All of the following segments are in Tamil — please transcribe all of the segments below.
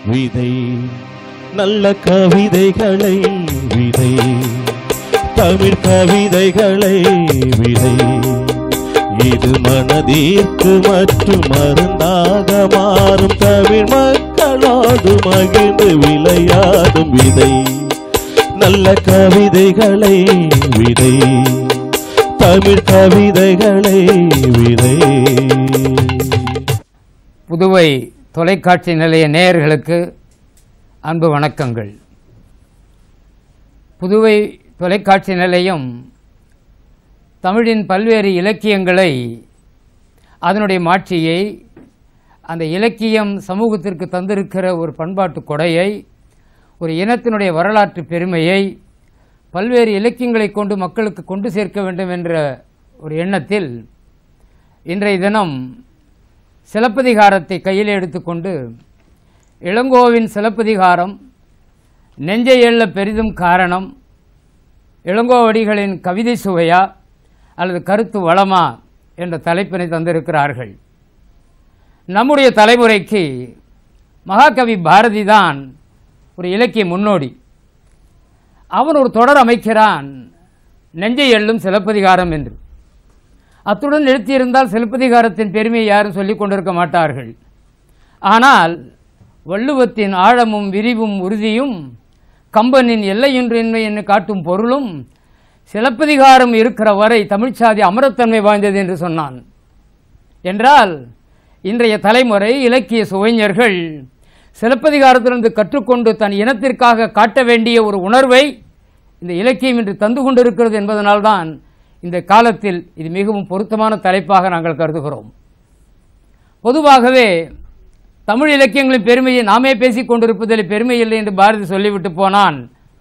விதை நல்ல கவிதைகளை விதை தமிழ் கவிதைகளை விதை இது மனதிற்கு மற்றும் மருந்தாக மாறும் தமிழ் மக்களோடு மகிழ்ந்து விளையாடும் விதை நல்ல கவிதைகளை விதை தமிழ் கவிதைகளை விதை புதுவை தொலைக்காட்சி நிலைய நேயர்களுக்கு அன்பு வணக்கங்கள் புதுவை தொலைக்காட்சி நிலையம் தமிழின் பல்வேறு இலக்கியங்களை அதனுடைய மாட்சியை அந்த இலக்கியம் சமூகத்திற்கு தந்திருக்கிற ஒரு பண்பாட்டு கொடையை ஒரு இனத்தினுடைய வரலாற்று பெருமையை பல்வேறு இலக்கியங்களை கொண்டு மக்களுக்கு கொண்டு சேர்க்க வேண்டும் என்ற ஒரு எண்ணத்தில் இன்றைய தினம் சிலப்பதிகாரத்தை கையில் எடுத்துக்கொண்டு இளங்கோவின் சிலப்பதிகாரம் நெஞ்சை எள்ள பெரிதும் காரணம் இளங்கோவடிகளின் கவிதை சுவையா அல்லது கருத்து வளமா என்ற தலைப்பினை தந்திருக்கிறார்கள் நம்முடைய தலைமுறைக்கு மகாகவி பாரதி தான் ஒரு இலக்கிய முன்னோடி அவன் ஒரு தொடர் அமைக்கிறான் நெஞ்சை எள்ளும் சிலப்பதிகாரம் என்று அத்துடன் நிறுத்தியிருந்தால் சிலப்பதிகாரத்தின் பெருமையை யாரும் சொல்லிக் கொண்டிருக்க மாட்டார்கள் ஆனால் வள்ளுவத்தின் ஆழமும் விரிவும் உறுதியும் கம்பனின் எல்லையின்றின்மை என்று காட்டும் பொருளும் சிலப்பதிகாரம் இருக்கிற வரை தமிழ்ச்சாதி அமரத்தன்மை வாய்ந்தது என்று சொன்னான் என்றால் இன்றைய தலைமுறை இலக்கிய சுவைஞர்கள் சிலப்பதிகாரத்திலிருந்து கற்றுக்கொண்டு தன் இனத்திற்காக காட்ட வேண்டிய ஒரு உணர்வை இந்த இலக்கியம் இன்று தந்து கொண்டிருக்கிறது என்பதனால்தான் இந்த காலத்தில் இது மிகவும் பொருத்தமான தலைப்பாக நாங்கள் கருதுகிறோம் பொதுவாகவே தமிழ் இலக்கியங்களின் பெருமையை நாமே பேசிக் கொண்டிருப்பதில் பெருமை இல்லை என்று பாரதி சொல்லிவிட்டு போனான்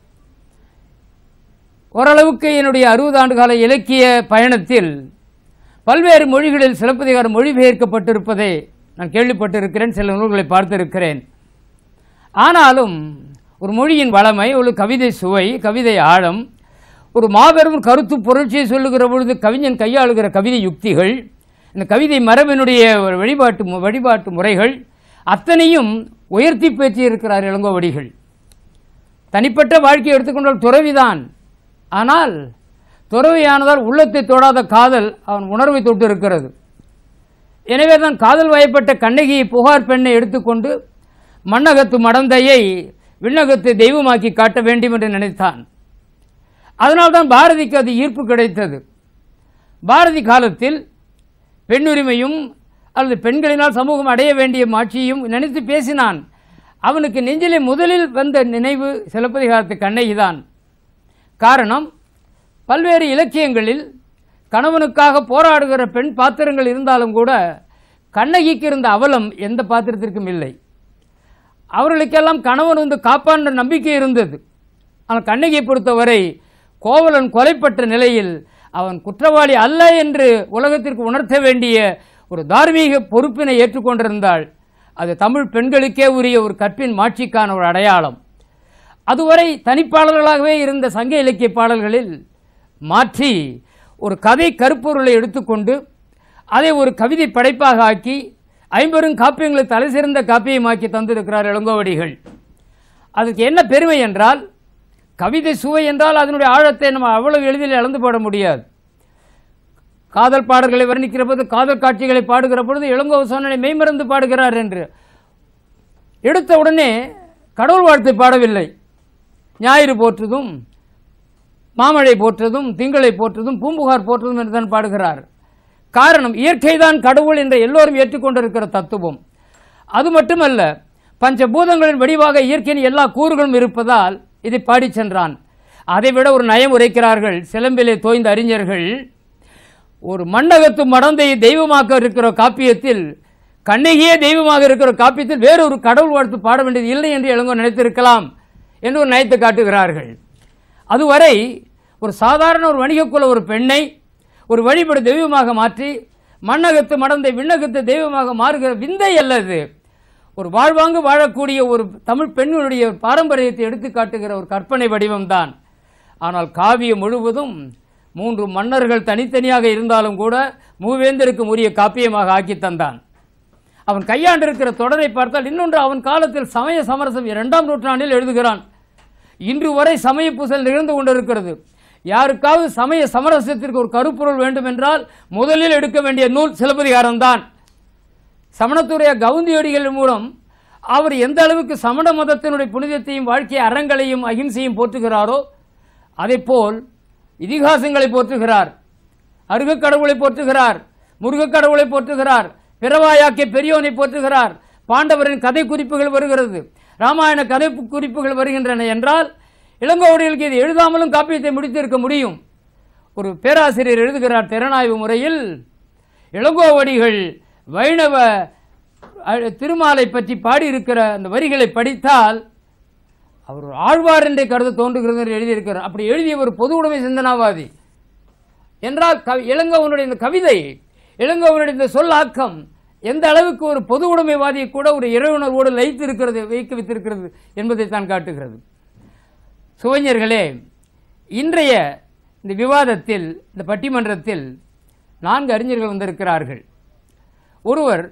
ஓரளவுக்கு என்னுடைய அறுபது ஆண்டு கால இலக்கிய பயணத்தில் பல்வேறு மொழிகளில் சிலப்பதிகாரம் மொழிபெயர்க்கப்பட்டிருப்பதை நான் கேள்விப்பட்டிருக்கிறேன் சில நூல்களை பார்த்திருக்கிறேன் ஆனாலும் ஒரு மொழியின் வளமை ஒரு கவிதை சுவை கவிதை ஆழம் ஒரு மாபெரும் கருத்து புரட்சியை சொல்லுகிற பொழுது கவிஞன் கையாளுகிற கவிதை யுக்திகள் இந்த கவிதை மரபினுடைய ஒரு வழிபாட்டு மு- வழிபாட்டு முறைகள் அத்தனையும் உயர்த்தி பேசியிருக்கிறார் இளங்கோவடிகள் தனிப்பட்ட வாழ்க்கையை எடுத்துக்கொண்டால் துறவிதான் ஆனால் துறவியானதால் உள்ளத்தை தொடாத காதல் அவன் உணர்வை தொட்டு இருக்கிறது எனவே தான் காதல் வயப்பட்ட கண்ணகியை புகார் பெண்ணை எடுத்துக்கொண்டு மண்ணகத்து மடந்தையை விண்ணகத்து தெய்வமாக்கி காட்ட வேண்டும் என்று நினைத்தான் அதனால்தான் பாரதிக்கு அது ஈர்ப்பு கிடைத்தது பாரதி காலத்தில் பெண்ணுரிமையும் அல்லது பெண்களினால் சமூகம் அடைய வேண்டிய மாட்சியும் நினைத்து பேசினான் அவனுக்கு நெஞ்சிலே முதலில் வந்த நினைவு சிலப்பதிகாரத்து கண்ணகிதான் காரணம் பல்வேறு இலக்கியங்களில் கணவனுக்காக போராடுகிற பெண் பாத்திரங்கள் இருந்தாலும் கூட கண்ணகிக்கு இருந்த அவலம் எந்த பாத்திரத்திற்கும் இல்லை அவர்களுக்கெல்லாம் கணவன் வந்து காப்பான்ற நம்பிக்கை இருந்தது ஆனால் கண்ணகியை பொறுத்தவரை கோவலன் கொலைப்பட்ட நிலையில் அவன் குற்றவாளி அல்ல என்று உலகத்திற்கு உணர்த்த வேண்டிய ஒரு தார்மீக பொறுப்பினை ஏற்றுக்கொண்டிருந்தாள் அது தமிழ் பெண்களுக்கே உரிய ஒரு கற்பின் மாட்சிக்கான ஒரு அடையாளம் அதுவரை தனிப்பாடல்களாகவே இருந்த சங்க இலக்கிய பாடல்களில் மாற்றி ஒரு கதை கருப்பொருளை எடுத்துக்கொண்டு அதை ஒரு கவிதை படைப்பாக ஆக்கி ஐம்பெரும் காப்பியங்களை தலை சிறந்த காப்பியமாக்கி தந்திருக்கிறார் இளங்கோவடிகள் அதுக்கு என்ன பெருமை என்றால் கவிதை சுவை என்றால் அதனுடைய ஆழத்தை நம்ம அவ்வளவு எளிதில் இழந்து போட முடியாது காதல் பாடல்களை வர்ணிக்கிற போது காதல் காட்சிகளை பாடுகிற பொழுது இளங்கோ சோழனை மெய்மறந்து பாடுகிறார் என்று எடுத்த உடனே கடவுள் வாழ்த்தை பாடவில்லை ஞாயிறு போற்றுதும் மாமழை போற்றதும் திங்களை போற்றதும் பூம்புகார் போற்றதும் என்று தான் பாடுகிறார் காரணம் இயற்கைதான் கடவுள் என்ற எல்லோரும் ஏற்றுக்கொண்டிருக்கிற தத்துவம் அது மட்டுமல்ல பஞ்சபூதங்களின் வடிவாக இயற்கையின் எல்லா கூறுகளும் இருப்பதால் இதை பாடிச் சென்றான் அதைவிட ஒரு நயம் உரைக்கிறார்கள் சிலம்பிலே தோய்ந்த அறிஞர்கள் ஒரு மண்ணகத்து மடந்தையை தெய்வமாக்க இருக்கிற காப்பியத்தில் கண்ணகியே தெய்வமாக இருக்கிற காப்பியத்தில் வேறொரு கடவுள் வாழ்த்து பாட வேண்டியது இல்லை என்று இளங்கோ நினைத்திருக்கலாம் என்று ஒரு நயத்தை காட்டுகிறார்கள் அதுவரை ஒரு சாதாரண ஒரு வணிகக்குல ஒரு பெண்ணை ஒரு வழிபடு தெய்வமாக மாற்றி மண்ணகத்து மடந்தை விண்ணகத்து தெய்வமாக மாறுகிற விந்தை அல்லது ஒரு வாழ்வாங்கு வாழக்கூடிய ஒரு தமிழ் பெண்களுடைய பாரம்பரியத்தை எடுத்து காட்டுகிற ஒரு கற்பனை வடிவம்தான் ஆனால் காவியம் முழுவதும் மூன்று மன்னர்கள் தனித்தனியாக இருந்தாலும் கூட மூவேந்தருக்கு உரிய காப்பியமாக ஆக்கி தந்தான் அவன் கையாண்டிருக்கிற தொடரை பார்த்தால் இன்னொன்று அவன் காலத்தில் சமய சமரசம் இரண்டாம் நூற்றாண்டில் எழுதுகிறான் இன்று வரை சமய பூசல் நிகழ்ந்து கொண்டிருக்கிறது யாருக்காவது சமய சமரசத்திற்கு ஒரு கருப்பொருள் வேண்டும் என்றால் முதலில் எடுக்க வேண்டிய நூல் சிலப்பதிகாரம்தான் சமணத்துடைய கவுந்தியடிகள் மூலம் அவர் எந்த அளவுக்கு சமண மதத்தினுடைய புனிதத்தையும் வாழ்க்கை அறங்களையும் அகிம்சையும் போற்றுகிறாரோ அதைப்போல் இதிகாசங்களை போற்றுகிறார் அருகக் கடவுளை போற்றுகிறார் முருகக் கடவுளை போற்றுகிறார் பிறவாயாக்கிய பெரியோனை போற்றுகிறார் பாண்டவரின் கதை குறிப்புகள் வருகிறது ராமாயண கதை குறிப்புகள் வருகின்றன என்றால் இளங்கோவடிகளுக்கு இது எழுதாமலும் காப்பியத்தை முடித்திருக்க முடியும் ஒரு பேராசிரியர் எழுதுகிறார் திறனாய்வு முறையில் இளங்கோவடிகள் வைணவ அஹ், திருமாலை பற்றி பாடியிருக்கிற அந்த வரிகளை படித்தால் அவர் ஒரு ஆழ்வார் என்றே கருத தோன்றுகிறது என்று எழுதியிருக்கிறார் அப்படி எழுதிய ஒரு பொது உடைமை சிந்தனாவாதி என்றால் கவி இளங்கோவனுடைய இந்த கவிதை இளங்கோவனுடைய இந்த சொல்லாக்கம் எந்த அளவுக்கு ஒரு பொது உடைமைவாதியை கூட ஒரு இறைவுணர்வோடு லயித்து இருக்கிறது வைக்க வைத்திருக்கிறது என்பதை தான் காட்டுகிறது சுவைஞர்களே இன்றைய இந்த விவாதத்தில் இந்த பட்டிமன்றத்தில் நான்கு அறிஞர்கள் வந்திருக்கிறார்கள் ஒருவர்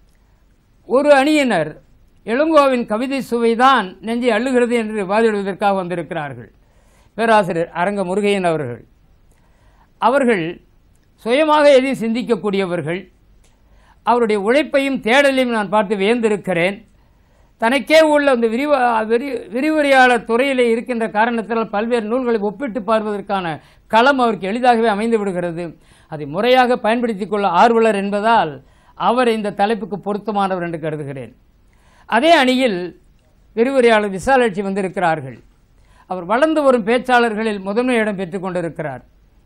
ஒரு அணியினர் இளங்கோவின் கவிதை சுவைதான் நெஞ்சை அள்ளுகிறது என்று வாதிடுவதற்காக வந்திருக்கிறார்கள் பேராசிரியர் அரங்க முருகையன் அவர்கள் அவர்கள் சுயமாக எதையும் சிந்திக்கக்கூடியவர்கள் அவருடைய உழைப்பையும் தேடலையும் நான் பார்த்து வியந்திருக்கிறேன் தனக்கே உள்ள அந்த விரிவ விரி விரிவுரையாளர் துறையிலே இருக்கின்ற காரணத்தினால் பல்வேறு நூல்களை ஒப்பிட்டு பார்ப்பதற்கான களம் அவருக்கு எளிதாகவே அமைந்து விடுகிறது அதை முறையாக பயன்படுத்திக் கொள்ள ஆர்வலர் என்பதால் அவர் இந்த தலைப்புக்கு பொருத்தமானவர் என்று கருதுகிறேன் அதே அணியில் விரிவுரையாளர் விசாலாட்சி வந்திருக்கிறார்கள் அவர் வளர்ந்து வரும் பேச்சாளர்களில் முதன்மை இடம் பெற்றுக் கொண்டிருக்கிறார்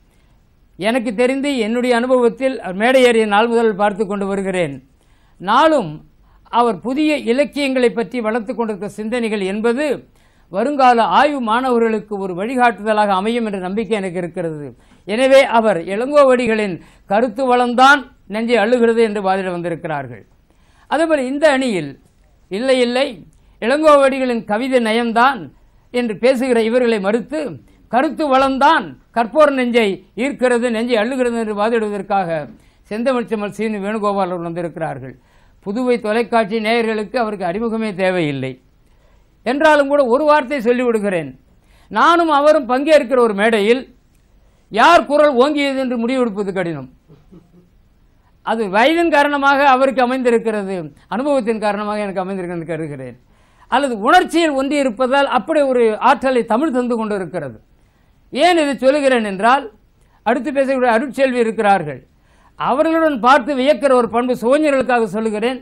எனக்கு தெரிந்து என்னுடைய அனுபவத்தில் அவர் மேடை ஏறிய நாள் முதல் பார்த்து கொண்டு வருகிறேன் நாளும் அவர் புதிய இலக்கியங்களை பற்றி வளர்த்து கொண்டிருக்கிற சிந்தனைகள் என்பது வருங்கால ஆய்வு மாணவர்களுக்கு ஒரு வழிகாட்டுதலாக அமையும் என்ற நம்பிக்கை எனக்கு இருக்கிறது எனவே அவர் இளங்கோவடிகளின் கருத்து வளம்தான் நெஞ்சை அள்ளுகிறது என்று வாதிட வந்திருக்கிறார்கள் அதேபோல் இந்த அணியில் இல்லை இல்லை இளங்கோவடிகளின் கவிதை நயம்தான் என்று பேசுகிற இவர்களை மறுத்து கருத்து வளம்தான் கற்போர் நெஞ்சை ஈர்க்கிறது நெஞ்சை அள்ளுகிறது என்று வாதிடுவதற்காக செந்தமிழ்ச்செம்மல் சீனு வேணுகோபால் அவர்கள் வந்திருக்கிறார்கள் புதுவை தொலைக்காட்சி நேயர்களுக்கு அவருக்கு அறிமுகமே தேவையில்லை என்றாலும் கூட ஒரு வார்த்தை சொல்லிவிடுகிறேன் நானும் அவரும் பங்கேற்கிற ஒரு மேடையில் யார் குரல் ஓங்கியது என்று முடிவெடுப்பது கடினம் அது வயதின் காரணமாக அவருக்கு அமைந்திருக்கிறது அனுபவத்தின் காரணமாக எனக்கு அமைந்திருக்கிறது என்று கருதுகிறேன் அல்லது உணர்ச்சியில் ஒன்றி இருப்பதால் அப்படி ஒரு ஆற்றலை தமிழ் தந்து கொண்டிருக்கிறது ஏன் இதை சொல்லுகிறேன் என்றால் அடுத்து பேசக்கூடிய அருட்செல்வி இருக்கிறார்கள் அவர்களுடன் பார்த்து வியக்கிற ஒரு பண்பு சுவஞ்சர்களுக்காக சொல்லுகிறேன்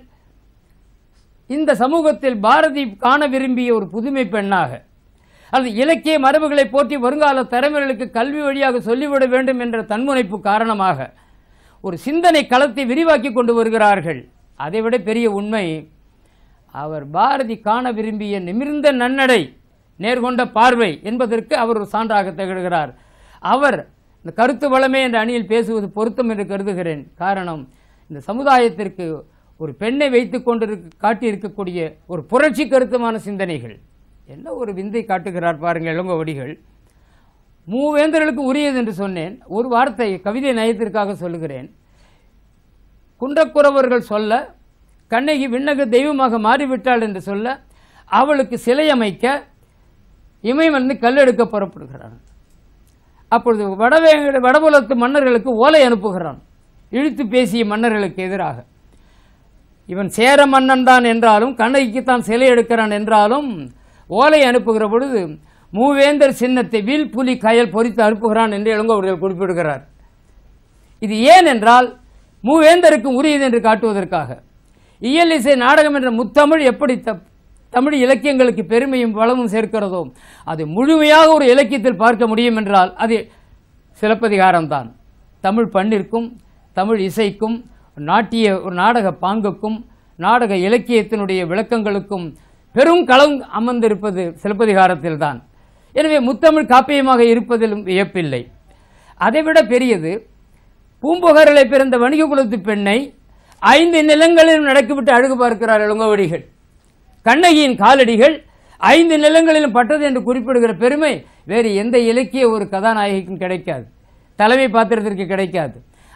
இந்த சமூகத்தில் பாரதி காண விரும்பிய ஒரு புதுமை பெண்ணாக அல்லது இலக்கிய மரபுகளை போற்றி வருங்கால தலைமுறைகளுக்கு கல்வி வழியாக சொல்லிவிட வேண்டும் என்ற தன்முனைப்பு காரணமாக ஒரு சிந்தனை களத்தை விரிவாக்கி கொண்டு வருகிறார்கள் அதைவிட பெரிய உண்மை அவர் பாரதி காண விரும்பிய நிமிர்ந்த நன்னடை நேர்கொண்ட பார்வை என்பதற்கு அவர் ஒரு சான்றாக திகழ்கிறார் அவர் இந்த கருத்து வளமே என்ற அணியில் பேசுவது பொருத்தம் என்று கருதுகிறேன் காரணம் இந்த சமுதாயத்திற்கு ஒரு பெண்ணை வைத்துக் கொண்டு காட்டியிருக்கக்கூடிய ஒரு புரட்சி கருத்துமான சிந்தனைகள் என்ன ஒரு விந்தை காட்டுகிறார் பாருங்கள் இளங்கோவடிகள் மூவேந்தர்களுக்கு உரியது என்று சொன்னேன் ஒரு வார்த்தை கவிதை நயத்திற்காக சொல்லுகிறேன் குன்றக்குறவர்கள் சொல்ல கண்ணகி விண்ணக தெய்வமாக மாறிவிட்டாள் என்று சொல்ல அவளுக்கு சிலை அமைக்க இமயமர்ந்து கல்லெடுக்க புறப்படுகிறான் அப்பொழுது வடவே வடபுலத்து மன்னர்களுக்கு ஓலை அனுப்புகிறான் இழுத்து பேசிய மன்னர்களுக்கு எதிராக இவன் சேர மன்னன் தான் என்றாலும் கண்ணகிக்கு தான் சிலை எடுக்கிறான் என்றாலும் ஓலை அனுப்புகிற பொழுது மூவேந்தர் சின்னத்தை வில் புலி கயல் பொறித்து அனுப்புகிறான் என்று இளங்கோவர்கள் குறிப்பிடுகிறார் இது ஏன் என்றால் மூவேந்தருக்கும் உரியது என்று காட்டுவதற்காக இயல் இசை நாடகம் என்ற முத்தமிழ் எப்படி த- தமிழ் இலக்கியங்களுக்கு பெருமையும் வளமும் சேர்க்கிறதோ அது முழுமையாக ஒரு இலக்கியத்தில் பார்க்க முடியும் என்றால் அது சிலப்பதிகாரம்தான் தமிழ் பண்ணிற்கும் தமிழ் இசைக்கும் நாட்டிய ஒரு நாடக பாங்குக்கும் நாடக இலக்கியத்தினுடைய விளக்கங்களுக்கும் பெரும் களம் அமர்ந்திருப்பது சிலப்பதிகாரத்தில்தான் எனவே முத்தமிழ் காப்பியமாக இருப்பதிலும் வியப்பில்லை அதைவிட பெரியது பூம்புகாரிலே பிறந்த வணிக குலத்து பெண்ணை ஐந்து நிலங்களிலும் நடக்கிவிட்டு அழகு பார்க்கிறார் இளங்கோவடிகள் கண்ணகியின் காலடிகள் ஐந்து நிலங்களிலும் பட்டது என்று குறிப்பிடுகிற பெருமை வேறு எந்த இலக்கிய ஒரு கதாநாயகிக்கும் கிடைக்காது தலைமை பாத்திரத்திற்கு கிடைக்காது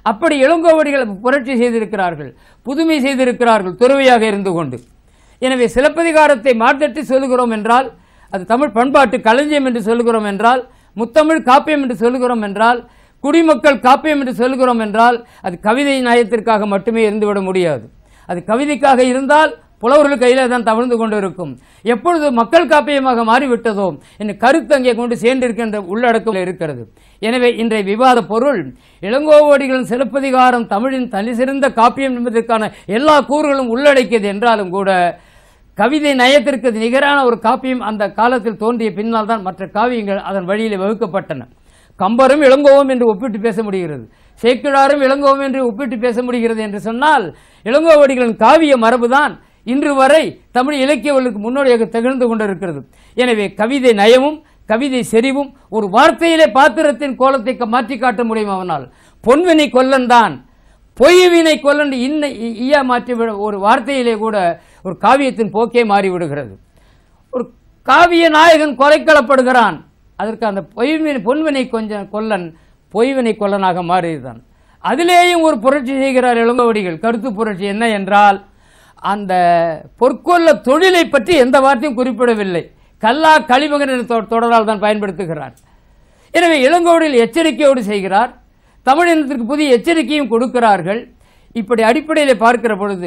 அப்படி இளங்கோவடிகள் புரட்சி செய்திருக்கிறார்கள் புதுமை செய்திருக்கிறார்கள் துறவியாக இருந்து கொண்டு எனவே சிலப்பதிகாரத்தை மாற்றட்டி சொல்லுகிறோம் என்றால் அது தமிழ் பண்பாட்டு களஞ்சியம் என்று சொல்லுகிறோம் என்றால் முத்தமிழ் காப்பியம் என்று சொல்லுகிறோம் என்றால் குடிமக்கள் காப்பியம் என்று சொல்லுகிறோம் என்றால் அது கவிதை நயத்திற்காக மட்டுமே இருந்துவிட முடியாது அது கவிதைக்காக இருந்தால் புலவர்கள் கையில தான் தவழ்ந்து கொண்டு இருக்கும் எப்பொழுது மக்கள் காப்பியமாக மாறிவிட்டதோ என் கருத்து அங்கே கொண்டு சேர்ந்திருக்கின்ற உள்ளடக்கம் இருக்கிறது எனவே இன்றைய விவாத பொருள் இளங்கோவடிகளின் சிலப்பதிகாரம் தமிழின் தனிசிறந்த காப்பியம் என்பதற்கான எல்லா கூறுகளும் உள்ளடக்கியது என்றாலும் கூட கவிதை நயத்திற்கு நிகரான ஒரு காப்பியம் அந்த காலத்தில் தோன்றிய பின்னால் தான் மற்ற காவியங்கள் அதன் வழியிலே வகுக்கப்பட்டன கம்பரும் இளங்கோவும் என்று ஒப்பிட்டு பேச முடிகிறது சேக்கிழாரும் இளங்கோவும் என்று ஒப்பிட்டு பேச முடிகிறது என்று சொன்னால் இளங்கோவடிகளின் காவிய மரபுதான் இன்று வரை தமிழ் இலக்கியங்களுக்கு முன்னோடியாக திகழ்ந்து கொண்டிருக்கிறது எனவே கவிதை நயமும் கவிதை செறிவும் ஒரு வார்த்தையிலே பாத்திரத்தின் கோலத்தை க- மாற்றி காட்ட முடியும் அவனால் பொன்வினை கொல்லன் தான் பொய்வினை கொல்லன் இன்ன இ- ஈயா மாற்றி விட ஒரு வார்த்தையிலே கூட ஒரு காவியத்தின் போக்கே மாறிவிடுகிறது ஒரு காவிய நாயகன் கொலைக்களப்படுகிறான் அதற்கு அந்த பொய்வினை பொன்வினை கொஞ்சம் கொல்லன் பொய்வினை கொல்லனாக மாறியதுதான் அதிலேயும் ஒரு புரட்சி செய்கிறார் இளங்கோவடிகள் கருத்து புரட்சி என்ன என்றால் அந்த பொற்கொல்ல தொழிலை பற்றி எந்த வார்த்தையும் குறிப்பிடவில்லை கல்லா களிமகன் என்ற தொ- தொடரால் தான் பயன்படுத்துகிறார் எனவே இளங்கோவடியில் எச்சரிக்கையோடு செய்கிறார் தமிழினத்திற்கு புதிய எச்சரிக்கையும் கொடுக்கிறார்கள் இப்படி அடிப்படையில் பார்க்கிற பொழுது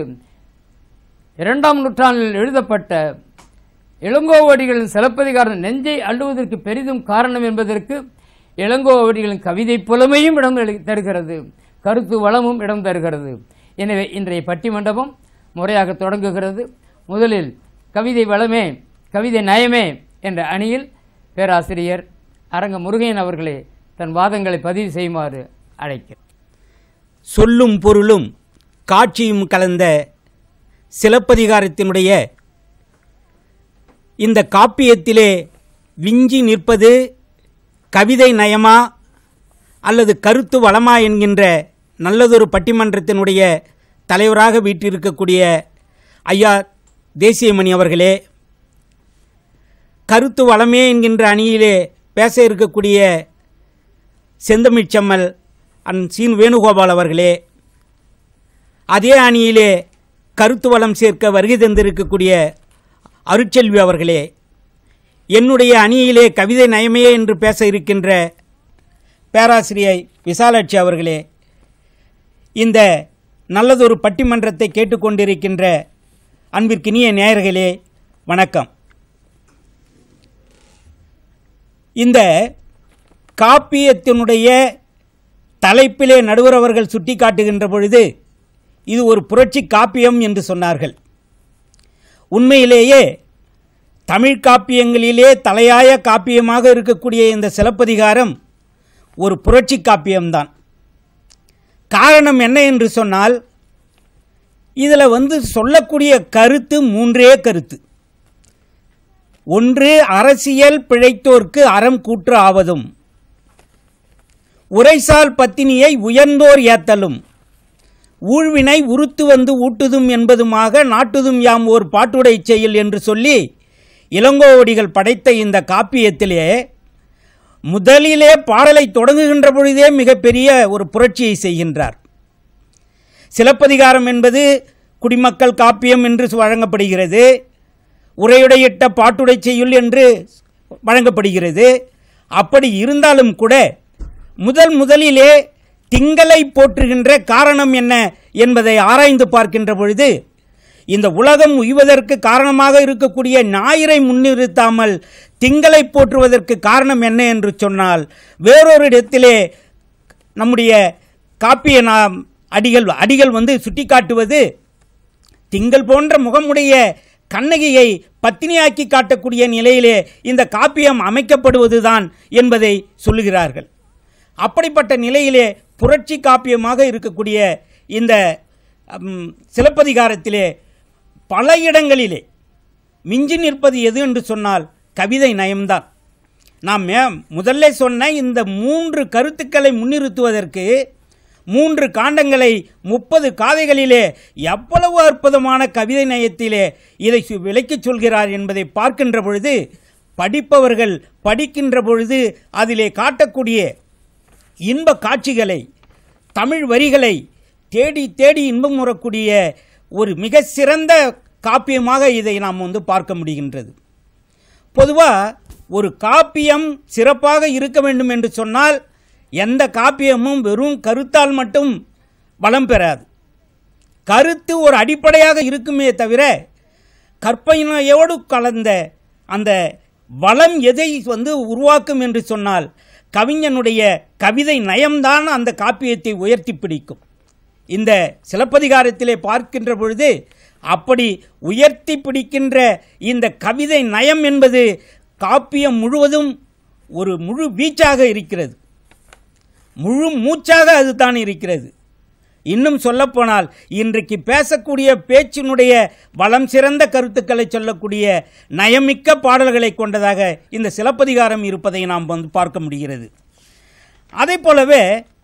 இரண்டாம் நூற்றாண்டில் எழுதப்பட்ட இளங்கோவடிகளின் சிலப்பதிகாரம் நெஞ்சை அள்ளுவதற்கு பெரிதும் காரணம் என்பதற்கு இளங்கோவடிகளின் கவிதை புலமையும் இடம் எழு- தருகிறது கருத்து வளமும் இடம் தருகிறது எனவே இன்றைய பட்டிமண்டபம் முறையாக தொடங்குகிறது முதலில் கவிதை வளமே கவிதை நயமே என்ற அணியில் பேராசிரியர் அரங்க முருகையன் அவர்களே தன் வாதங்களை பதிவு செய்யுமாறு அழைக்கிறேன் சொல்லும் பொருளும் காட்சியும் கலந்த சிலப்பதிகாரத்தினுடைய இந்த காப்பியத்திலே விஞ்சி நிற்பது கவிதை நயமா அல்லது கருத்து வளமா என்கின்ற நல்லதொரு பட்டிமன்றத்தினுடைய தலைவராக வீற்றிருக்கக்கூடிய ஐயா தேசியமணி அவர்களே கருத்து வளமே என்கின்ற அணியிலே பேச இருக்கக்கூடிய செந்தமிழ்ச்செம்மல் அன் சீன் வேணுகோபால் அவர்களே அதே அணியிலே கருத்து வளம் சேர்க்க வருகை தந்திருக்கக்கூடிய அருட்செல்வி அவர்களே என்னுடைய அணியிலே கவிதை நயமே என்று பேச இருக்கின்ற பேராசிரியை விசாலாட்சி அவர்களே இந்த நல்லதொரு பட்டிமன்றத்தை கேட்டுக்கொண்டிருக்கின்ற அன்பிற்கினிய நேயர்களே வணக்கம் இந்த காப்பியத்தினுடைய தலைப்பிலே நடுவர் அவர்கள் சுட்டிக்காட்டுகின்ற பொழுது இது ஒரு புரட்சி காப்பியம் என்று சொன்னார்கள் உண்மையிலேயே தமிழ் காப்பியங்களிலே தலையாய காப்பியமாக இருக்கக்கூடிய இந்த சிலப்பதிகாரம் ஒரு புரட்சி காப்பியம்தான் காரணம் என்ன என்று சொன்னால் இதில் வந்து சொல்லக்கூடிய கருத்து மூன்றே கருத்து ஒன்று அரசியல் பிழைத்தோர்க்கு அறம் கூற்று ஆவதும் உரைசால் பத்தினியை உயர்ந்தோர் ஏத்தலும் ஊழ்வினை உருத்து வந்து ஊட்டுதும் என்பதுமாக நாட்டுதும் யாம் ஓர் பாட்டுடை செயல் என்று சொல்லி இளங்கோவடிகள் படைத்த இந்த காப்பியத்திலே முதலிலே பாடலை தொடங்குகின்ற பொழுதே மிகப்பெரிய ஒரு புரட்சியை செய்கின்றார் சிலப்பதிகாரம் என்பது குடிமக்கள் காப்பியம் என்று வழங்கப்படுகிறது உரையுடையிட்ட பாட்டுடை செய்யுள் என்று வழங்கப்படுகிறது அப்படி இருந்தாலும் கூட முதல் முதலிலே திங்களை போற்றுகின்ற காரணம் என்ன என்பதை ஆராய்ந்து பார்க்கின்ற பொழுது இந்த உலகம் உய்வதற்கு காரணமாக இருக்கக்கூடிய ஞாயிறை முன்னிறுத்தாமல் திங்களை போற்றுவதற்கு காரணம் என்ன என்று சொன்னால் வேறொரு இடத்திலே நம்முடைய காப்பிய நாம் அடிகள் அடிகள் வந்து சுட்டிக்காட்டுவது திங்கள் போன்ற முகமுடைய கண்ணகியை பத்தினியாக்கி காட்டக்கூடிய நிலையிலே இந்த காப்பியம் அமைக்கப்படுவதுதான் என்பதை சொல்லுகிறார்கள் அப்படிப்பட்ட நிலையிலே புரட்சி காப்பியமாக இருக்கக்கூடிய இந்த ம், சிலப்பதிகாரத்திலே பல இடங்களிலே மிஞ்சி நிற்பது எது என்று சொன்னால் கவிதை நயம்தான் நாம் மே முதல்ல சொன்ன இந்த மூன்று கருத்துக்களை முன்னிறுத்துவதற்கு மூன்று காண்டங்களை முப்பது காதைகளிலே எவ்வளவு அற்புதமான கவிதை நயத்திலே இதை சு- விளக்கிச் சொல்கிறார் என்பதை பார்க்கின்ற பொழுது படிப்பவர்கள் படிக்கின்ற பொழுது அதிலே காட்டக்கூடிய இன்ப காட்சிகளை தமிழ் வரிகளை தேடி தேடி இன்பம் உறக்கூடிய ஒரு மிக சிறந்த காப்பியமாக இதை நாம் வந்து பார்க்க முடிகின்றது பொதுவாக ஒரு காப்பியம் சிறப்பாக இருக்க வேண்டும் என்று சொன்னால் எந்த காப்பியமும் வெறும் கருத்தால் மட்டும் வளம் பெறாது கருத்து ஒரு அடிப்படையாக இருக்குமே தவிர கற்பனையோடு கலந்த அந்த வளம் எதை வந்து உருவாக்கும் என்று சொன்னால் கவிஞனுடைய கவிதை நயம்தான் அந்த காப்பியத்தை உயர்த்தி பிடிக்கும் இந்த சிலப்பதிகாரத்திலே பார்க்கின்ற பொழுது அப்படி உயர்த்தி பிடிக்கின்ற இந்த கவிதை நயம் என்பது காப்பியம் முழுவதும் ஒரு முழு வீச்சாக இருக்கிறது முழு மூச்சாக அதுதான் இருக்கிறது இன்னும் சொல்லப்போனால் இன்றைக்கு பேசக்கூடிய பேச்சினுடைய வளம் சிறந்த கருத்துக்களை சொல்லக்கூடிய நயமிக்க பாடல்களை கொண்டதாக இந்த சிலப்பதிகாரம் இருப்பதை நாம் வந்து பார்க்க முடிகிறது அதே போலவே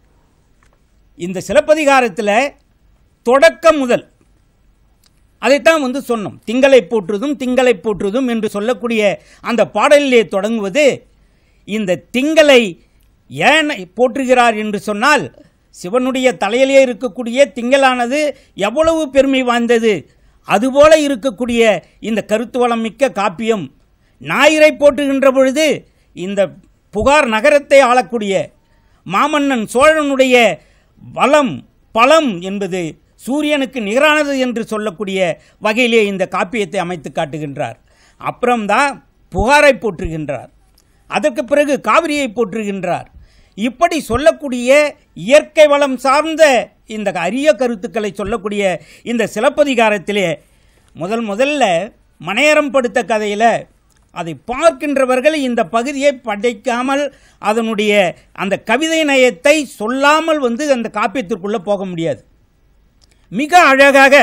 இந்த சிலப்பதிகாரத்தில் தொடக்கம் முதல் அதைத்தான் வந்து சொன்னோம் திங்களை போற்றுதும் திங்களை போற்றுதும் என்று சொல்லக்கூடிய அந்த பாடலிலே தொடங்குவது இந்த திங்களை ஏன் போற்றுகிறார் என்று சொன்னால் சிவனுடைய தலையிலே இருக்கக்கூடிய திங்களானது எவ்வளவு பெருமை வாய்ந்தது அதுபோல இருக்கக்கூடிய இந்த கருத்து வளம் மிக்க காப்பியம் ஞாயிறை போற்றுகின்ற பொழுது இந்த புகார் நகரத்தை ஆளக்கூடிய மாமன்னன் சோழனுடைய வளம் பலம் என்பது சூரியனுக்கு நிகரானது என்று சொல்லக்கூடிய வகையிலே இந்த காப்பியத்தை அமைத்து காட்டுகின்றார் அப்புறம்தான் புகாரை போற்றுகின்றார் அதற்கு பிறகு காவிரியை போற்றுகின்றார் இப்படி சொல்லக்கூடிய இயற்கை வளம் சார்ந்த இந்த அரிய கருத்துக்களை சொல்லக்கூடிய இந்த சிலப்பதிகாரத்திலே முதல் முதல்ல மனையரம் படுத்த கதையில் அதை பார்க்கின்றவர்கள் இந்த பகுதியை படைக்காமல் அதனுடைய அந்த கவிதை நயத்தை சொல்லாமல் வந்து அந்த காப்பியத்திற்குள்ளே போக முடியாது மிக அழகாக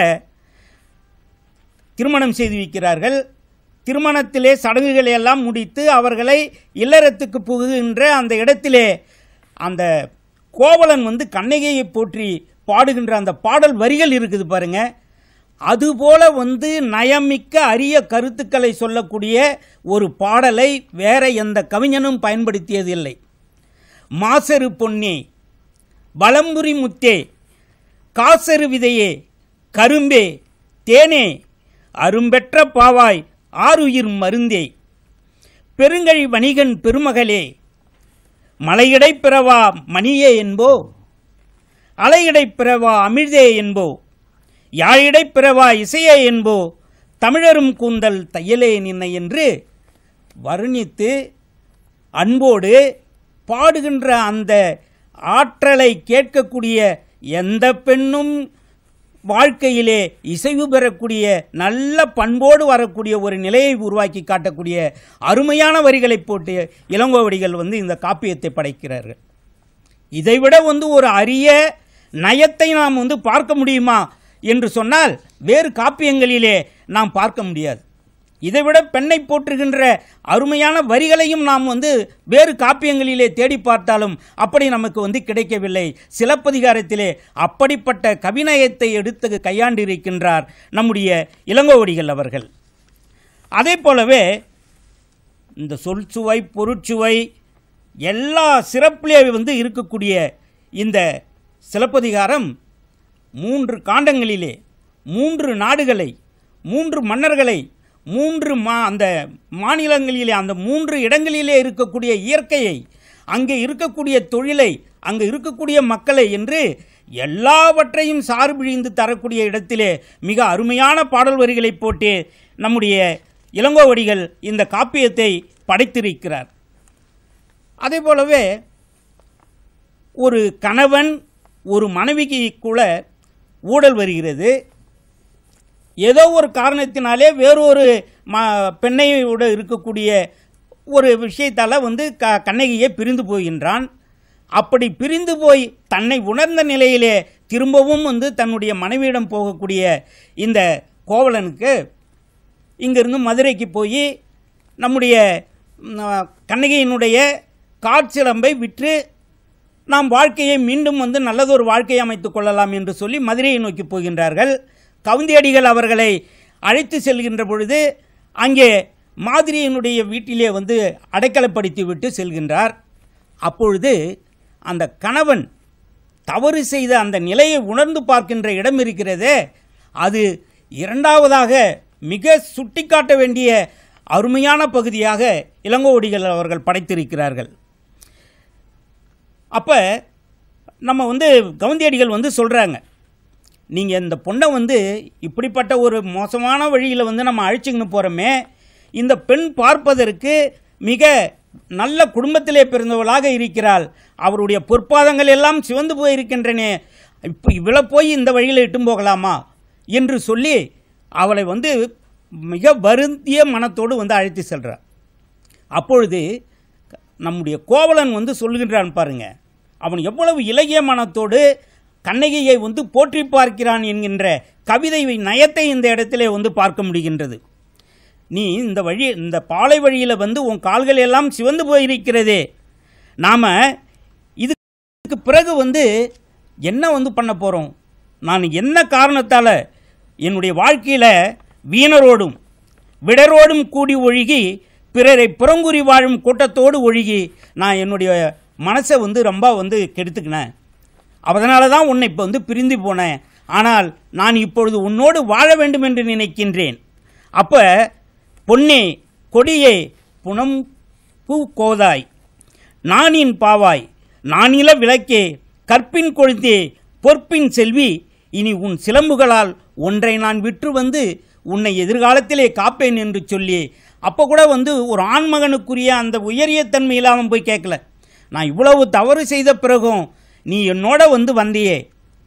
திருமணம் செய்து வைக்கிறார்கள் திருமணத்திலே சடங்குகளை எல்லாம் முடித்து அவர்களை இல்லறத்துக்கு புகுகின்ற அந்த இடத்திலே அந்த கோவலன் வந்து கண்ணகியை போற்றி பாடுகின்ற அந்த பாடல் வரிகள் இருக்குது பாருங்க அதுபோல வந்து நயமிக்க அரிய கருத்துக்களை சொல்லக்கூடிய ஒரு பாடலை வேற எந்த கவிஞனும் பயன்படுத்தியதில்லை மாசரு பொன்னே வலம்புரி முத்தே காசரு விதையே கரும்பே தேனே அரும்பெற்ற பாவாய் ஆறுயிர் மருந்தே பெருங்கழி வணிகன் பெருமகளே மலையிடை பிறவா மணியே என்போ அலையிடை பிறவா அமிழ்தே என்போ யாழிடை பிறவா இசையே என்போ தமிழரும் கூந்தல் தையலே நின்னை என்று வர்ணித்து அன்போடு பாடுகின்ற அந்த ஆற்றலை கேட்கக்கூடிய எந்த பெண்ணும் வாழ்க்கையிலே இசைவு பெறக்கூடிய நல்ல பண்போடு வரக்கூடிய ஒரு நிலையை உருவாக்கி காட்டக்கூடிய அருமையான வரிகளை போட்டு இளங்கோவடிகள் வந்து இந்த காப்பியத்தை படைக்கிறார்கள் இதைவிட வந்து ஒரு அரிய நயத்தை நாம் வந்து பார்க்க முடியுமா என்று சொன்னால் வேறு காப்பியங்களிலே நாம் பார்க்க முடியாது இதைவிட பெண்ணை போற்றுகின்ற அருமையான வரிகளையும் நாம் வந்து வேறு காப்பியங்களிலே தேடி பார்த்தாலும் அப்படி நமக்கு வந்து கிடைக்கவில்லை சிலப்பதிகாரத்திலே அப்படிப்பட்ட கவிநயத்தை எடுத்து கையாண்டிருக்கின்றார் நம்முடைய இளங்கோவடிகள் அவர்கள் அதே போலவே இந்த சொற்சுவை பொருட்சுவை எல்லா சிறப்பிலே வந்து இருக்கக்கூடிய இந்த சிலப்பதிகாரம் மூன்று காண்டங்களிலே மூன்று நாடுகளை மூன்று மன்னர்களை மூன்று மா அந்த மாநிலங்களிலே அந்த மூன்று இடங்களிலே இருக்கக்கூடிய இயற்கையை அங்கே இருக்கக்கூடிய தொழிலை அங்கே இருக்கக்கூடிய மக்களை என்று எல்லாவற்றையும் சார்பிழிந்து தரக்கூடிய இடத்திலே மிக அருமையான பாடல் வரிகளை போட்டு நம்முடைய இளங்கோவடிகள் இந்த காப்பியத்தை படைத்திருக்கிறார் அதே போலவே ஒரு கணவன் ஒரு மனைவிக்கு கூட ஊழல் வருகிறது ஏதோ ஒரு காரணத்தினாலே வேறொரு ம பெண்ணையோட இருக்கக்கூடிய ஒரு விஷயத்தால் வந்து க கண்ணகியை பிரிந்து போகின்றான் அப்படி பிரிந்து போய் தன்னை உணர்ந்த நிலையிலே திரும்பவும் வந்து தன்னுடைய மனைவியிடம் போகக்கூடிய இந்த கோவலனுக்கு இங்கிருந்து மதுரைக்கு போய் நம்முடைய ம், கண்ணகியினுடைய காற்சிலம்பை விற்று நாம் வாழ்க்கையை மீண்டும் வந்து நல்லதொரு வாழ்க்கையை அமைத்துக் கொள்ளலாம் என்று சொல்லி மதுரையை நோக்கி போகின்றார்கள் கவுந்தியடிகள் அவர்களை அழைத்து செல்கின்ற பொழுது அங்கே மாதிரியினுடைய வீட்டிலே வந்து அடைக்கலப்படுத்தி விட்டு செல்கின்றார் அப்பொழுது அந்த கணவன் தவறு செய்த அந்த நிலையை உணர்ந்து பார்க்கின்ற இடம் இருக்கிறதே அது இரண்டாவதாக மிக சுட்டிக்காட்ட வேண்டிய அருமையான பகுதியாக இளங்கோவடிகள் அவர்கள் படைத்திருக்கிறார்கள் அப்போ நம்ம வந்து கவுந்தியடிகள் வந்து சொல்கிறாங்க நீங்கள் இந்த பொண்ணை வந்து இப்படிப்பட்ட ஒரு மோசமான வழியில் வந்து நம்ம அழிச்சுக்கின்னு போகிறோமே இந்த பெண் பார்ப்பதற்கு மிக நல்ல குடும்பத்திலே பிறந்தவளாக இருக்கிறாள் அவருடைய பொற்பாதங்கள் எல்லாம் சிவந்து போயிருக்கின்றனே இப்போ இவளை போய் இந்த வழியில் இட்டும் போகலாமா என்று சொல்லி அவளை வந்து மிக வருந்திய மனத்தோடு வந்து அழைத்து செல்றார் அப்பொழுது நம்முடைய கோவலன் வந்து சொல்கின்றான் பாருங்க அவன் எவ்வளவு இலகிய மனத்தோடு கண்ணகியை வந்து போற்றி பார்க்கிறான் என்கின்ற கவிதை நயத்தை இந்த இடத்திலே வந்து பார்க்க முடிகின்றது நீ இந்த வழி இந்த பாலை வழியில் வந்து உன் கால்கள் எல்லாம் சிவந்து போயிருக்கிறதே நாம இதுக்கு பிறகு வந்து என்ன வந்து பண்ண போகிறோம் நான் என்ன காரணத்தால் என்னுடைய வாழ்க்கையில் வீணரோடும் விடரோடும் கூடி ஒழுகி பிறரை புறங்குறி வாழும் கூட்டத்தோடு ஒழுகி நான் என்னுடைய மனசை வந்து ரொம்ப வந்து கெடுத்துக்கினேன் அதனால தான் உன்னை இப்போ வந்து பிரிந்து போனேன் ஆனால் நான் இப்பொழுது உன்னோடு வாழ வேண்டும் என்று நினைக்கின்றேன் அப்போ பொன்னே கொடியே புனம் பூ கோதாய் நானின் பாவாய் நானில விளக்கே கற்பின் கொழுத்தே பொற்பின் செல்வி இனி உன் சிலம்புகளால் ஒன்றை நான் விற்று வந்து உன்னை எதிர்காலத்திலே காப்பேன் என்று சொல்லி அப்போ கூட வந்து ஒரு ஆண்மகனுக்குரிய அந்த உயரிய தன்மை இல்லாமல் போய் கேட்கல நான் இவ்வளவு தவறு செய்த பிறகும் நீ என்னோட வந்து வந்தியே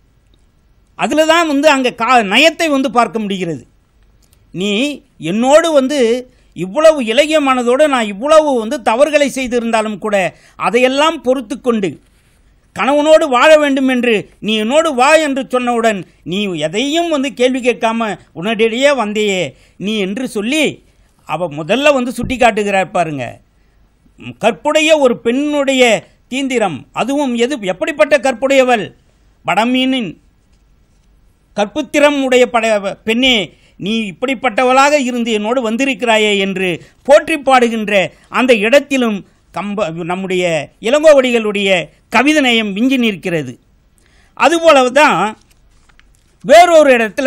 அதில் தான் வந்து அங்கே கா நயத்தை வந்து பார்க்க முடிகிறது நீ என்னோடு வந்து இவ்வளவு இலகிய மனதோடு நான் இவ்வளவு வந்து தவறுகளை செய்திருந்தாலும் கூட அதையெல்லாம் பொறுத்து கொண்டு கணவனோடு வாழ வேண்டும் என்று நீ என்னோடு வா என்று சொன்னவுடன் நீ எதையும் வந்து கேள்வி கேட்காம உடனடியே வந்தேயே நீ என்று சொல்லி அவ முதல்ல வந்து சுட்டி காட்டுகிறார் பாருங்க ம், கற்புடைய ஒரு பெண்ணுடைய தீந்திரம் அதுவும் எது எப்படிப்பட்ட கற்புடையவள் வடமீனின் கற்புத்திறம் உடைய பட பெண்ணே நீ இப்படிப்பட்டவளாக இருந்து என்னோடு வந்திருக்கிறாயே என்று போற்றி பாடுகின்ற அந்த இடத்திலும் கம்ப நம்முடைய இளங்கோவடிகளுடைய கவிதை நயம் விஞ்சி நிற்கிறது அதுபோல தான் வேறொரு இடத்துல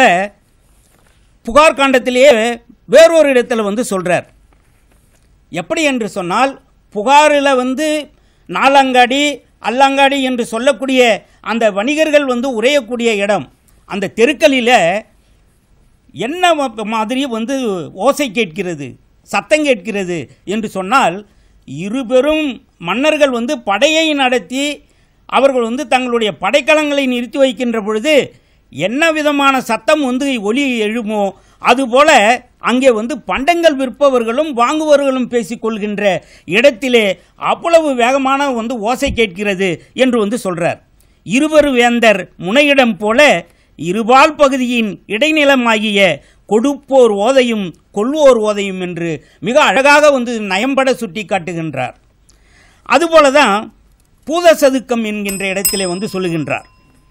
புகார் காண்டத்திலேயே வேறொரு இடத்துல வந்து சொல்றார் எப்படி என்று சொன்னால் புகாரில் வந்து நாலங்காடி அல்லங்காடி என்று சொல்லக்கூடிய அந்த வணிகர்கள் வந்து உரையக்கூடிய இடம் அந்த தெருக்களில் என்ன ம- மாதிரி வந்து ஓசை கேட்கிறது சத்தம் கேட்கிறது என்று சொன்னால் இருபெரும் மன்னர்கள் வந்து படையை நடத்தி அவர்கள் வந்து தங்களுடைய படைக்கலங்களை நிறுத்தி வைக்கின்ற பொழுது என்ன விதமான சத்தம் வந்து ஒலி எழுமோ அதுபோல அங்கே வந்து பண்டங்கள் விற்பவர்களும் வாங்குபவர்களும் பேசிக்கொள்கின்ற இடத்திலே அவ்வளவு வேகமான வந்து ஓசை கேட்கிறது என்று வந்து சொல்றார் இருவரு வேந்தர் முனையிடம் போல இருபால் பகுதியின் இடைநிலமாகிய கொடுப்போர் ஓதையும் கொள்வோர் ஓதையும் என்று மிக அழகாக வந்து நயம்பட சுட்டி காட்டுகின்றார் அதுபோல தான் பூதசதுக்கம் என்கின்ற இடத்திலே வந்து சொல்லுகின்றார்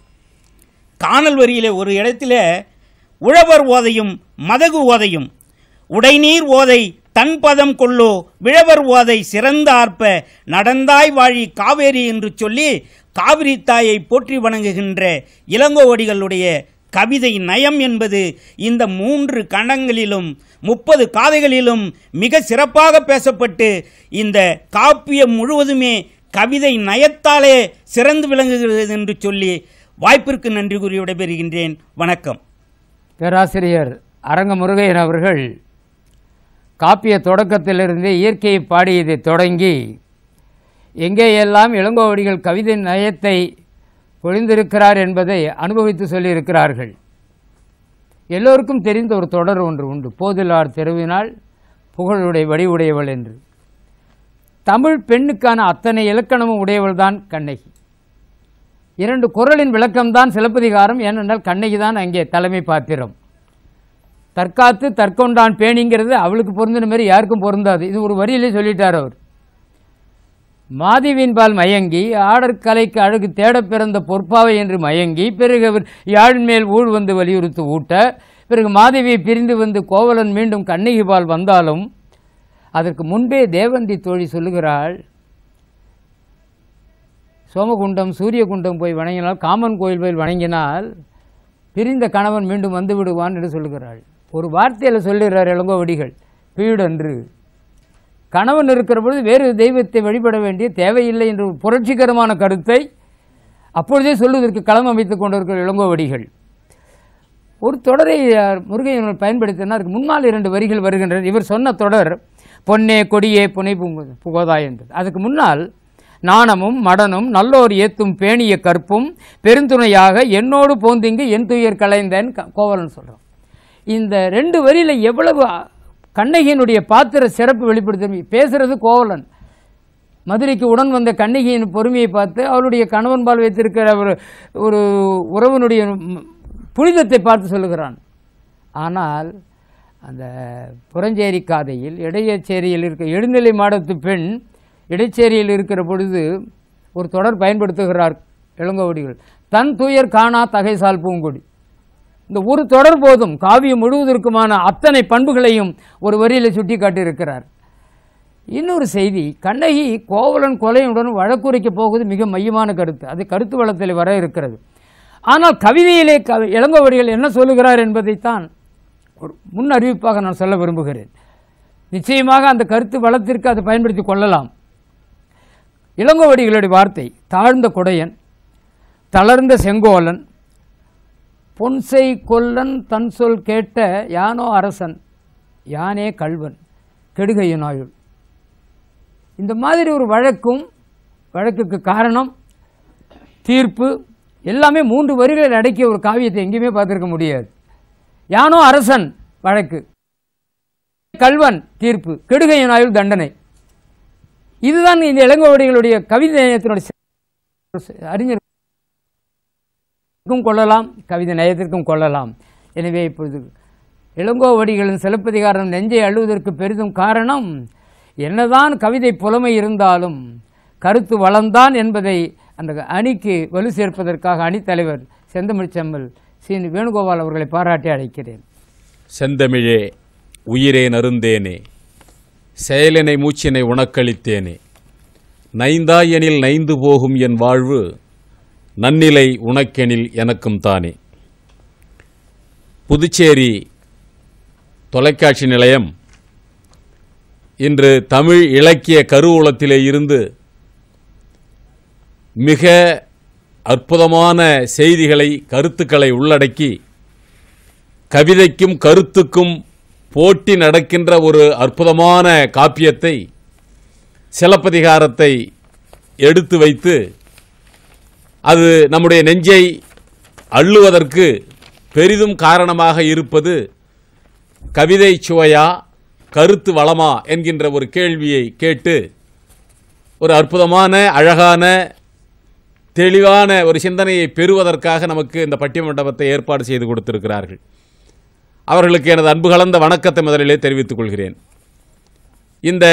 காணல் வரியிலே ஒரு இடத்திலே உழவர் ஓதையும் மதகு ஓதையும் உடைநீர் ஓதை தன் பதம் கொள்ளோ விழவர் ஓதை சிறந்த ஆர்ப்ப நடந்தாய் வாழி காவேரி என்று சொல்லி காவிரி தாயை போற்றி வணங்குகின்ற இளங்கோவடிகளுடைய கவிதை நயம் என்பது இந்த மூன்று கண்டங்களிலும் முப்பது காதைகளிலும் மிக சிறப்பாக பேசப்பட்டு இந்த காப்பியம் முழுவதுமே கவிதை நயத்தாலே சிறந்து விளங்குகிறது என்று சொல்லி வாய்ப்பிற்கு நன்றி கூறி விடைபெறுகின்றேன் வணக்கம் பேராசிரியர் அரங்க முருகையன் அவர்கள் காப்பிய தொடக்கத்திலிருந்தே இயற்கையை பாடியதை தொடங்கி எங்கேயெல்லாம் இளங்கோவடிகள் கவிதை நயத்தை பொழிந்திருக்கிறார் என்பதை அனுபவித்து சொல்லியிருக்கிறார்கள் எல்லோருக்கும் தெரிந்த ஒரு தொடர் ஒன்று உண்டு போதிலார் தெருவினால் புகழுடைய வடிவுடையவள் என்று தமிழ் பெண்ணுக்கான அத்தனை இலக்கணமும் உடையவள்தான் கண்ணகி இரண்டு குறளின் விளக்கம்தான் சிலப்பதிகாரம் ஏனென்றால் கண்ணகி தான் அங்கே தலைமை பாத்திரம் தற்காத்து தற்கொண்டான் பேணிங்கிறது அவளுக்கு பொருந்தின மாதிரி யாருக்கும் பொருந்தாது இது ஒரு வரியிலே சொல்லிட்டார் அவர் மாதிவின்பால் மயங்கி ஆடற்கலைக்கு அழகு தேடப் பிறந்த பொற்பாவை என்று மயங்கி பிறகு அவர் யாழின் மேல் ஊழ் வந்து வலியுறுத்தி ஊட்ட பிறகு மாதவியை பிரிந்து வந்து கோவலன் மீண்டும் கண்ணகி பால் வந்தாலும் அதற்கு முன்பே தேவந்தி தோழி சொல்லுகிறாள் சோமகுண்டம் சூரியகுண்டம் போய் வணங்கினால் காமன் கோயில் போய் வணங்கினால் பிரிந்த கணவன் மீண்டும் வந்து விடுவான் என்று சொல்லுகிறாள் ஒரு வார்த்தையில் சொல்லுகிறார் இளங்கோவடிகள் பீடன்று கணவன் இருக்கிற பொழுது வேறு தெய்வத்தை வழிபட வேண்டிய தேவையில்லை என்ற ஒரு புரட்சிகரமான கருத்தை அப்பொழுதே சொல்வதற்கு களம் அமைத்துக் கொண்டிருக்கிற இளங்கோவடிகள் ஒரு தொடரை அஹ், முருகையன் பயன்படுத்தினா அதுக்கு முன்னால் இரண்டு வரிகள் வருகின்றன இவர் சொன்ன தொடர் பொன்னே கொடியே புனை புங்கு- புகதாய் என்பது அதுக்கு முன்னால் நாணமும் மடனும் நல்லோர் ஏத்தும் பேணிய கற்பும் பெருந்துணையாக என்னோடு போந்திங்கு என் துயர் கலைந்தேன் க- கோவலன் சொல்றான் இந்த ரெண்டு வரியில எவ்வளவு அ- கண்ணகியினுடைய பாத்திர சிறப்பு வெளிப்படுத்த பேசுறது கோவலன் மதுரைக்கு உடன் வந்த கண்ணகியின் பொறுமையை பார்த்து அவளுடைய கணவன்பால் வைத்திருக்கிற ஒரு ஒரு உறவினுடைய ம், புனிதத்தை பார்த்து சொல்லுகிறான் ஆனால் அந்த புறஞ்சேரி காதையில் இடையச்சேரியில் இருக்க எழுநிலை மாடத்து பெண் இடைச்சேரியில் இருக்கிற பொழுது ஒரு தொடர் பயன்படுத்துகிறார் இளங்கோவடிகள் தன் துயர் காணா தகைசால் பூங்கொடி இந்த ஒரு தொடர் போதும் காவியம் முழுவதற்குமான அத்தனை பண்புகளையும் ஒரு வரியில் சுட்டி காட்டியிருக்கிறார் இன்னொரு செய்தி கண்ணகி கோவலன் கொலையுடன் வழக்குரைக்க போவது மிக மையமான கருத்து அது கருத்து வளத்தில் வர இருக்கிறது ஆனால் கவிதையிலே க இளங்கோவடிகள் என்ன சொல்லுகிறார் என்பதைத்தான் ஒரு முன் அறிவிப்பாக நான் சொல்ல விரும்புகிறேன் நிச்சயமாக அந்த கருத்து வளத்திற்கு அதை பயன்படுத்தி கொள்ளலாம் இளங்கோவடிகளுடைய வார்த்தை தாழ்ந்த கொடையன் தளர்ந்த செங்கோலன் பொன்சை கொல்லன் தன் சொல் கேட்ட யானோ அரசன் யானே கள்வன் கெடுகையனாயுள் இந்த மாதிரி ஒரு வழக்கும் வழக்குக்கு காரணம் தீர்ப்பு எல்லாமே மூன்று வரிகளில் அடக்கிய ஒரு காவியத்தை எங்கேயுமே பார்த்திருக்க முடியாது யானோ அரசன் வழக்கு கல்வன் தீர்ப்பு கெடுகையனாயுள் தண்டனை இதுதான் இந்த இளங்கோவடிகளுடைய கவிதை நயத்தினுடைய சி- அறிஞர் க்கும் கொள்ளலாம் கவிதை நயத்திற்கும் கொள்ளலாம் எனவே இப்பொழுது இளங்கோவடிகளின் சிலப்பதிகாரம் நெஞ்சை அள்ளுவதற்கு பெரிதும் காரணம் என்னதான் கவிதை புலமை இருந்தாலும் கருத்து வளம்தான் என்பதை அந்த அணிக்கு வலு சேர்ப்பதற்காக அணித்தலைவர் செந்தமிழ் செம்மல் சி வேணுகோபால் அவர்களை பாராட்டி அழைக்கிறேன் செந்தமிழே உயிரே நருந்தேனே செயலினை மூச்சினை உனக்களித்தேனே நைந்தாயெனில் நைந்து போகும் என் வாழ்வு நன்னிலை உனக்கெனில் எனக்கும் தானே புதுச்சேரி தொலைக்காட்சி நிலையம் இன்று தமிழ் இலக்கிய கருவூலத்திலே இருந்து மிக அற்புதமான செய்திகளை கருத்துக்களை உள்ளடக்கி கவிதைக்கும் கருத்துக்கும் போட்டி நடக்கின்ற ஒரு அற்புதமான காப்பியத்தை சிலப்பதிகாரத்தை எடுத்து வைத்து அது நம்முடைய நெஞ்சை அள்ளுவதற்கு பெரிதும் காரணமாக இருப்பது கவிதை சுவையா கருத்து வளமா என்கின்ற ஒரு கேள்வியை கேட்டு ஒரு அற்புதமான அழகான தெளிவான ஒரு சிந்தனையை பெறுவதற்காக நமக்கு இந்த பட்டிமண்டபத்தை ஏற்பாடு செய்து கொடுத்திருக்கிறார்கள் அவர்களுக்கு எனது அன்பு கலந்த வணக்கத்தை முதலிலே தெரிவித்துக் கொள்கிறேன் இந்த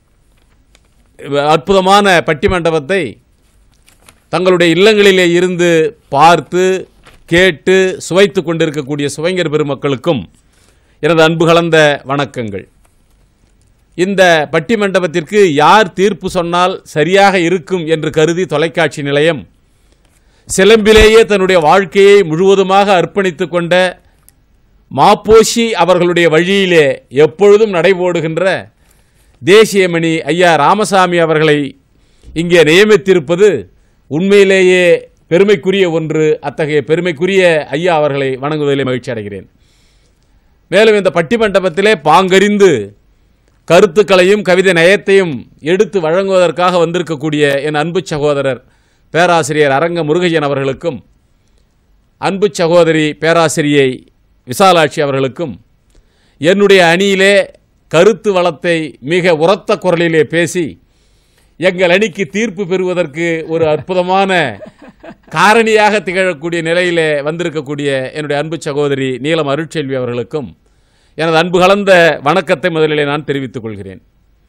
அற்புதமான பட்டிமண்டபத்தை தங்களுடைய இல்லங்களிலே இருந்து பார்த்து கேட்டு சுவைத்து கொண்டிருக்கக்கூடிய சுவைஞர் பெருமக்களுக்கும் எனது அன்பு கலந்த வணக்கங்கள் இந்த பட்டிமண்டபத்திற்கு யார் தீர்ப்பு சொன்னால் சரியாக இருக்கும் என்று கருதி தொலைக்காட்சி நிலையம் சிலம்பிலேயே தன்னுடைய வாழ்க்கையை முழுவதுமாக அர்ப்பணித்துக் கொண்ட மாப்போசி அவர்களுடைய வழியிலே எப்பொழுதும் நடைபோடுகின்ற தேசியமணி ஐயா ராமசாமி அவர்களை இங்கே நியமித்திருப்பது உண்மையிலேயே பெருமைக்குரிய ஒன்று அத்தகைய பெருமைக்குரிய ஐயா அவர்களை வணங்குவதிலே மகிழ்ச்சி அடைகிறேன் மேலும் இந்த பட்டிமண்டபத்திலே பாங்கறிந்து கருத்துக்களையும் கவிதை நயத்தையும் எடுத்து வழங்குவதற்காக வந்திருக்கக்கூடிய என் அன்பு சகோதரர் பேராசிரியர் அரங்க முருகையன் அவர்களுக்கும் அன்பு சகோதரி பேராசிரியை விசாலாட்சி அவர்களுக்கும் என்னுடைய அணியிலே கருத்து வளத்தை மிக உரத்த குரலிலே பேசி எங்கள் அணிக்கு தீர்ப்பு பெறுவதற்கு ஒரு அற்புதமான காரணியாக திகழக்கூடிய நிலையிலே வந்திருக்கக்கூடிய என்னுடைய அன்பு சகோதரி நீலம் அருட்செல்வி அவர்களுக்கும் எனது அன்பு கலந்த வணக்கத்தை முதலிலே நான் தெரிவித்துக் கொள்கிறேன்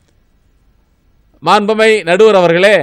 மாண்பமை நடுவர் அவர்களே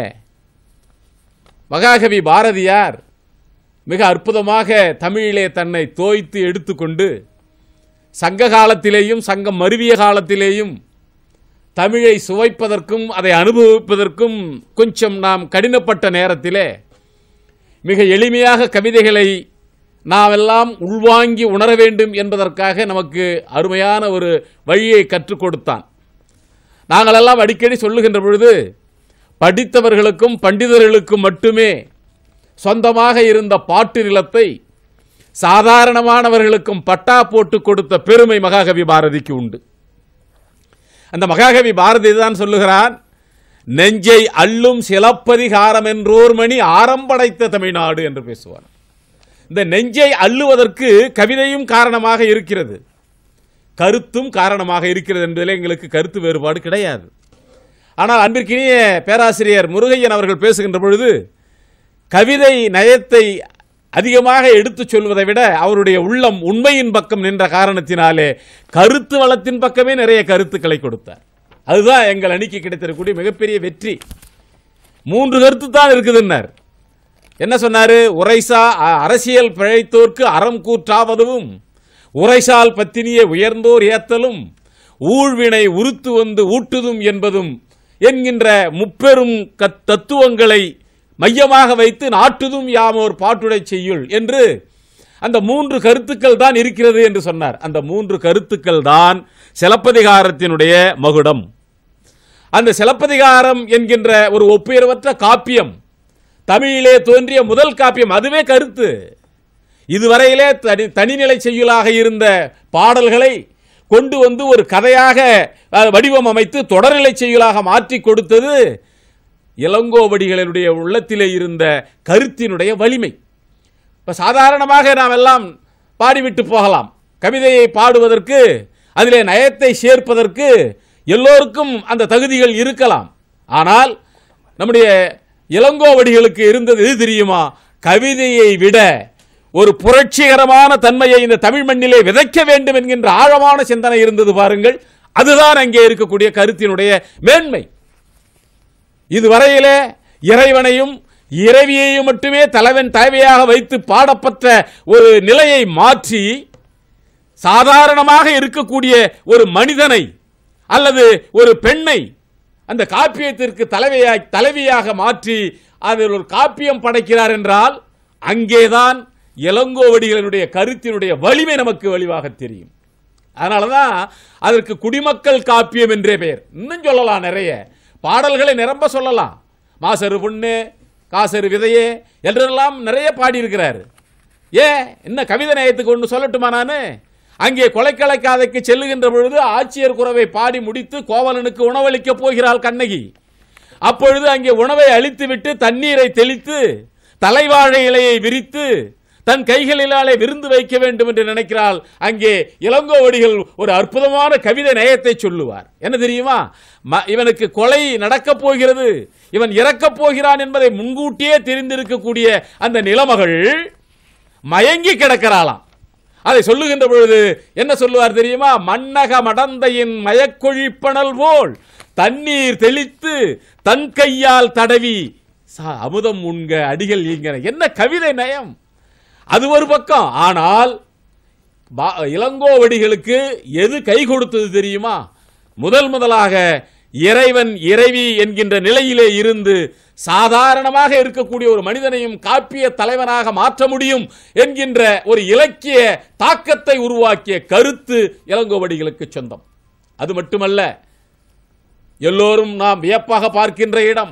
மகாகவி பாரதியார் மிக அற்புதமாக தமிழிலே தன்னை தோய்த்து எடுத்துக்கொண்டு சங்க காலத்திலேயும் சங்கம் மருவிய காலத்திலேயும் தமிழை சுவைப்பதற்கும் அதை அனுபவிப்பதற்கும் கொஞ்சம் நாம் கடினப்பட்ட நேரத்திலே மிக எளிமையாக கவிதைகளை நாமெல்லாம் உள்வாங்கி உணர வேண்டும் என்பதற்காக நமக்கு அருமையான ஒரு வழியை கற்றுக் கொடுத்தான் நாங்களெல்லாம் அடிக்கடி சொல்லுகின்ற பொழுது படித்தவர்களுக்கும் பண்டிதர்களுக்கும் மட்டுமே சொந்தமாக இருந்த பாட்டு நிலத்தை சாதாரணமானவர்களுக்கும் பட்டா போட்டு கொடுத்த பெருமை மகாகவி பாரதிக்கு உண்டு அந்த மகாகவி பாரதி தான் சொல்லுகிறான் நெஞ்சை அள்ளும் சிலப்பதிகாரம் என்றோர் மணி ஆரம்படைத்த தமிழ்நாடு என்று பேசுவார் இந்த நெஞ்சை அள்ளுவதற்கு கவிதையும் காரணமாக இருக்கிறது கருத்தும் காரணமாக இருக்கிறது என்பதில் எங்களுக்கு கருத்து வேறுபாடு கிடையாது ஆனால் அன்பிற்கினிய பேராசிரியர் முருகையன் அவர்கள் பேசுகின்ற பொழுது கவிதை நயத்தை அதிகமாக எடுத்துச் சொல்வதை விட அவருடைய உள்ளம் உண்மையின் பக்கம் நின்ற காரணத்தினாலே கருத்து வளத்தின் பக்கமே நிறைய கருத்துக்களை கொடுத்தார் அதுதான் எங்கள் அணிக்கு கிடைத்திருக்கக்கூடிய மிகப்பெரிய வெற்றி மூன்று கருத்து தான் இருக்குதுன்னார் என்ன சொன்னாரு உரைசா அ- அரசியல் பிழைத்தோர்க்கு அறம் கூற்றாவதும் உரைசால் பத்தினிய உயர்ந்தோர் ஏத்தலும் ஊழ்வினை உருத்து வந்து ஊட்டுதும் என்பதும் என்கின்ற முப்பெரும் கத்- தத்துவங்களை மையமாக வைத்து நாட்டுதும் யாமோர் பாட்டுடை செய்யுள் என்று அந்த மூன்று கருத்துக்கள் தான் இருக்கிறது என்று சொன்னார் அந்த மூன்று கருத்துக்கள் தான் சிலப்பதிகாரத்தினுடைய மகுடம் அந்த சிலப்பதிகாரம் என்கின்ற ஒரு ஒப்புயர்வற்ற காப்பியம் தமிழிலே தோன்றிய முதல் காப்பியம் அதுவே கருத்து இதுவரையிலே தனி தனிநிலை செய்யுளாக இருந்த பாடல்களை கொண்டு வந்து ஒரு கதையாக அஹ், வடிவம் அமைத்து தொடர்நிலை செய்யுளாக மாற்றி கொடுத்தது இளங்கோவடிகளுடைய உள்ளத்திலே இருந்த கருத்தினுடைய வலிமை இப்ப சாதாரணமாக நாம் எல்லாம் பாடிவிட்டு போகலாம் கவிதையை பாடுவதற்கு அதிலே நயத்தை சேர்ப்பதற்கு எல்லோருக்கும் அந்த தகுதிகள் இருக்கலாம் ஆனால் நம்முடைய இளங்கோவடிகளுக்கு இருந்தது எது தெரியுமா கவிதையை விட ஒரு புரட்சிகரமான தன்மையை இந்த தமிழ் மண்ணிலே விதைக்க வேண்டும் என்கின்ற ஆழமான சிந்தனை இருந்தது பாருங்கள் அதுதான் அங்கே இருக்கக்கூடிய கருத்தினுடைய மேன்மை இதுவரையிலே இறைவனையும் இறைவியையும் மட்டுமே தலைவன் தலைவியாக வைத்து பாடப்பட்ட ஒரு நிலையை மாற்றி சாதாரணமாக இருக்கக்கூடிய ஒரு மனிதனை அல்லது ஒரு பெண்ணை அந்த காப்பியத்திற்கு தலைவியாய் தலைவியாக மாற்றி அதில் ஒரு காப்பியம் படைக்கிறார் என்றால் அங்கேதான் இளங்கோவடிகளினுடைய கருத்தினுடைய வலிமை நமக்கு வலிவாக தெரியும் அதனாலதான் அதற்கு குடிமக்கள் காப்பியம் என்றே பெயர் இன்னும் சொல்லலாம் நிறைய பாடல்களை நிரம்ப சொல்லலாம் மாசரு பொண்ணு காசரு விதையே என்றெல்லாம் நிறைய பாடியிருக்கிறார் ஏன் என்ன கவிதை நயத்துக்கு ஒன்று சொல்லட்டுமா நான் அங்கே கொலைக்கலைக்காதைக்கு செல்லுகின்ற பொழுது ஆட்சியர் குறவை பாடி முடித்து கோவலனுக்கு உணவளிக்கப் போகிறாள் கண்ணகி அப்பொழுது அங்கே உணவை அளித்துவிட்டு தண்ணீரை தெளித்து தலைவாழை இலையை விரித்து தன் கைகளிலாலே விருந்து வைக்க வேண்டும் என்று நினைக்கிறாள் அங்கே இளங்கோவடிகள் ஒரு அற்புதமான கவிதை நயத்தை சொல்லுவார் என்ன தெரியுமா ம- இவனுக்கு கொலை நடக்கப் போகிறது இவன் இறக்கப் போகிறான் என்பதை முன்கூட்டியே தெரிந்திருக்கக்கூடிய அந்த நிலமகள் மயங்கி கிடக்கிறாளாம் அதை சொல்லுகின்ற பொழுது என்ன சொல்லுவார் தெரியுமா மன்னக மடந்தையின் மயக்கொழிப்பனல் போல் தண்ணீர் தெளித்து தன் கையால் தடவி சா- அமுதம் உண்க அடிகள் ஈங்கன என்ன கவிதை நயம் அது ஒரு பக்கம் ஆனால் பா- இளங்கோவடிகளுக்கு எது கை கொடுத்தது தெரியுமா முதல் முதலாக இறைவன் இறைவி என்கின்ற நிலையிலே இருந்து சாதாரணமாக இருக்கக்கூடிய ஒரு மனிதனையும் காப்பிய தலைவனாக மாற்ற முடியும் என்கின்ற ஒரு இலக்கிய தாக்கத்தை உருவாக்கிய கருத்து இளங்கோவடிகளுக்கு சொந்தம் அது மட்டுமல்ல எல்லோரும் நாம் வியப்பாக பார்க்கின்ற இடம்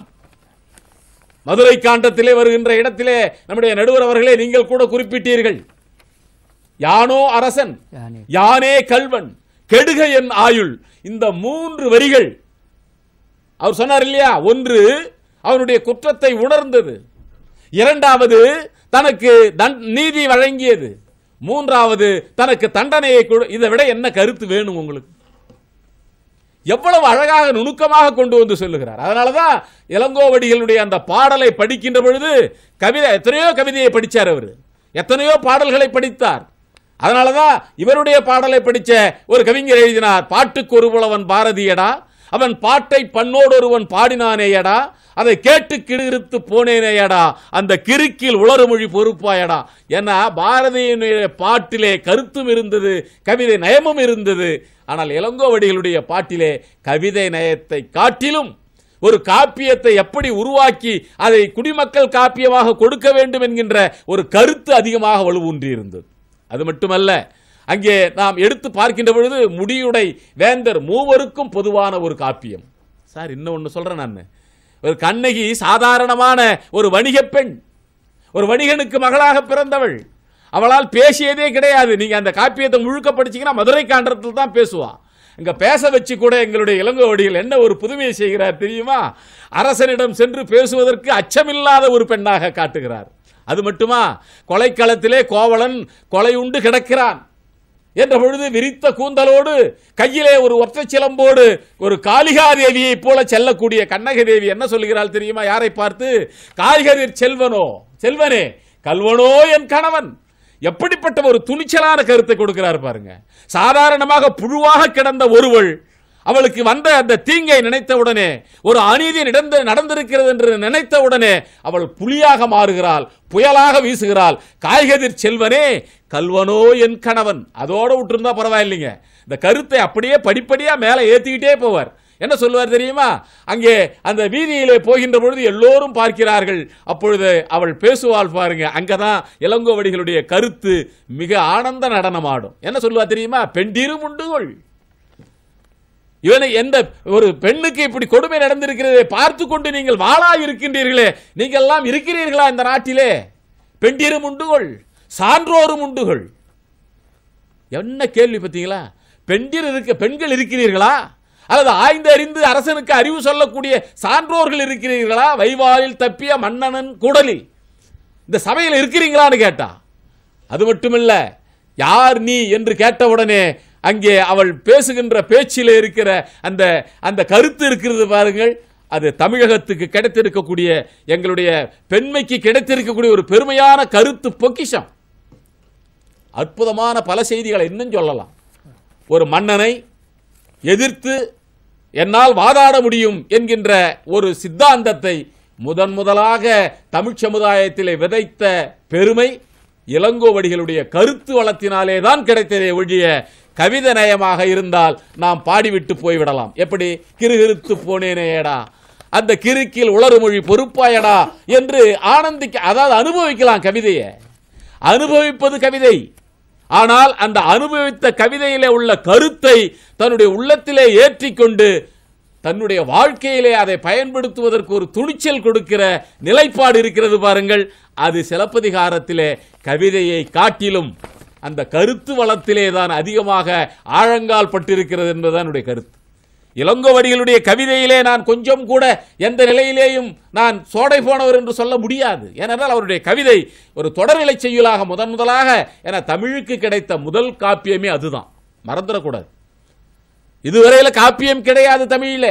மதுரை காண்டத்திலே வருகின்ற இடத்திலே நம்முடைய நடுவர் அவர்களே நீங்கள் கூட குறிப்பிட்டீர்கள் யானோ அரசன் யானே. யானே கல்வன் கெடுக என் ஆயுள் இந்த மூன்று வரிகள் அவர் சொன்னார் இல்லையா ஒன்று அவனுடைய குற்றத்தை உணர்ந்தது இரண்டாவது தனக்கு தண்- நீதி வழங்கியது மூன்றாவது தனக்கு தண்டனையை கொடு- இதை விட என்ன கருத்து வேணும் உங்களுக்கு எவ்வளவு அழகாக நுணுக்கமாக கொண்டு வந்து சொல்லுகிறார் அதனாலதான் இளங்கோவடிகளுடைய அந்த பாடலை படிக்கின்ற பொழுது கவிதை எத்தனையோ கவிதையை படிச்சார் அவர் எத்தனையோ பாடல்களை படித்தார் அதனாலதான் இவருடைய பாடலை படிச்ச ஒரு கவிஞர் எழுதினார் பாட்டுக்கு ஒரு புலவன் பாரதியடா அவன் பாட்டை பண்ணோடு ஒருவன் பாடினானேயடா அதை கேட்டு கிடுகிறுத்து போனேனேயடா அந்த கிறுக்கில் உளறுமொழி பொறுப்பாயடா என பாரதியினுடைய பாட்டிலே கருத்தும் இருந்தது கவிதை நயமும் இருந்தது ஆனால் இளங்கோவடிகளுடைய பாட்டிலே கவிதை நயத்தை காட்டிலும் ஒரு காப்பியத்தை எப்படி உருவாக்கி அதை குடிமக்கள் காப்பியமாக கொடுக்க வேண்டும் என்கின்ற ஒரு கருத்து அதிகமாக வலுவூன்றி இருந்தது அது மட்டுமல்ல அங்கே நாம் எடுத்து பார்க்கின்ற பொழுது முடியுடை வேந்தர் மூவருக்கும் பொதுவான ஒரு காப்பியம் சார் இன்னும் ஒன்று சொல்றேன் நான் ஒரு கண்ணகி சாதாரணமான ஒரு வணிகப் பெண் ஒரு வணிகனுக்கு மகளாக பிறந்தவள் அவளால் பேசியதே கிடையாது நீங்க அந்த காப்பியத்தை முழுக்க படிச்சீங்கன்னா மதுரை காண்டத்தில் தான் பேசுவா இங்க பேச வச்சு கூட எங்களுடைய இளங்கோவடிகள் என்ன ஒரு புதுமையை செய்கிறார் தெரியுமா அரசனிடம் சென்று பேசுவதற்கு அச்சமில்லாத ஒரு பெண்ணாக காட்டுகிறார் அது மட்டுமா கொலைக்களத்திலே கோவலன் கொலை உண்டு கிடக்கிறான் என்ற பொழுது விரித்த கூந்தலோடு கையிலே ஒரு ஒற்றை சிலம்போடு ஒரு காளிகா தேவியை போல செல்லக்கூடிய கண்ணகி தேவி என்ன சொல்கிறாள் தெரியுமா யாரை பார்த்து காய்கதிர் செல்வனோ செல்வனே கல்வனோ என் கணவன் எப்படிப்பட்ட ஒரு துணிச்சலான கருத்தை கொடுக்கிறார் பாருங்க சாதாரணமாக புழுவாக கிடந்த ஒருவள் அவளுக்கு வந்த அந்த தீங்கை நினைத்த உடனே ஒரு அநீதி நடந்து நடந்திருக்கிறது என்று நினைத்த உடனே அவள் புலியாக மாறுகிறாள் புயலாக வீசுகிறாள் காய்கதிர் செல்வனே கல்வனோ என் கணவன் அதோட விட்டுருந்தா பரவாயில்லைங்க இந்த கருத்தை அப்படியே படிப்படியா மேலே ஏத்திக்கிட்டே போவார் என்ன சொல்லுவார் தெரியுமா அங்கே அந்த வீதியிலே போகின்ற பொழுது எல்லோரும் பார்க்கிறார்கள் அப்பொழுது அவள் பேசுவாள் பாருங்க அங்கதான் இளங்கோவடிகளுடைய கருத்து மிக ஆனந்த நடனமாடும் என்ன சொல்லுவா தெரியுமா பெண்டிரும் உண்டுகொள் இவனை எந்த ஒரு பெண்ணுக்கு இப்படி கொடுமை நடந்திருக்கிறதை பார்த்து கொண்டு நீங்கள் வாளா இருக்கின்றீர்களே நீங்கள் எல்லாம் இருக்கிறீர்களா இந்த நாட்டிலே பெண்டிரும் உண்டுகொள் சான்றோரும் உண்டுகொள் என்ன கேள்வி பார்த்தீங்களா பெண்டிர் இருக்க பெண்கள் இருக்கிறீர்களா அல்லது ஆய்ந்து அறிந்து அரசனுக்கு அறிவு சொல்லக்கூடிய சான்றோர்கள் இருக்கிறீர்களா வைவாலில் தப்பிய மன்னனன் கூடலில் இந்த சபையில் இருக்கிறீங்களான்னு கேட்டா அது மட்டுமில்ல யார் நீ என்று கேட்டவுடனே அங்கே அவள் பேசுகின்ற பேச்சில் இருக்கிற அந்த அந்த கருத்து இருக்கிறது பாருங்கள் அது தமிழகத்துக்கு கிடைத்திருக்கக்கூடிய எங்களுடைய பெண்மைக்கு கிடைத்திருக்கக்கூடிய ஒரு பெருமையான கருத்து பொக்கிஷம் அற்புதமான பல செய்திகளை இன்னும் சொல்லலாம் ஒரு மன்னனை எதிர்த்து என்னால் வாதாட முடியும் என்கின்ற ஒரு சித்தாந்தத்தை முதன் முதலாக தமிழ் சமுதாயத்திலே விதைத்த பெருமை இளங்கோவடிகளுடைய கருத்து வளத்தினாலே தான் கிடைத்ததே ஒழிய கவிதை நயமாக இருந்தால் நாம் பாடிவிட்டு போய்விடலாம் எப்படி கிறுகிறுத்து போனேனேடா அந்த கிறுக்கில் உளறுமொழி பொறுப்பாயடா என்று ஆனந்திக்க அதாவது அனுபவிக்கலாம் கவிதையை அனுபவிப்பது கவிதை ஆனால் அந்த அனுபவித்த கவிதையிலே உள்ள கருத்தை தன்னுடைய உள்ளத்திலே ஏற்றிக்கொண்டு தன்னுடைய வாழ்க்கையிலே அதை பயன்படுத்துவதற்கு ஒரு துணிச்சல் கொடுக்கிற நிலைப்பாடு இருக்கிறது பாருங்கள் அது சிலப்பதிகாரத்திலே கவிதையை காட்டிலும் அந்த கருத்து வளத்திலே தான் அதிகமாக ஆழங்கால் பட்டிருக்கிறது என்பதுதான் என்னுடைய கருத்து இளங்கோவடிகளுடைய கவிதையிலே நான் கொஞ்சம் கூட எந்த நிலையிலேயும் நான் சோடை போனவர் என்று சொல்ல முடியாது ஏனென்றால் அவருடைய கவிதை ஒரு தொடர்நிலை செய்யுளாக முதன் முதலாக என தமிழுக்கு கிடைத்த முதல் காப்பியமே அதுதான் மறந்துடக்கூடாது இதுவரையில காப்பியம் கிடையாது தமிழிலே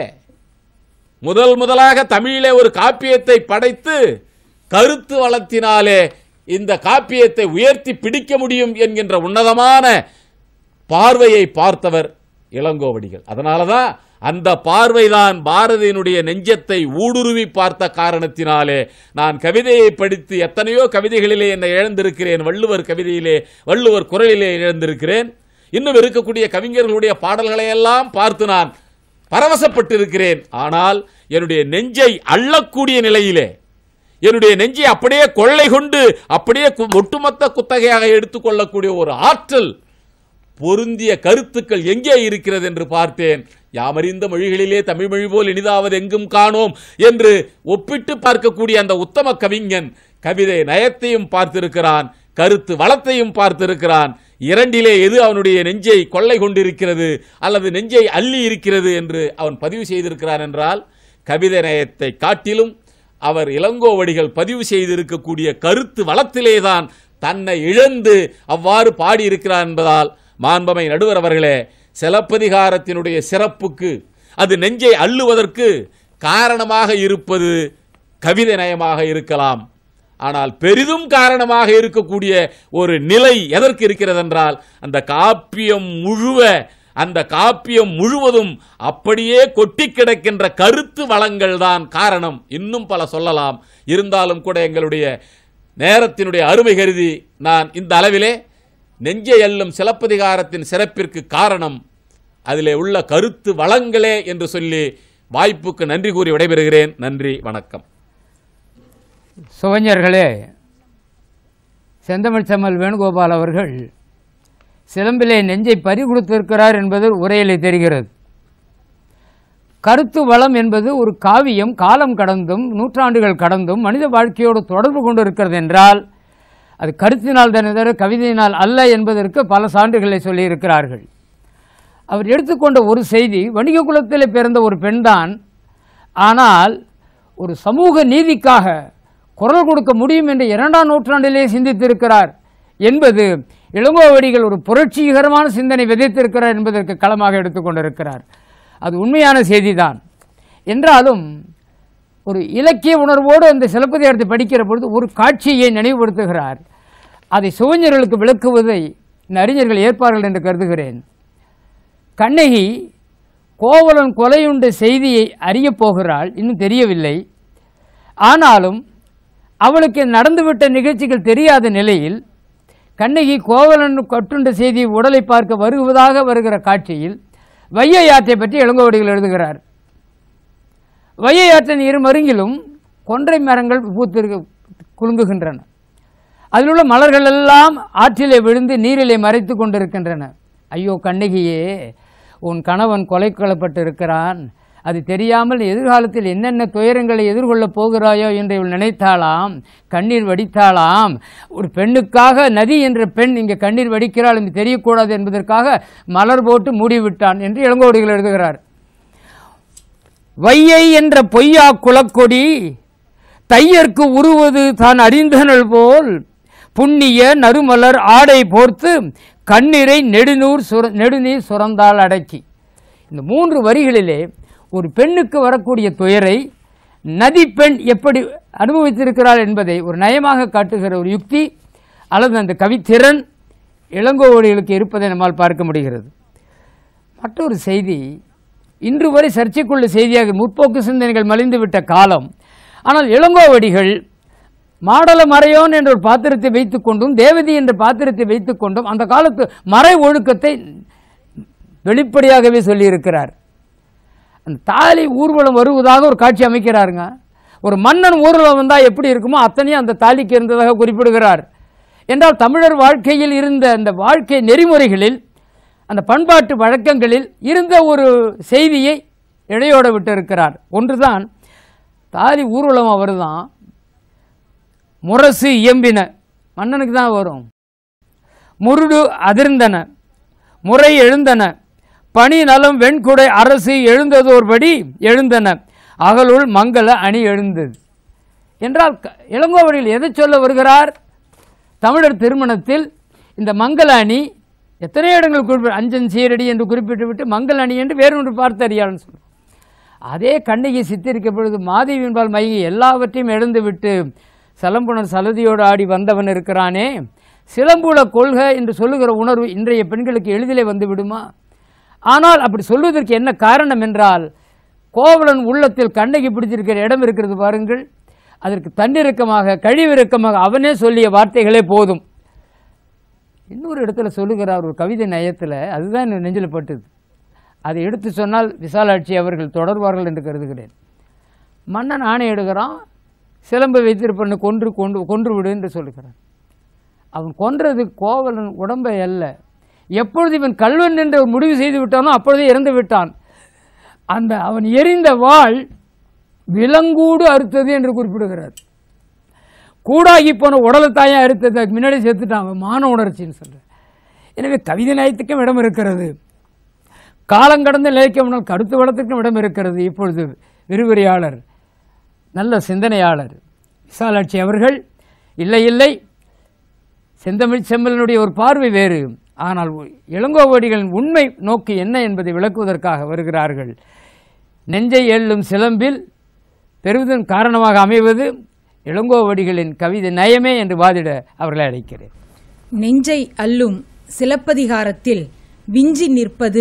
முதல் முதலாக தமிழிலே ஒரு காப்பியத்தை படைத்து கருத்து வளத்தினாலே இந்த காப்பியத்தை உயர்த்தி பிடிக்க முடியும் என்கின்ற உன்னதமான பார்வையை பார்த்தவர் இளங்கோவடிகள் அதனாலதான் அந்த பார்வைதான் பாரதியினுடைய நெஞ்சத்தை ஊடுருவி பார்த்த காரணத்தினாலே நான் கவிதையை படித்து எத்தனையோ கவிதைகளிலே என்னை இழந்திருக்கிறேன் வள்ளுவர் கவிதையிலே வள்ளுவர் குரலிலே இழந்திருக்கிறேன் இன்னும் இருக்கக்கூடிய கவிஞர்களுடைய பாடல்களை எல்லாம் பார்த்து நான் பரவசப்பட்டிருக்கிறேன் ஆனால் என்னுடைய நெஞ்சை அள்ளக்கூடிய நிலையிலே என்னுடைய நெஞ்சை அப்படியே கொள்ளை கொண்டு அப்படியே கு- ஒட்டுமொத்த குத்தகையாக எடுத்துக்கொள்ளக்கூடிய ஒரு ஆற்றல் பொருந்திய கருத்துக்கள் எங்கே இருக்கிறது என்று பார்த்தேன் யாமறிந்த மொழிகளிலே தமிழ் மொழி போல் இனிதாவது எங்கும் காணோம் என்று ஒப்பிட்டு பார்க்கக்கூடிய அந்த உத்தம கவிஞன் கவிதை நயத்தையும் பார்த்திருக்கிறான் கருத்து வளத்தையும் பார்த்திருக்கிறான் இரண்டிலே எது அவனுடைய நெஞ்சை கொள்ளை கொண்டிருக்கிறது அல்லது நெஞ்சை அள்ளி இருக்கிறது என்று அவன் பதிவு செய்திருக்கிறான் என்றால் கவிதை நயத்தை காட்டிலும் அவர் இளங்கோவடிகள் பதிவு செய்திருக்கக்கூடிய கருத்து வளத்திலேதான் தன்னை இழந்து அவ்வாறு பாடியிருக்கிறார் என்பதால் மாண்பமை நடுவர் அவர்களே சிலப்பதிகாரத்தினுடைய சிறப்புக்கு அது நெஞ்சை அள்ளுவதற்கு காரணமாக இருப்பது கவிதை நயமாக இருக்கலாம் ஆனால் பெரிதும் காரணமாக இருக்கக்கூடிய ஒரு நிலை எதற்கு இருக்கிறது என்றால் அந்த காப்பியம் முழுவ அந்த காப்பியம் முழுவதும் அப்படியே கொட்டி கிடக்கின்ற கருத்து வளங்கள் தான் காரணம் இன்னும் பல சொல்லலாம் இருந்தாலும் கூட எங்களுடைய நேரத்தினுடைய அருமை கருதி நான் இந்த அளவிலே நெஞ்சை எல்லும் சிலப்பதிகாரத்தின் சிறப்பிற்கு காரணம் அதிலே உள்ள கருத்து வளங்களே என்று சொல்லி வாய்ப்புக்கு நன்றி கூறி விடைபெறுகிறேன் நன்றி வணக்கம் சுவைஞர்களே செந்தமிழ் செம்மல் வேணுகோபால் அவர்கள் சிலம்பிலே நெஞ்சை பறி கொடுத்திருக்கிறார் என்பது உரையிலே தெரிகிறது கருத்து வளம் என்பது ஒரு காவியம் காலம் கடந்தும் நூற்றாண்டுகள் கடந்தும் மனித வாழ்க்கையோடு தொடர்பு கொண்டு இருக்கிறது என்றால் அது கருத்தினால் தானே தவிர கவிதையினால் அல்ல என்பதற்கு பல சான்றுகளை சொல்லியிருக்கிறார்கள் அவர் எடுத்துக்கொண்ட ஒரு செய்தி வணிக குலத்தில் பிறந்த ஒரு பெண்தான் ஆனால் ஒரு சமூக நீதிக்காக குரல் கொடுக்க முடியும் என்று இரண்டாம் நூற்றாண்டிலே சிந்தித்திருக்கிறார் என்பது இளங்கோவடிகள் ஒரு புரட்சிகரமான சிந்தனை விதைத்திருக்கிறார் என்பதற்கு களமாக எடுத்துக்கொண்டிருக்கிறார் அது உண்மையான செய்திதான் என்றாலும் ஒரு இலக்கிய உணர்வோடு அந்த சிலப்பதிகாரத்தை படிக்கிற பொழுது ஒரு காட்சியை நினைவுபடுத்துகிறார் அதை சுவைஞர்களுக்கு விளக்குவதை இந்த அறிஞர்கள் ஏற்பார்கள் என்று கருதுகிறேன் கண்ணகி கோவலன் கொலையுண்ட செய்தியை அறியப் போகிறாள் இன்னும் தெரியவில்லை ஆனாலும் அவளுக்கு நடந்துவிட்ட நிகழ்ச்சிகள் தெரியாத நிலையில் கண்ணகி கோவலன் கட்டுண்ட செய்தியை உடலை பார்க்க வருவதாக வருகிற காட்சியில் வையை ஆற்றை பற்றி இளங்கோவடிகள் எழுதுகிறார் வையை ஆற்றின் இரு மருங்கிலும் கொன்றை மரங்கள் பூத்திருக்க குலுங்குகின்றன அதில் உள்ள மலர்கள் எல்லாம் ஆற்றிலே விழுந்து நீரிலே மறைத்து கொண்டிருக்கின்றன ஐயோ கண்ணகியே உன் கணவன் கொலை கொல்லப்பட்டு இருக்கிறான் அது தெரியாமல் எதிர்காலத்தில் என்னென்ன துயரங்களை எதிர்கொள்ளப் போகிறாயோ என்று இவள் நினைத்தாளாம் கண்ணீர் வடித்தாளாம் ஒரு பெண்ணுக்காக நதி என்ற பெண் இங்கே கண்ணீர் வடிக்கிறாள் என்று தெரியக்கூடாது என்பதற்காக மலர் போட்டு மூடிவிட்டான் என்று இளங்கோடிகள் எழுதுகிறார் வையை என்ற பொய்யா குலக்கொடி தையர்க்கு உருவது தான் அறிந்தனள் போல் புண்ணிய நறுமலர் ஆடை போர்த்து கண்ணீரை நெடுநூர் சுர நெடுநீர் சுரந்தால் அடக்கி இந்த மூன்று வரிகளிலே ஒரு பெண்ணுக்கு வரக்கூடிய துயரை நதி பெண் எப்படி அனுபவித்திருக்கிறாள் என்பதை ஒரு நயமாக காட்டுகிற ஒரு யுக்தி அல்லது அந்த கவித்திறன் இளங்கோவடிகளுக்கு இருப்பதை நம்மால் பார்க்க முடிகிறது மற்றொரு செய்தி இன்று வரை சர்ச்சைக்குள்ள செய்தியாக முற்போக்கு சிந்தனைகள் மலிந்துவிட்ட காலம் ஆனால் இளங்கோவடிகள் மாடல மறையோன் என்ற ஒரு பாத்திரத்தை வைத்துக் கொண்டும் தேவதி என்ற பாத்திரத்தை வைத்துக் கொண்டும் அந்த காலத்து மறை ஒழுக்கத்தை வெளிப்படையாகவே சொல்லியிருக்கிறார் அந்த தாலி ஊர்வலம் வருவதாக ஒரு காட்சி அமைக்கிறாருங்க ஒரு மன்னன் ஊர்வலம் வந்தால் எப்படி இருக்குமோ அத்தனையும் அந்த தாலிக்கு இருந்ததாக குறிப்பிடுகிறார் என்றால் தமிழர் வாழ்க்கையில் இருந்த அந்த வாழ்க்கை நெறிமுறைகளில் அந்த பண்பாட்டு வழக்கங்களில் இருந்த ஒரு செய்தியை இடையோட விட்டிருக்கிறார் ஒன்றுதான் தாலி ஊர்வலம் வருதான் முரசு இயம்பின மன்னனுக்கு தான் வரும் முருடு அதிர்ந்தன முறை எழுந்தன பனி நலம் வெண்குடை அரசு எழுந்ததோர்படி எழுந்தன அகலுள் மங்கள அணி எழுந்தது என்றால் க- இளங்கோவடிகள் எதை சொல்ல வருகிறார் தமிழர் திருமணத்தில் இந்த மங்கள அணி எத்தனையோ இடங்கள் குறிப்பிட அஞ்சன் சீரடி என்று குறிப்பிட்டு விட்டு மங்கள அணி என்று வேறொன்று பார்த்து அறியாள்னு சொல்றார் அதே கண்ணகி சித்தரிக்க பொழுது மாதவியின்பால் மயங்கி எல்லாவற்றையும் இழந்து விட்டு சலம்புணர் சலதியோடு ஆடி வந்தவன் இருக்கிறானே சிலம்புல கொள்க என்று சொல்லுகிற உணர்வு இன்றைய பெண்களுக்கு எளிதிலே வந்து விடுமா ஆனால் அப்படி சொல்வதற்கு என்ன காரணம் என்றால் கோவலன் உள்ளத்தில் கண்ணகி பிடிச்சிருக்கிற இடம் இருக்கிறது பாருங்கள் அதற்கு தன்னிறக்கமாக கழிவிறக்கமாக அவனே சொல்லிய வார்த்தைகளே போதும் இன்னொரு இடத்துல சொல்லுகிறார் ஒரு கவிதை நயத்தில் அதுதான் என் நெஞ்சில் பட்டுது அதை எடுத்து சொன்னால் விசாலாட்சி அவர்கள் தொடர்வார்கள் என்று கருதுகிறேன் மன்னன் ஆணையிடுகிறான் சிலம்பை வைத்திருப்பவனை கொன்று கொண்டு கொன்று விடு என்று சொல்லுகிறான் அவன் கொன்றது கோவலன் உடம்பை அல்ல எப்பொழுது இவன் கல்வன் என்று ஒரு முடிவு செய்து விட்டானோ அப்பொழுதே இறந்து விட்டான் அந்த அவன் எரிந்த வாள் விலங்கூடு அறுத்தது என்று குறிப்பிடுகிறார் கூடாகி போன உடலை தாயா அறுத்தது அதுக்கு முன்னாடி செத்துட்டான் அவன் மான உணர்ச்சின்னு சொல்ற எனவே கவிதை நயத்துக்கும் இடம் இருக்கிறது காலங்கடந்த இலக்கியம் கருத்து வளத்துக்கும் இடம் இருக்கிறது இப்பொழுது விரிவுரையாளர் நல்ல சிந்தனையாளர் விசாலாட்சி அவர்கள் இல்லை இல்லை செந்தமிழ் செம்மலனுடைய ஒரு பார்வை வேறு ஆனால் இளங்கோவடிகளின் உண்மை நோக்கு என்ன என்பதை விளக்குவதற்காக வருகிறார்கள் நெஞ்சை எள்ளும் சிலம்பில் பெறுவதன் காரணமாக அமைவது இளங்கோவடிகளின் கவிதை நயமே என்று வாதிட அவர்களை அழைக்கிறேன் நெஞ்சை அல்லும் சிலப்பதிகாரத்தில் விஞ்சி நிற்பது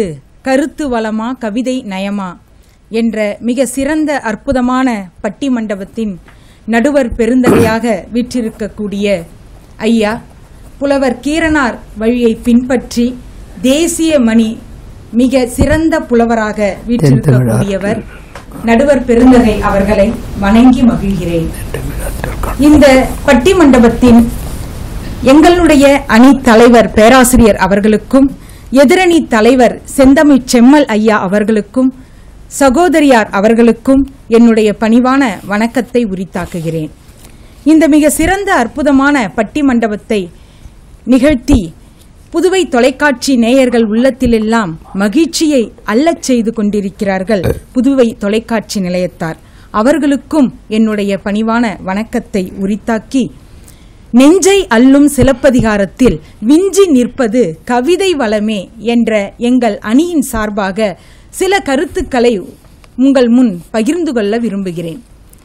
கருத்து வளமா கவிதை நயமா என்ற மிக சிறந்த அற்புதமான பட்டி மண்டபத்தின் நடுவர் பெருந்தகையாக வீற்றிருக்கக்கூடிய ஐயா புலவர் கீரனார் வழியை பின்பற்றி தேசிய மணி மிக சிறந்த புலவராக வீற்றிருக்கக்கூடியவர் நடுவர் பெருந்தகை அவர்களை வணங்கி மகிழ்கிறேன் இந்த பட்டி மண்டபத்தின் எங்களுடைய அணி தலைவர் பேராசிரியர் அவர்களுக்கும் எதிரணி தலைவர் செந்தமிழ் செம்மல் ஐயா அவர்களுக்கும் சகோதரியார் அவர்களுக்கும் என்னுடைய பணிவான வணக்கத்தை உரித்தாக்குகிறேன் இந்த மிக சிறந்த அற்புதமான பட்டி மண்டபத்தை நிகழ்த்தி புதுவை தொலைக்காட்சி நேயர்கள் உள்ளத்திலெல்லாம் மகிழ்ச்சியை அள்ளச் செய்து கொண்டிருக்கிறார்கள் புதுவை தொலைக்காட்சி நிலையத்தார் அவர்களுக்கும் என்னுடைய பணிவான வணக்கத்தை உரித்தாக்கி நெஞ்சை அள்ளும் சிலப்பதிகாரத்தில் விஞ்சி நிற்பது கவிதை வளமே என்ற எங்கள் அணியின் சார்பாக சில கருத்துக்களை உங்கள் முன் பகிர்ந்து கொள்ள விரும்புகிறேன்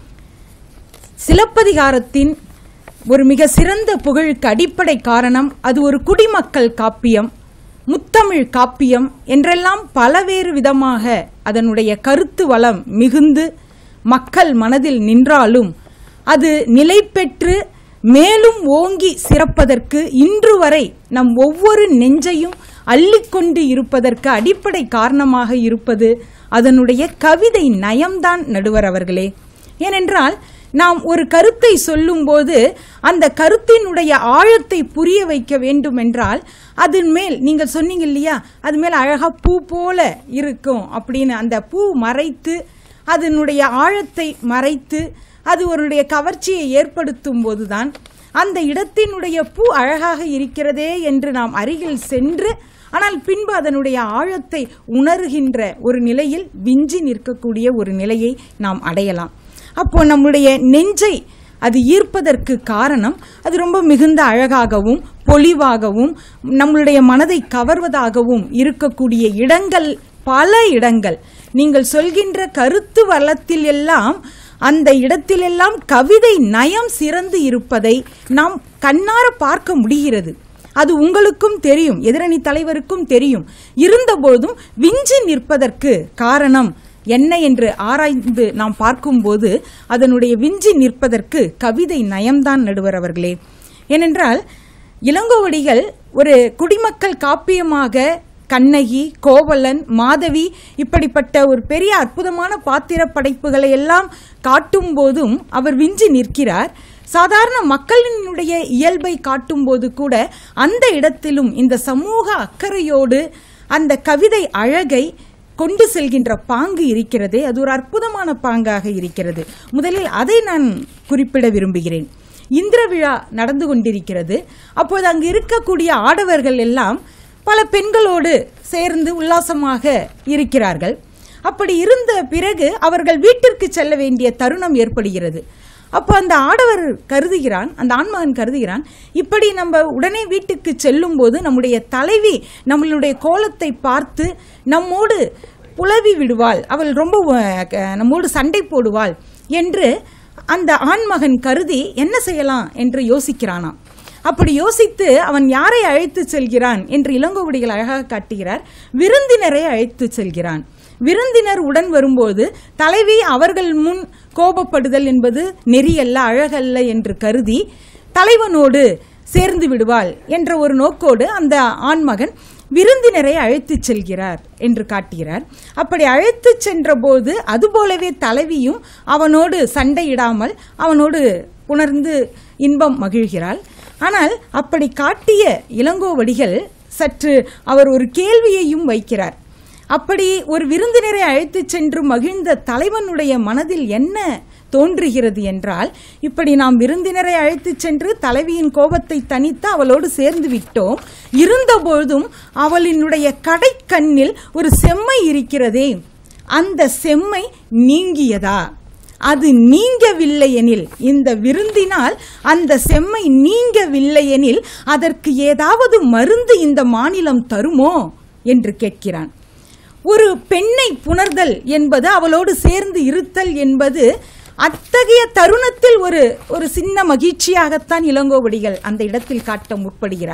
சிலப்பதிகாரத்தின் ஒரு மிக சிறந்த புகழுக்கு அடிப்படை காரணம் அது ஒரு குடிமக்கள் காப்பியம் முத்தமிழ் காப்பியம் என்றெல்லாம் பலவேறு விதமாக அதனுடைய கருத்து வளம் மிகுந்து மக்கள் மனதில் நின்றாலும் அது நிலை பெற்று மேலும் ஓங்கி சிறப்பதற்கு இன்று வரை நம் ஒவ்வொரு நெஞ்சையும் அள்ளிக்கொண்டு இருப்பதற்கு அடிப்படை காரணமாக இருப்பது அதனுடைய கவிதை நயம்தான் நடுவர் அவர்களே ஏனென்றால் நாம் ஒரு கருத்தை சொல்லும்போது அந்த கருத்தினுடைய ஆழத்தை புரிய வைக்க வேண்டும் என்றால் அதன் மேல் நீங்கள் சொன்னீங்க இல்லையா அது மேல் அழகா பூ போல இருக்கும் அப்படின்னு அந்த பூ மறைத்து அதனுடைய ஆழத்தை மறைத்து அது ஒருடைய கவர்ச்சியை ஏற்படுத்தும் போதுதான் அந்த இடத்தினுடைய பூ அழகாக இருக்கிறதே என்று நாம் அருகில் சென்று ஆனால் பின்பு அதனுடைய ஆழத்தை உணர்கின்ற ஒரு நிலையில் விஞ்சி நிற்கக்கூடிய ஒரு நிலையை நாம் அடையலாம் அப்போ நம்முடைய நெஞ்சை அது ஈர்ப்பதற்கு காரணம் அது ரொம்ப மிகுந்த அழகாகவும் பொலிவாகவும் நம்மளுடைய மனதை கவர்வதாகவும் இருக்கக்கூடிய இடங்கள் பல இடங்கள் நீங்கள் சொல்கின்ற கருத்து வளத்தில் எல்லாம் அந்த இடத்திலெல்லாம் கவிதை நயம் சிறந்து இருப்பதை நாம் கண்ணார பார்க்க முடிகிறது அது உங்களுக்கும் தெரியும் எதிரணி தலைவருக்கும் தெரியும் இருந்தபோதும் விஞ்சி நிற்பதற்கு காரணம் என்ன என்று ஆராய்ந்து நாம் பார்க்கும்போது அதனுடைய விஞ்சி நிற்பதற்கு கவிதை நயம்தான் நடுவர் அவர்களே ஏனென்றால் இளங்கோவடிகள் ஒரு குடிமக்கள் காப்பியமாக கண்ணகி கோவலன் மாதவி இப்படிப்பட்ட ஒரு பெரிய அற்புதமான பாத்திர படைப்புகளை எல்லாம் காட்டும் போதும் அவர் விஞ்சி நிற்கிறார் சாதாரண மக்களினுடைய இயல்பை காட்டும்போது கூட அந்த இடத்திலும் இந்த சமூக அக்கறையோடு அந்த கவிதை அழகை கொண்டு செல்கின்ற பாங்கு இருக்கிறதே அது ஒரு அற்புதமான பாங்காக இருக்கிறது முதலில் அதை நான் குறிப்பிட விரும்புகிறேன் இந்திர விழா நடந்து கொண்டிருக்கிறது அப்போது அங்கு இருக்கக்கூடிய ஆடவர்கள் எல்லாம் பல பெண்களோடு சேர்ந்து உல்லாசமாக இருக்கிறார்கள் அப்படி இருந்த பிறகு அவர்கள் வீட்டிற்கு செல்ல வேண்டிய தருணம் ஏற்படுகிறது அப்போ அந்த ஆடவர் கருதுகிறான் அந்த ஆண்மகன் கருதுகிறான் இப்படி நம்ம உடனே வீட்டுக்கு செல்லும் போது நம்முடைய தலைவி நம்மளுடைய கோலத்தை பார்த்து நம்மோடு புலவி விடுவாள் அவள் ரொம்ப அஹ், க- நம்மோடு சண்டை போடுவாள் என்று அந்த ஆண்மகன் கருதி என்ன செய்யலாம் என்று யோசிக்கிறானாம் அப்படி யோசித்து அவன் யாரை அழைத்து செல்கிறான் என்று இளங்கோவடிகள் அழகாக காட்டுகிறார் விருந்தினரை அழைத்து செல்கிறான் விருந்தினர் உடன் வரும்போது தலைவி அவர்கள் முன் கோபப்படுதல் என்பது நெறியல்ல அழகல்ல என்று கருதி தலைவனோடு சேர்ந்து விடுவாள் என்ற ஒரு நோக்கோடு அந்த ஆண்மகன் விருந்தினரை அழைத்துச் செல்கிறார் என்று காட்டுகிறார் அப்படி அழைத்துச் சென்றபோது அதுபோலவே தலைவியும் அவனோடு சண்டையிடாமல் அவனோடு உணர்ந்து இன்பம் மகிழ்கிறாள் ஆனால் அப்படி காட்டிய இளங்கோவடிகள் சற்று அவர் ஒரு கேள்வியையும் வைக்கிறார் அப்படி ஒரு விருந்தினரை அழைத்துச் சென்று மகிழ்ந்த தலைவனுடைய மனதில் என்ன தோன்றுகிறது என்றால் இப்படி நாம் விருந்தினரை அழைத்துச் சென்று தலைவியின் கோபத்தை தணித்து அவளோடு சேர்ந்து விட்டோம் இருந்தபொழுதும் அவளினுடைய கடைக்கண்ணில் ஒரு செம்மை இருக்கிறதே அந்த செம்மை நீங்கியதா அது நீங்கவில்லை எனில் இந்த விருந்தினால் அந்த செம்மை நீங்கவில்லை எனில் அதற்கு ஏதாவது மருந்து இந்த மாநிலம் தருமோ என்று கேட்கிறான் ஒரு பெண்ணை புணர்தல் என்பது அவளோடு சேர்ந்து இருத்தல் என்பது அத்தகைய தருணத்தில் ஒரு ஒரு சின்ன மகிழ்ச்சியாகத்தான் இளங்கோவடிகள் அந்த இடத்தில் காட்ட முற்படுகிறார்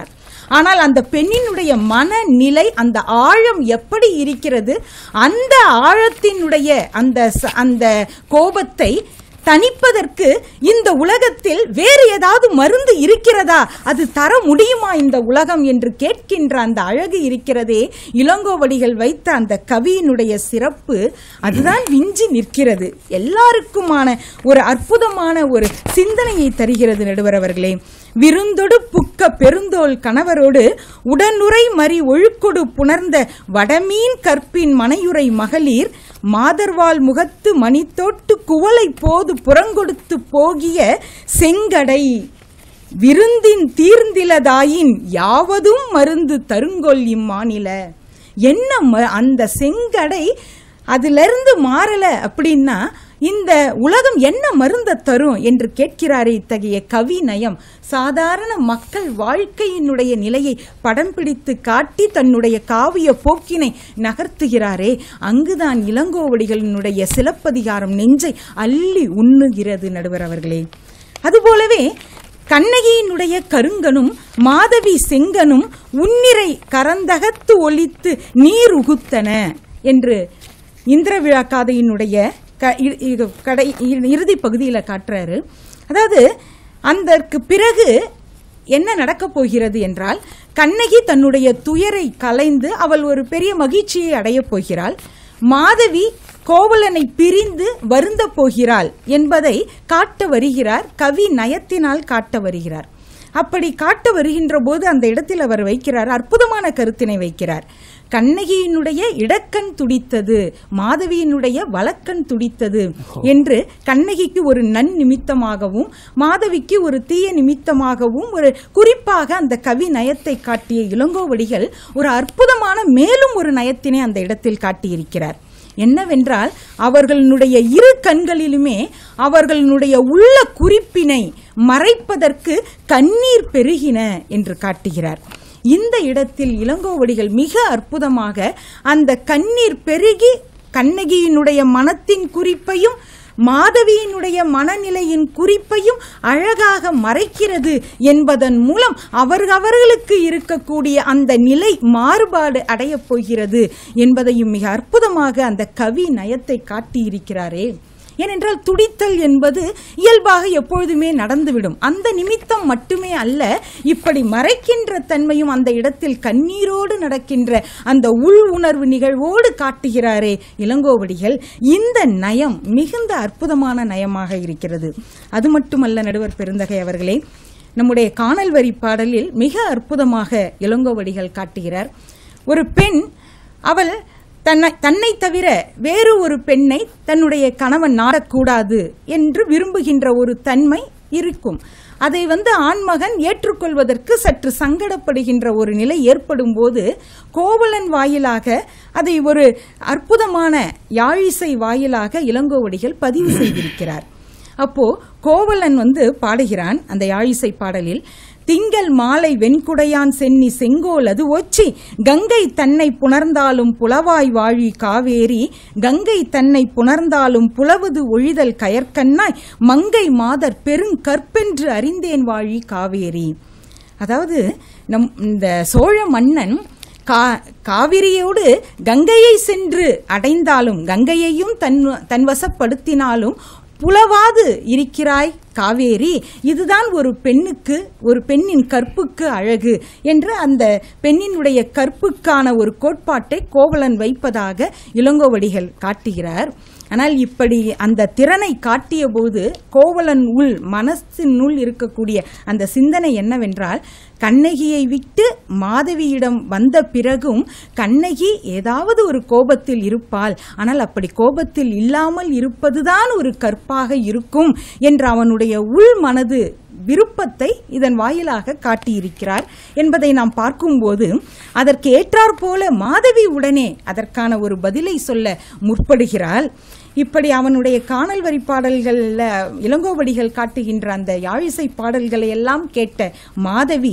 ஆனால் அந்த பெண்ணினுடைய மனநிலை அந்த ஆழம் எப்படி இருக்கிறது அந்த ஆழத்தினுடைய அந்த ச- அந்த கோபத்தை தணிப்பதற்கு இந்த உலகத்தில் வேறு ஏதாவது மருந்து இருக்கிறதா அது தர முடியுமா இந்த உலகம் என்று கேட்கின்ற அந்த அழகு இருக்கிறதே இளங்கோவடிகள் வைத்த அந்த கவியினுடைய சிறப்பு அதுதான் விஞ்சி நிற்கிறது எல்லாருக்குமான ஒரு அற்புதமான ஒரு சிந்தனையை தருகிறது நடுவர் அவர்களே விருந்தொடு புக்க பெருந்தோள் கணவரோடு உடனுரை மறி ஒழுக்கொடு புணர்ந்த வடமீன் கற்பின் மனையுறை மகளிர் மாதர்வாள் முகத்து மணித்தோட்டு குவளை போது புறங்கொடுத்து போகிய செங்கடை விருந்தின் தீர்ந்திலதாயின் யாவதும் மருந்து தருங்கொல் இம்மாநில என்ன ம- அந்த செங்கடை அதிலிருந்து மாறல அப்படின்னா இந்த உலகம் என்ன மருந்த தரும் என்று கேட்கிறாரே இத்தகைய கவி நயம் சாதாரண மக்கள் வாழ்க்கையினுடைய நிலையை படம் பிடித்து காட்டி தன்னுடைய காவிய போக்கினை நகர்த்துகிறாரே அங்குதான் இளங்கோவடிகளினுடைய சிலப்பதிகாரம் நெஞ்சை அள்ளி உண்ணுகிறது நடுவர் அவர்களே அதுபோலவே கண்ணகியினுடைய கருங்கனும் மாதவி செங்கனும் உன்னிறை கரந்தகத்து ஒலித்து நீர் உகுத்தன என்று இந்திர விழா காதையினுடைய க இ- இ- கடை இ- இறுதி பகுதியில் காட்டுறாரு அதாவது அதற்கு பிறகு என்ன நடக்கப் போகிறது என்றால் கண்ணகி தன்னுடைய துயரை கலைந்து அவள் ஒரு பெரிய மகிழ்ச்சியை அடையப் போகிறாள் மாதவி கோவலனை பிரிந்து வருந்த போகிறாள் என்பதை காட்ட வருகிறார் கவி நயத்தினால் காட்ட வருகிறார் அப்படி காட்ட வருகின்ற போது அந்த இடத்தில் அவர் வைக்கிறார் அற்புதமான கருத்தினை வைக்கிறார் கண்ணகியினுடைய இடக்கண் துடித்தது மாதவியினுடைய வலக்கண் துடித்தது என்று கண்ணகிக்கு ஒரு நன் நிமித்தமாகவும் மாதவிக்கு ஒரு தீய நிமித்தமாகவும் ஒரு குறிப்பாக அந்த கவி நயத்தை காட்டிய இளங்கோவடிகள் ஒரு அற்புதமான மேலும் ஒரு நயத்தினை அந்த இடத்தில் காட்டியிருக்கிறார் என்னவென்றால் அவர்களுடைய இரு கண்களிலுமே அவர்களுடைய உள்ள குறிப்பினை மறைப்பதற்கு கண்ணீர் பெருகின என்று காட்டுகிறார் இந்த இடத்தில் இளங்கோவடிகள் மிக அற்புதமாக அந்த கண்ணீர் பெருகி கண்ணகியினுடைய மனத்தின் குறிப்பையும் மாதவியினுடைய மனநிலையின் குறிப்பையும் அழகாக மறைக்கிறது என்பதன் மூலம் அவர் அவர்களுக்கு இருக்கக்கூடிய அந்த நிலை மாறுபாடு அடையப் போகிறது என்பதையும் மிக அற்புதமாக அந்த கவி நயத்தை காட்டியிருக்கிறாரே ஏனென்றால் துடித்தல் என்பது இயல்பாக எப்பொழுதுமே நடந்துவிடும் அந்த நிமித்தம் மட்டுமே அல்ல இப்படி மறைக்கின்ற தன்மையும் அந்த இடத்தில் கண்ணீரோடு நடக்கின்ற அந்த உள் உணர்வு நிகழ்வோடு காட்டுகிறாரே இளங்கோவடிகள் இந்த நயம் மிகுந்த அற்புதமான நயமாக இருக்கிறது அது மட்டுமல்ல நடுவர் பெருந்தகை அவர்களே நம்முடைய காணல் வரி பாடலில் மிக அற்புதமாக இளங்கோவடிகள் காட்டுகிறார் ஒரு பெண் அவள் தன்னை தன்னை தவிர வேறு ஒரு பெண்ணை தன்னுடைய கணவன் நாடக்கூடாது என்று விரும்புகின்ற ஒரு தன்மை இருக்கும் அதை வந்து ஆண்மகன் ஏற்றுக்கொள்வதற்கு சற்று சங்கடப்படுகின்ற ஒரு நிலை ஏற்படும் போது கோவலன் வாயிலாக அதை ஒரு அற்புதமான யாழிசை வாயிலாக இளங்கோவடிகள் பதிவு செய்திருக்கிறார் அப்போ கோவலன் வந்து பாடுகிறான் அந்த யாழிசை பாடலில் திங்கள் மாலை வெண்குடையான் சென்னி செங்கோல் அது ஒச்சி கங்கை தன்னை புணர்ந்தாலும் புலவாய் வாழி காவேரி கங்கை தன்னை புணர்ந்தாலும் புலவது ஒழிதல் கயற்கண்ணாய் மங்கை மாதர் பெருங்கற்பென்று அறிந்தேன் வாழி காவேரி அதாவது நம் இந்த சோழ மன்னன் கா காவிரியோடு கங்கையை சென்று அடைந்தாலும் கங்கையையும் தன் தன்வசப்படுத்தினாலும் புலவாது இருக்கிறாய் காவேரி இதுதான் ஒரு பெண்ணுக்கு ஒரு பெண்ணின் கற்புக்கு அழகு என்று அந்த பெண்ணினுடைய கற்புக்கான ஒரு கோட்பாட்டை கோவலன் வைப்பதாக இளங்கோவடிகள் காட்டுகிறார் ஆனால் இப்படி அந்த திறனை காட்டிய போது கோவலன் உள் மனசினுள் இருக்கக்கூடிய அந்த சிந்தனை என்னவென்றால் கண்ணகியை விட்டு மாதவியிடம் வந்த பிறகும் கண்ணகி ஏதாவது ஒரு கோபத்தில் இருப்பாள் ஆனால் அப்படி கோபத்தில் இல்லாமல் இருப்பதுதான் ஒரு கற்பாக இருக்கும் என்ற அவனுடைய உள் மனது விருப்பத்தை இதன் வாயிலாக காட்டியிருக்கிறார் என்பதை நாம் பார்க்கும்போது அதற்கு ஏற்றாற்போல மாதவி உடனே அதற்கான ஒரு பதிலை சொல்ல முற்படுகிறாள் இப்படி அவனுடைய காணல் வரி பாடல்களில் இளங்கோவடிகள் காட்டுகின்ற அந்த யாழிசை பாடல்களை எல்லாம் கேட்ட மாதவி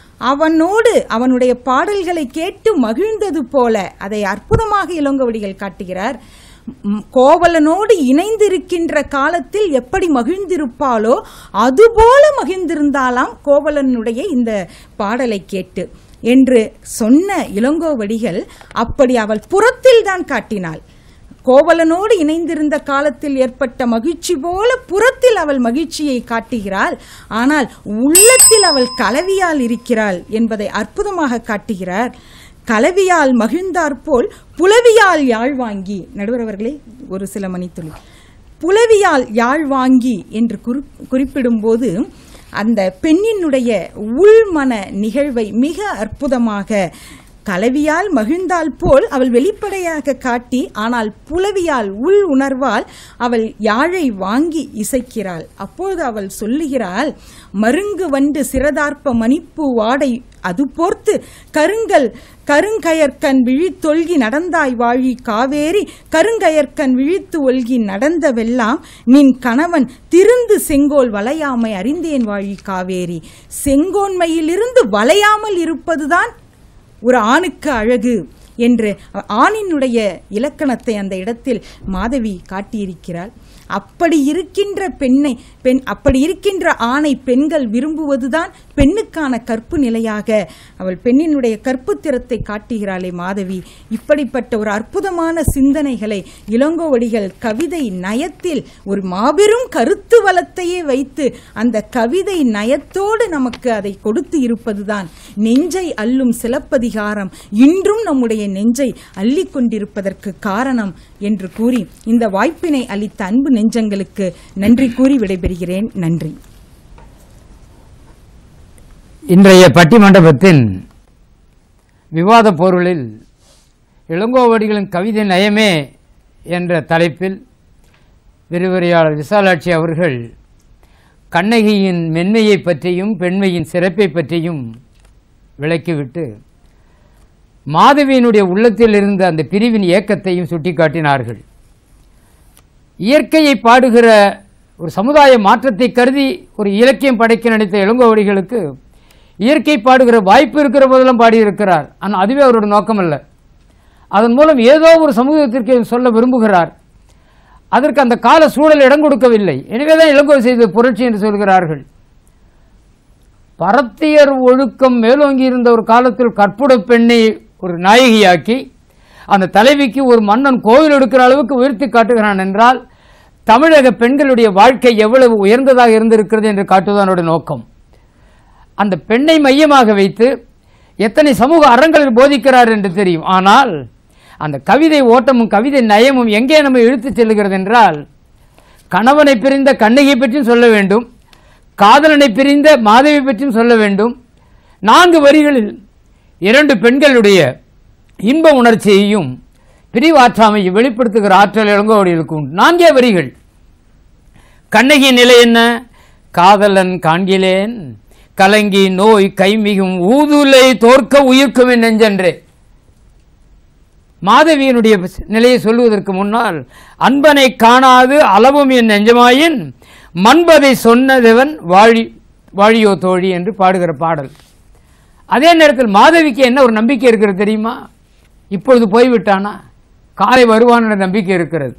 அவனோடு அவனுடைய பாடல்களை கேட்டு மகிழ்ந்தது போல அதை அற்புதமாக இளங்கோவடிகள் காட்டுகிறார் ம், கோவலனோடு இணைந்திருக்கின்ற காலத்தில் எப்படி மகிழ்ந்திருப்பாளோ அதுபோல மகிழ்ந்திருந்தாலாம் கோவலனுடைய இந்த பாடலை கேட்டு என்று சொன்ன இளங்கோவடிகள் அப்படி அவள் புறத்தில் தான் காட்டினாள் கோவலனோடு இணைந்திருந்த காலத்தில் ஏற்பட்ட மகிழ்ச்சி போல புறத்தில் அவள் மகிழ்ச்சியை காட்டுகிறாள் ஆனால் உள்ளத்தில் அவள் கலவியால் இருக்கிறாள் என்பதை அற்புதமாக காட்டுகிறார் கலவியால் மகிழ்ந்தாற்போல் புலவியால் யாழ் வாங்கி நடுவர் அவர்களே ஒரு சில மணித்துளி புலவியால் யாழ் வாங்கி என்று குறி குறிப்பிடும்போது அந்த பெண்ணினுடைய உள்மன நிகழ்வை மிக அற்புதமாக கலவியால் மகிழ்ந்தால் போல் அவள் வெளிப்படையாக காட்டி ஆனால் புலவியால் உள் உணர்வால் அவள் யாழை வாங்கி இசைக்கிறாள் அப்போது அவள் சொல்லுகிறாள் மருங்கு வண்டு சிறதார்ப்ப மணிப்பு வாடை அது போர்த்து கருங்கல் கருங்கயற்கண் விழித்தொல்கி நடந்தாய் வாழி காவேரி கருங்கயற்கண் விழித்து ஒல்கி நடந்தவெல்லாம் நின் கணவன் திருந்து செங்கோல் வளையாமை அறிந்தேன் வாழி காவேரி செங்கோன்மையிலிருந்து வளையாமல் இருப்பதுதான் ஒரு ஆணுக்கு அழகு என்று ஆணினுடைய இலக்கணத்தை அந்த இடத்தில் மாதவி காட்டியிருக்கிறாள் அப்படி இருக்கின்ற பெண்ணை பெண் அப்படி இருக்கின்ற ஆணை பெண்கள் விரும்புவதுதான் பெண்ணுக்கான கற்பு நிலையாக அவள் பெண்ணினுடைய கற்பு திறத்தை காட்டுகிறாளே மாதவி இப்படிப்பட்ட ஒரு அற்புதமான சிந்தனைகளை இளங்கோவடிகள் கவிதை நயத்தில் ஒரு மாபெரும் கருத்து வளத்தையே வைத்து அந்த கவிதை நயத்தோடு நமக்கு அதை கொடுத்து இருப்பதுதான் நெஞ்சை அள்ளும் சிலப்பதிகாரம் இன்றும் நம்முடைய நெஞ்சை அள்ளிக் கொண்டிருப்பதற்கு காரணம் என்று கூறி இந்த வாய்ப்பினை அளித்த அன்பு நெஞ்சங்களுக்கு நன்றி கூறி விடைபெறுகிறேன் நன்றி இன்றைய பட்டிமண்டபத்தின் விவாத பொருளில் இளங்கோவடிகளின் கவிதை நயமே என்ற தலைப்பில் விரிவுரையாளர் விசாலாட்சி அவர்கள் கண்ணகியின் மென்மையை பற்றியும் பெண்மையின் சிறப்பை பற்றியும் விளக்கிவிட்டு மாதவியினுடைய உள்ளத்தில் இருந்த அந்த பிரிவின் இயக்கத்தையும் சுட்டிக்காட்டினார்கள் இயற்கையை பாடுகிற ஒரு சமுதாய மாற்றத்தை கருதி ஒரு இலக்கியம் படைக்க நினைத்த இளங்கோவடிகளுக்கு இயற்கை பாடுகிற வாய்ப்பு இருக்கிற போதெல்லாம் பாடியிருக்கிறார் ஆனால் அதுவே அவரோட நோக்கம் அல்ல அதன் மூலம் ஏதோ ஒரு சமூகத்திற்கு சொல்ல விரும்புகிறார் அதற்கு அந்த கால சூழல் இடம் கொடுக்கவில்லை எனவேதான் இளங்கோவை செய்த புரட்சி என்று சொல்கிறார்கள் பரத்தியர் ஒழுக்கம் மேலோங்கி இருந்த ஒரு காலத்தில் கற்புட பெண்ணை ஒரு நாயகியாக்கி அந்த தலைவிக்கு ஒரு மன்னன் கோவில் எடுக்கிற அளவுக்கு உயர்த்தி காட்டுகிறான் என்றால் தமிழக பெண்களுடைய வாழ்க்கை எவ்வளவு உயர்ந்ததாக இருந்திருக்கிறது என்று காட்டுவதனுடைய நோக்கம் அந்த பெண்ணை மையமாக வைத்து எத்தனை சமூக அறங்களில் போதிக்கிறார் என்று தெரியும் ஆனால் அந்த கவிதை ஓட்டமும் கவிதை நயமும் எங்கே நம்ம இழுத்துச் செல்லுகிறது என்றால் கணவனை பிரிந்த கண்ணகி பற்றியும் சொல்ல வேண்டும் காதலனை பிரிந்த மாதவி பற்றியும் சொல்ல வேண்டும் நான்கு வரிகளில் இரண்டு பெண்களுடைய இன்ப உணர்ச்சியையும் பிரிவாற்றாமையை வெளிப்படுத்துகிற ஆற்றல் இளங்கோவடிகளுக்கு உண்டு நான்கே வரிகள் கண்ணகியின் நிலை என்ன காதலன் காண்கிலேன் கலங்கி நோய் கைமிகும் ஊதுலை தோற்க உயிர்க்கும் என் நெஞ்சென்றே மாதவியினுடைய நிலையை சொல்லுவதற்கு முன்னால் அன்பனை காணாது அளவும் என் நெஞ்சமாயின் மண்பதை சொன்னதவன் வாழி வாழியோ தோழி என்று பாடுகிற பாடல் அதே நேரத்தில் மாதவிக்கு என்ன ஒரு நம்பிக்கை இருக்கிறது தெரியுமா இப்பொழுது போய்விட்டானா காலை வருவான் என்ற நம்பிக்கை இருக்கிறது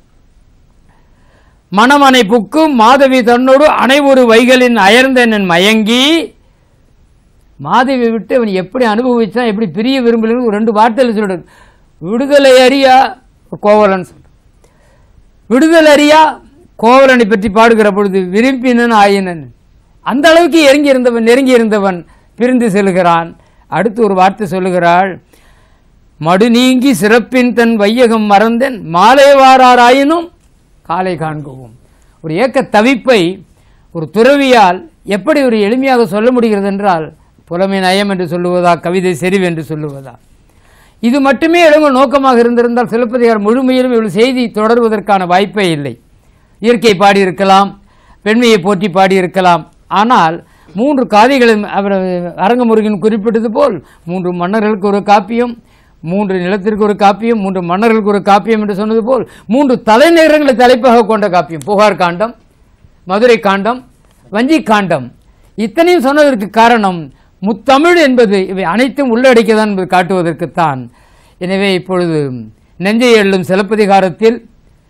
மணமனை புக்கும் மாதவி தன்னோடு அனைவரு வைகளின் அயர்ந்தனன் மயங்கி மாதவி விட்டு அவன் எப்படி அனுபவிச்சான் எப்படி பிரிய விரும்பலன்னு ஒரு ரெண்டு வார்த்தையில் சொல்றது விடுதலை அறியா கோவலன் சொல்ற விடுதலை அறியா கோவலனை பற்றி பாடுகிற பொழுது விரும்பினன் ஆயினன் அந்த அளவுக்கு இறங்கி இருந்தவன் நெருங்கி இருந்தவன் பிரிந்து செல்கிறான் அடுத்து ஒரு வார்த்தை சொல்லுகிறாள் மடு நீங்கி சிறப்பின் தன் வையகம் மறந்தன் மாலை வாராராயினும் காலை காண்கவும் ஒரு ஏக்க தவிப்பை ஒரு துறவியால் எப்படி ஒரு எளிமையாக சொல்ல முடிகிறது என்றால் புலமை நயம் என்று சொல்லுவதா கவிதை செறிவு என்று சொல்லுவதா இது மட்டுமே இளங்கோ நோக்கமாக இருந்திருந்தால் சிலப்பதிகாரம் முழுமையிலும் இவ்வளவு செய்தி தொடர்வதற்கான வாய்ப்பே இல்லை இயற்கை பாடியிருக்கலாம் பெண்மையை போற்றி பாடியிருக்கலாம் ஆனால் மூன்று காதைகளும் அவர் அரங்கமுருகன் குறிப்பிட்டது போல் மூன்று மன்னர்களுக்கு ஒரு காப்பியம் மூன்று நிலத்திற்கு ஒரு காப்பியம் மூன்று மன்னர்களுக்கு ஒரு காப்பியம் என்று சொன்னது போல் மூன்று தலைநகரங்களை தலைப்பாக கொண்ட காப்பியம் புகார் காண்டம் மதுரை காண்டம் வஞ்சி காண்டம் இத்தனையும் சொன்னதற்கு காரணம் முத்தமிழ் என்பது இவை அனைத்தும் உள்ளடக்கியதான் என்பது காட்டுவதற்குத்தான் எனவே இப்பொழுது நெஞ்சை எள்ளும் சிலப்பதிகாரத்தில்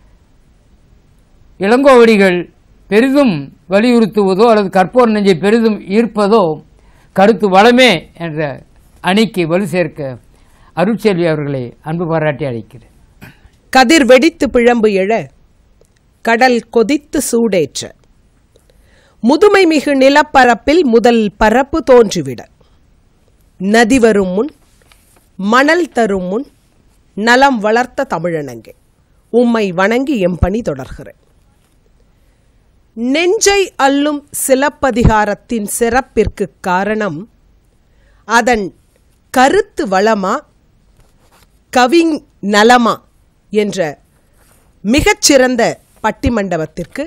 இளங்கோவடிகள் பெரிதும் வலியுறுத்துவதோ அல்லது கற்போர் நெஞ்சை பெரிதும் ஈர்ப்பதோ கருத்து வளமே என்ற அணிக்கு வலு சேர்க்க அருட்செல்வி அவர்களை அன்பு பாராட்டி அழைக்கிறேன் கதிர் வெடித்து பிழம்பு எழ கடல் கொதித்து சூடேற்ற முதுமை மிகு நிலப்பரப்பில் முதல் பரப்பு தோன்றிவிட நதி வரும் முன் மணல் தரும் முன் நலம் வளர்த்த தமிழனங்கே உம்மை வணங்கி எம் பணி தொடர்கிறேன் நெஞ்சை அல்லும் சிலப்பதிகாரத்தின் சிறப்பிற்கு காரணம் அதன் கருத்து வளமா கவி நலமா என்ற மிகச்சிறந்த பட்டிமண்டபத்திற்கு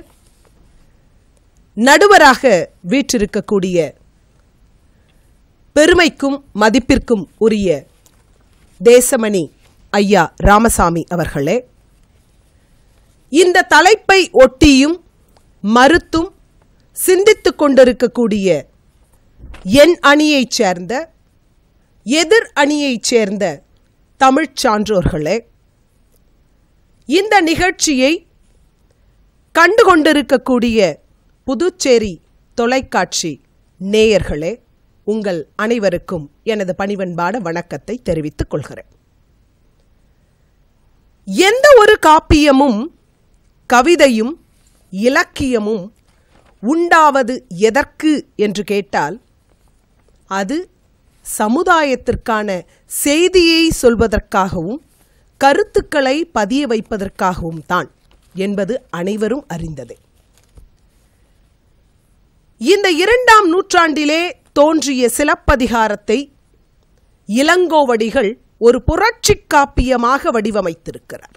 நடுவராக வீற்றிருக்கக்கூடிய பெருமைக்கும் மதிப்பிற்கும் உரிய தேசமணி ஐயா ராமசாமி அவர்களே இந்த தலைப்பை ஒட்டியும் மறுத்தும் சிந்தித்துக் கொண்டிருக்கக்கூடிய என் அணியைச் சேர்ந்த எதிர் அணியைச் சேர்ந்த தமிழ்ச் சான்றோர்களே இந்த நிகழ்ச்சியை கண்டுகொண்டிருக்கக்கூடிய புதுச்சேரி தொலைக்காட்சி நேயர்களே உங்கள் அனைவருக்கும் எனது பணிவன்பான வணக்கத்தை தெரிவித்துக் கொள்கிறேன் எந்த ஒரு காப்பியமும் கவிதையும் இலக்கியமும் உண்டாவது எதற்கு என்று கேட்டால் அது சமுதாயத்திற்கான செய்தியை சொல்வதற்காகவும் கருத்துக்களை பதிய வைப்பதற்காகவும் தான் என்பது அனைவரும் அறிந்ததே இந்த இரண்டாம் நூற்றாண்டிலே தோன்றிய சிலப்பதிகாரத்தை இளங்கோவடிகள் ஒரு புரட்சி காப்பியமாக வடிவமைத்திருக்கிறார்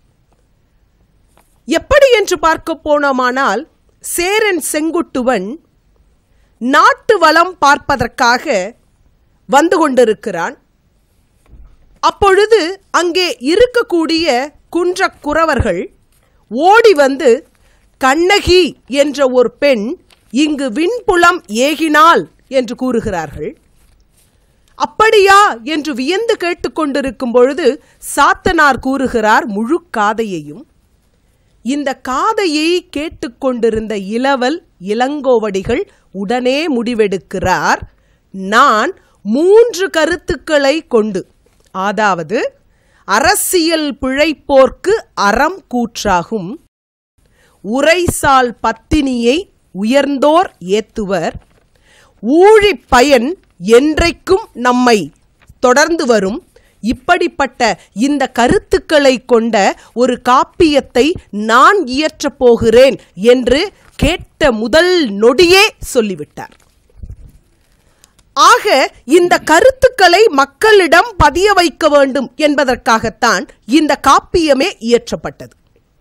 எப்படி என்று பார்க்க போனோமானால் சேரன் செங்குட்டுவன் நாட்டு வளம் பார்ப்பதற்காக வந்து கொண்டிருக்கிறான் அப்பொழுது அங்கே இருக்கக்கூடிய குன்றக் குறவர்கள் ஓடி வந்து கண்ணகி என்ற ஒரு பெண் இங்கு விண்புலம் ஏகினாள் என்று கூறுகிறார்கள் அப்படியா என்று வியந்து கேட்டுக்கொண்டிருக்கும் பொழுது சாத்தனார் கூறுகிறார் முழு காதையையும் இந்த காதையை கேட்டுக்கொண்டிருந்த இளவல் இளங்கோவடிகள் உடனே முடிவெடுக்கிறார் நான் மூன்று கருத்துக்களை கொண்டு அதாவது அரசியல் பிழைப்போர்க்கு அறம் கூற்றாகும் உரைசால் பத்தினியை உயர்ந்தோர் ஏத்துவர் ஊழி பயன் என்றைக்கும் நம்மை தொடர்ந்து வரும் இப்படிப்பட்ட இந்த கருத்துக்களை கொண்ட ஒரு காப்பியத்தை நான் இயற்றப் போகிறேன் என்று கேட்ட முதல் நொடியே சொல்லிவிட்டார் ஆக இந்த கருத்துக்களை மக்களிடம் பதிய வைக்க வேண்டும் என்பதற்காகத்தான் இந்த காப்பியமே இயற்றப்பட்டது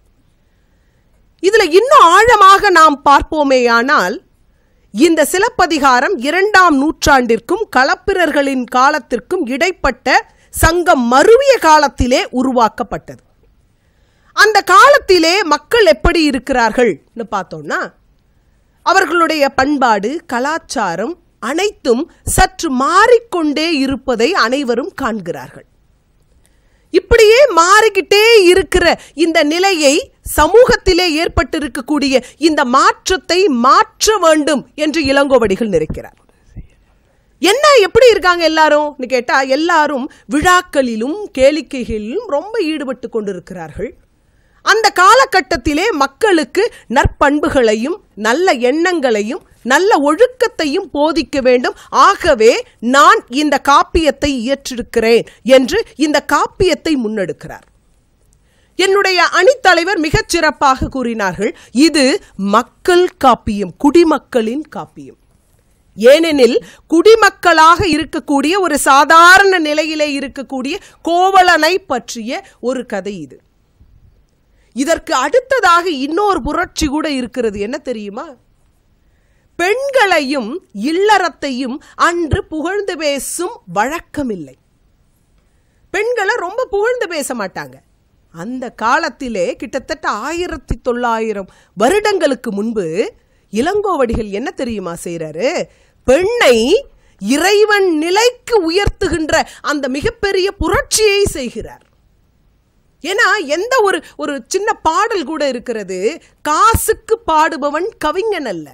இதுல இன்னும் ஆழமாக நாம் பார்ப்போமேயானால் இந்த சிலப்பதிகாரம் இரண்டாம் நூற்றாண்டிற்கும் களப்பிரர்களின் காலத்திற்கும் இடைப்பட்ட சங்கம் மருவிய காலத்திலே உருவாக்கப்பட்டது அந்த காலத்திலே மக்கள் எப்படி இருக்கிறார்கள்னு பார்த்தோம்னா அவர்களுடைய பண்பாடு கலாச்சாரம் அனைத்தும் சற்று மாறிக்கொண்டே இருப்பதை அனைவரும் காண்கிறார்கள் இப்படியே மாறிக்கிட்டே இருக்கிற இந்த நிலையை சமூகத்திலே ஏற்பட்டிருக்கக்கூடிய இந்த மாற்றத்தை மாற்ற வேண்டும் என்று இளங்கோவடிகள் நினைக்கிறார் என்ன எப்படி இருக்காங்க எல்லாரும் கேட்டா எல்லாரும் விழாக்களிலும் கேளிக்கைகளிலும் ரொம்ப ஈடுபட்டு கொண்டிருக்கிறார்கள் அந்த காலகட்டத்திலே மக்களுக்கு நற்பண்புகளையும் நல்ல எண்ணங்களையும் நல்ல ஒழுக்கத்தையும் போதிக்க வேண்டும் ஆகவே நான் இந்த காப்பியத்தை இயற்றிருக்கிறேன் என்று இந்த காப்பியத்தை முன்னெடுக்கிறார் என்னுடைய அணித்தலைவர் மிகச் சிறப்பாக கூறினார்கள் இது மக்கள் காப்பியம் குடிமக்களின் காப்பியம் ஏனெனில் குடிமக்களாக இருக்கக்கூடிய ஒரு சாதாரண நிலையிலே இருக்கக்கூடிய கோவலனை பற்றிய ஒரு கதை இது இதற்கு அடுத்ததாக இன்னொரு புரட்சி கூட இருக்கிறது என்ன தெரியுமா பெண்களையும் இல்லறத்தையும் அன்று புகழ்ந்து பேசும் வழக்கமில்லை பெண்களை ரொம்ப புகழ்ந்து பேச மாட்டாங்க அந்த காலத்திலே கிட்டத்தட்ட ஆயிரத்தி தொள்ளாயிரம் வருடங்களுக்கு முன்பு இளங்கோவடிகள் என்ன தெரியுமா செய்றாரு பெண்ணை இறைவன் நிலைக்கு உயர்த்துகின்ற அந்த மிகப்பெரிய புரட்சியை செய்கிறார் ஏன்னா எந்த ஒரு ஒரு சின்ன பாடல் கூட இருக்கிறது காசுக்கு பாடுபவன் கவிஞன் அல்ல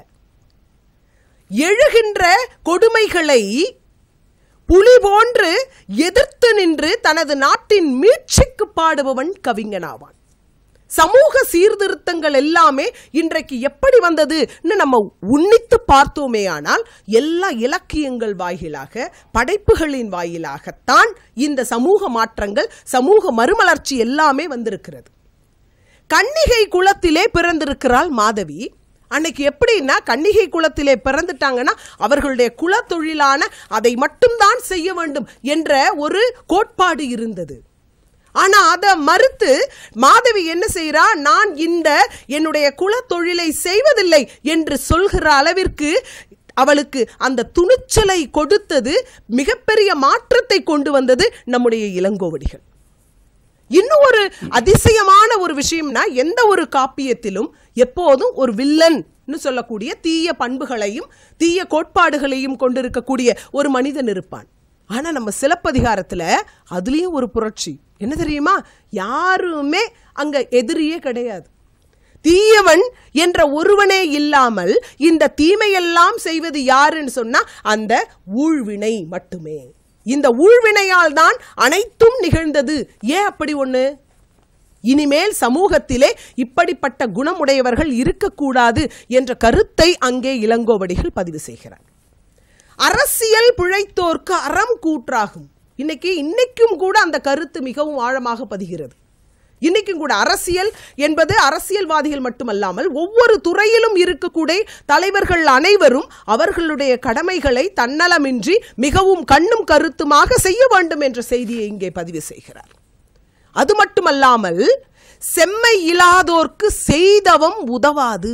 எழுகின்ற கொடுமைகளை புலி போன்று எதிர்த்து நின்று தனது நாட்டின் மீட்சிக்கு பாடுபவன் கவிஞனாவான் சமூக சீர்திருத்தங்கள் எல்லாமே இன்றைக்கு எப்படி வந்ததுன்னு நம்ம உன்னித்து பார்த்தோமே ஆனால் எல்லா இலக்கியங்கள் வாயிலாக படைப்புகளின் வாயிலாகத்தான் இந்த சமூக மாற்றங்கள் சமூக மறுமலர்ச்சி எல்லாமே வந்திருக்கிறது கன்னிகை குலத்திலே பிறந்திருக்கிறாள் மாதவி அன்னைக்கு எப்படின்னா கன்னிகை குலத்திலே பிறந்துட்டாங்கன்னா அவர்களுடைய குல தொழிலான அதை மட்டும்தான் செய்ய வேண்டும் என்ற ஒரு கோட்பாடு இருந்தது ஆனா அதை மறுத்து மாதவி என்ன செய்றா நான் இந்த என்னுடைய குல தொழிலை செய்வதில்லை என்று சொல்கிற அளவிற்கு அவளுக்கு அந்த துணிச்சலை கொடுத்தது மிகப்பெரிய மாற்றத்தை கொண்டு வந்தது நம்முடைய இளங்கோவடிகள் இன்னும் ஒரு அதிசயமான ஒரு விஷயம்னா எந்த ஒரு காப்பியத்திலும் எப்போதும் ஒரு வில்லன் சொல்லக்கூடிய தீய பண்புகளையும் தீய கோட்பாடுகளையும் கொண்டிருக்கக்கூடிய ஒரு மனிதன் இருப்பான் ஆனா நம்ம சிலப்பதிகாரத்துல அதுலயும் ஒரு புரட்சி என்ன தெரியுமா யாருமே அங்க எதிரியே கிடையாது தீயவன் என்ற ஒருவனே இல்லாமல் இந்த தீமையெல்லாம் செய்வது யாருன்னு சொன்னா அந்த ஊழ்வினை மட்டுமே இந்த ஊழ்வினையால் தான் அனைத்தும் நிகழ்ந்தது ஏன் அப்படி ஒண்ணு இனிமேல் சமூகத்திலே இப்படிப்பட்ட குணமுடையவர்கள் இருக்கக்கூடாது என்ற கருத்தை அங்கே இளங்கோவடிகள் பதிவு செய்கிறார் அரசியல் பிழைத்தோர்க்கு அறம் கூற்றாகும் இன்னைக்கு இன்னைக்கும் கூட அந்த கருத்து மிகவும் ஆழமாக பதிகிறது இன்னைக்கும் கூட அரசியல் என்பது அரசியல்வாதிகள் மட்டுமல்லாமல் ஒவ்வொரு துறையிலும் இருக்கக்கூடிய தலைவர்கள் அனைவரும் அவர்களுடைய கடமைகளை தன்னலமின்றி மிகவும் கண்ணும் கருத்துமாக செய்ய வேண்டும் என்ற செய்தியை இங்கே பதிவு செய்கிறார் அது மட்டுமல்லாமல் செம்மை இல்லாதோர்க்கு செய்தவம் உதவாது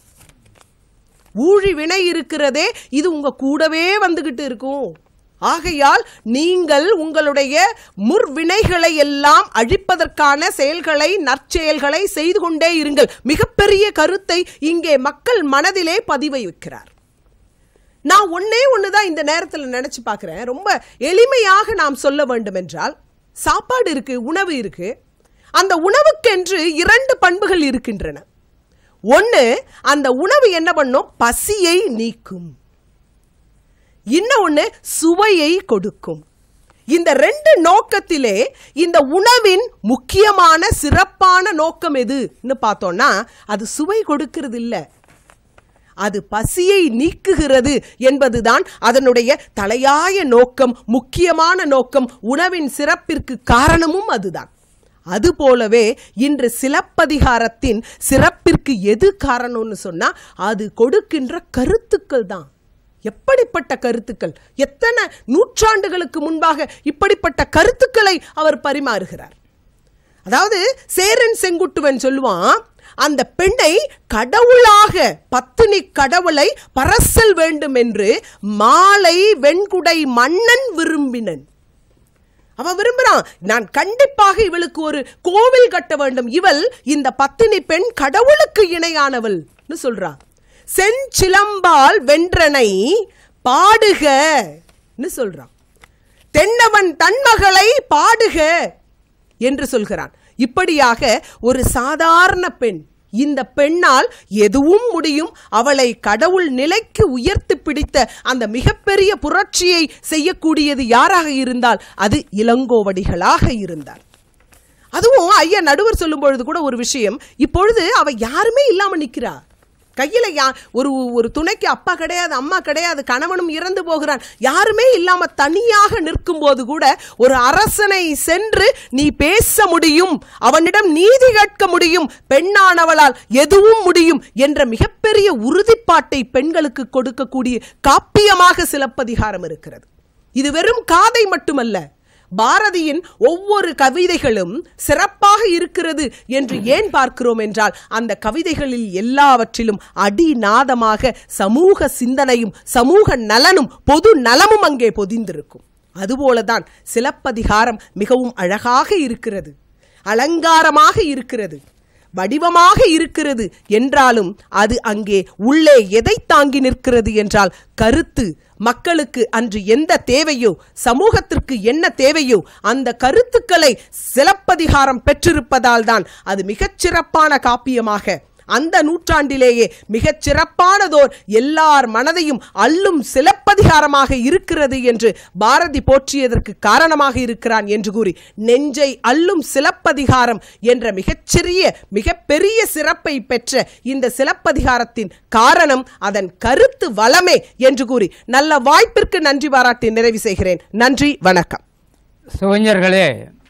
ஊழி வினை இருக்கிறதே இது உங்க கூடவே வந்துகிட்டு இருக்கும் ஆகையால் நீங்கள் உங்களுடைய முற்வினைகளை எல்லாம் அழிப்பதற்கான செயல்களை நற்செயல்களை செய்து கொண்டே இருங்கள் மிகப்பெரிய கருத்தை இங்கே மக்கள் மனதிலே பதிவை வைக்கிறார் நான் ஒன்னே ஒண்ணுதான் இந்த நேரத்தில் நினைச்சு பார்க்கிறேன் ரொம்ப எளிமையாக நாம் சொல்ல வேண்டும் என்றால் சாப்பாடு இருக்கு உணவு இருக்கு அந்த உணவுக்கென்று இரண்டு பண்புகள் இருக்கின்றன ஒன்று அந்த உணவு என்ன பண்ணும் பசியை நீக்கும் இன்னொன்னு சுவையை கொடுக்கும் இந்த ரெண்டு நோக்கத்திலே இந்த உணவின் முக்கியமான சிறப்பான நோக்கம் எதுன்னு பார்த்தோம்னா அது சுவை கொடுக்கிறது இல்லை அது பசியை நீக்குகிறது என்பதுதான் அதனுடைய தலையாய நோக்கம் முக்கியமான நோக்கம் உணவின் சிறப்பிற்கு காரணமும் அதுதான் அதுபோலவே இன்று சிலப்பதிகாரத்தின் சிறப்பிற்கு எது காரணம்னு சொன்னா அது கொடுக்கின்ற கருத்துக்கள் தான் எப்படிப்பட்ட கருத்துக்கள் எத்தனை நூற்றாண்டுகளுக்கு முன்பாக இப்படிப்பட்ட கருத்துக்களை அவர் பரிமாறுகிறார் அதாவது சேரன் செங்குட்டுவன் சொல்லுவான் அந்த பெண்ணை கடவுளாக பத்தினி கடவுளை பரசல் வேண்டும் என்று மாலை வெண்குடை மன்னன் விரும்பினன் அவன் விரும்புறான் நான் கண்டிப்பாக இவளுக்கு ஒரு கோவில் கட்ட வேண்டும் இவள் இந்த பத்தினி பெண் கடவுளுக்கு இணையானவள் சொல்றான் செஞ்சிலம்பால் வென்றனை பாடுக சொல்றான் தென்னவன் தன்மகளை பாடுக என்று சொல்கிறான் இப்படியாக ஒரு சாதாரண பெண் இந்த பெண்ணால் எதுவும் முடியும் அவளை கடவுள் நிலைக்கு உயர்த்தி பிடித்த அந்த மிகப்பெரிய புரட்சியை செய்யக்கூடியது யாராக இருந்தால் அது இளங்கோவடிகளாக இருந்தார் அதுவும் ஐயா நடுவர் சொல்லும் பொழுது கூட ஒரு விஷயம் இப்பொழுது அவ யாருமே இல்லாம நிக்கிறா கையில யா ஒரு ஒரு துணைக்கு அப்பா கிடையாது அம்மா கிடையாது கணவனும் இறந்து போகிறான் யாருமே இல்லாம தனியாக நிற்கும் போது கூட ஒரு அரசனை சென்று நீ பேச முடியும் அவனிடம் நீதி கேட்க முடியும் பெண்ணானவளால் எதுவும் முடியும் என்ற மிகப்பெரிய உறுதிப்பாட்டை பெண்களுக்கு கொடுக்கக்கூடிய காப்பியமாக சிலப்பதிகாரம் இருக்கிறது இது வெறும் காதை மட்டுமல்ல பாரதியின் ஒவ்வொரு கவிதைகளும் சிறப்பாக இருக்கிறது என்று ஏன் பார்க்கிறோம் என்றால் அந்த கவிதைகளில் எல்லாவற்றிலும் அடிநாதமாக சமூக சிந்தனையும் சமூக நலனும் பொது நலமும் அங்கே பொதிந்திருக்கும் அதுபோலதான் சிலப்பதிகாரம் மிகவும் அழகாக இருக்கிறது அலங்காரமாக இருக்கிறது வடிவமாக இருக்கிறது என்றாலும் அது அங்கே உள்ளே எதை தாங்கி நிற்கிறது என்றால் கருத்து மக்களுக்கு அன்று எந்த தேவையோ சமூகத்திற்கு என்ன தேவையோ அந்த கருத்துக்களை சிலப்பதிகாரம் பெற்றிருப்பதால் தான் அது மிகச்சிறப்பான காப்பியமாக அந்த நூற்றாண்டிலேயே மிகச் சிறப்பானதோர் எல்லார் மனதையும் அள்ளும் சிலப்பதிகாரமாக இருக்கிறது என்று பாரதி போற்றியதற்கு காரணமாக இருக்கிறான் என்று கூறி நெஞ்சை அள்ளும் சிலப்பதிகாரம் என்ற மிகச்சிறிய மிகப்பெரிய சிறப்பை பெற்ற இந்த சிலப்பதிகாரத்தின் காரணம் அதன் கருத்து வளமே என்று கூறி நல்ல வாய்ப்பிற்கு நன்றி பாராட்டி நிறைவு செய்கிறேன் நன்றி வணக்கம் சுவைஞர்களே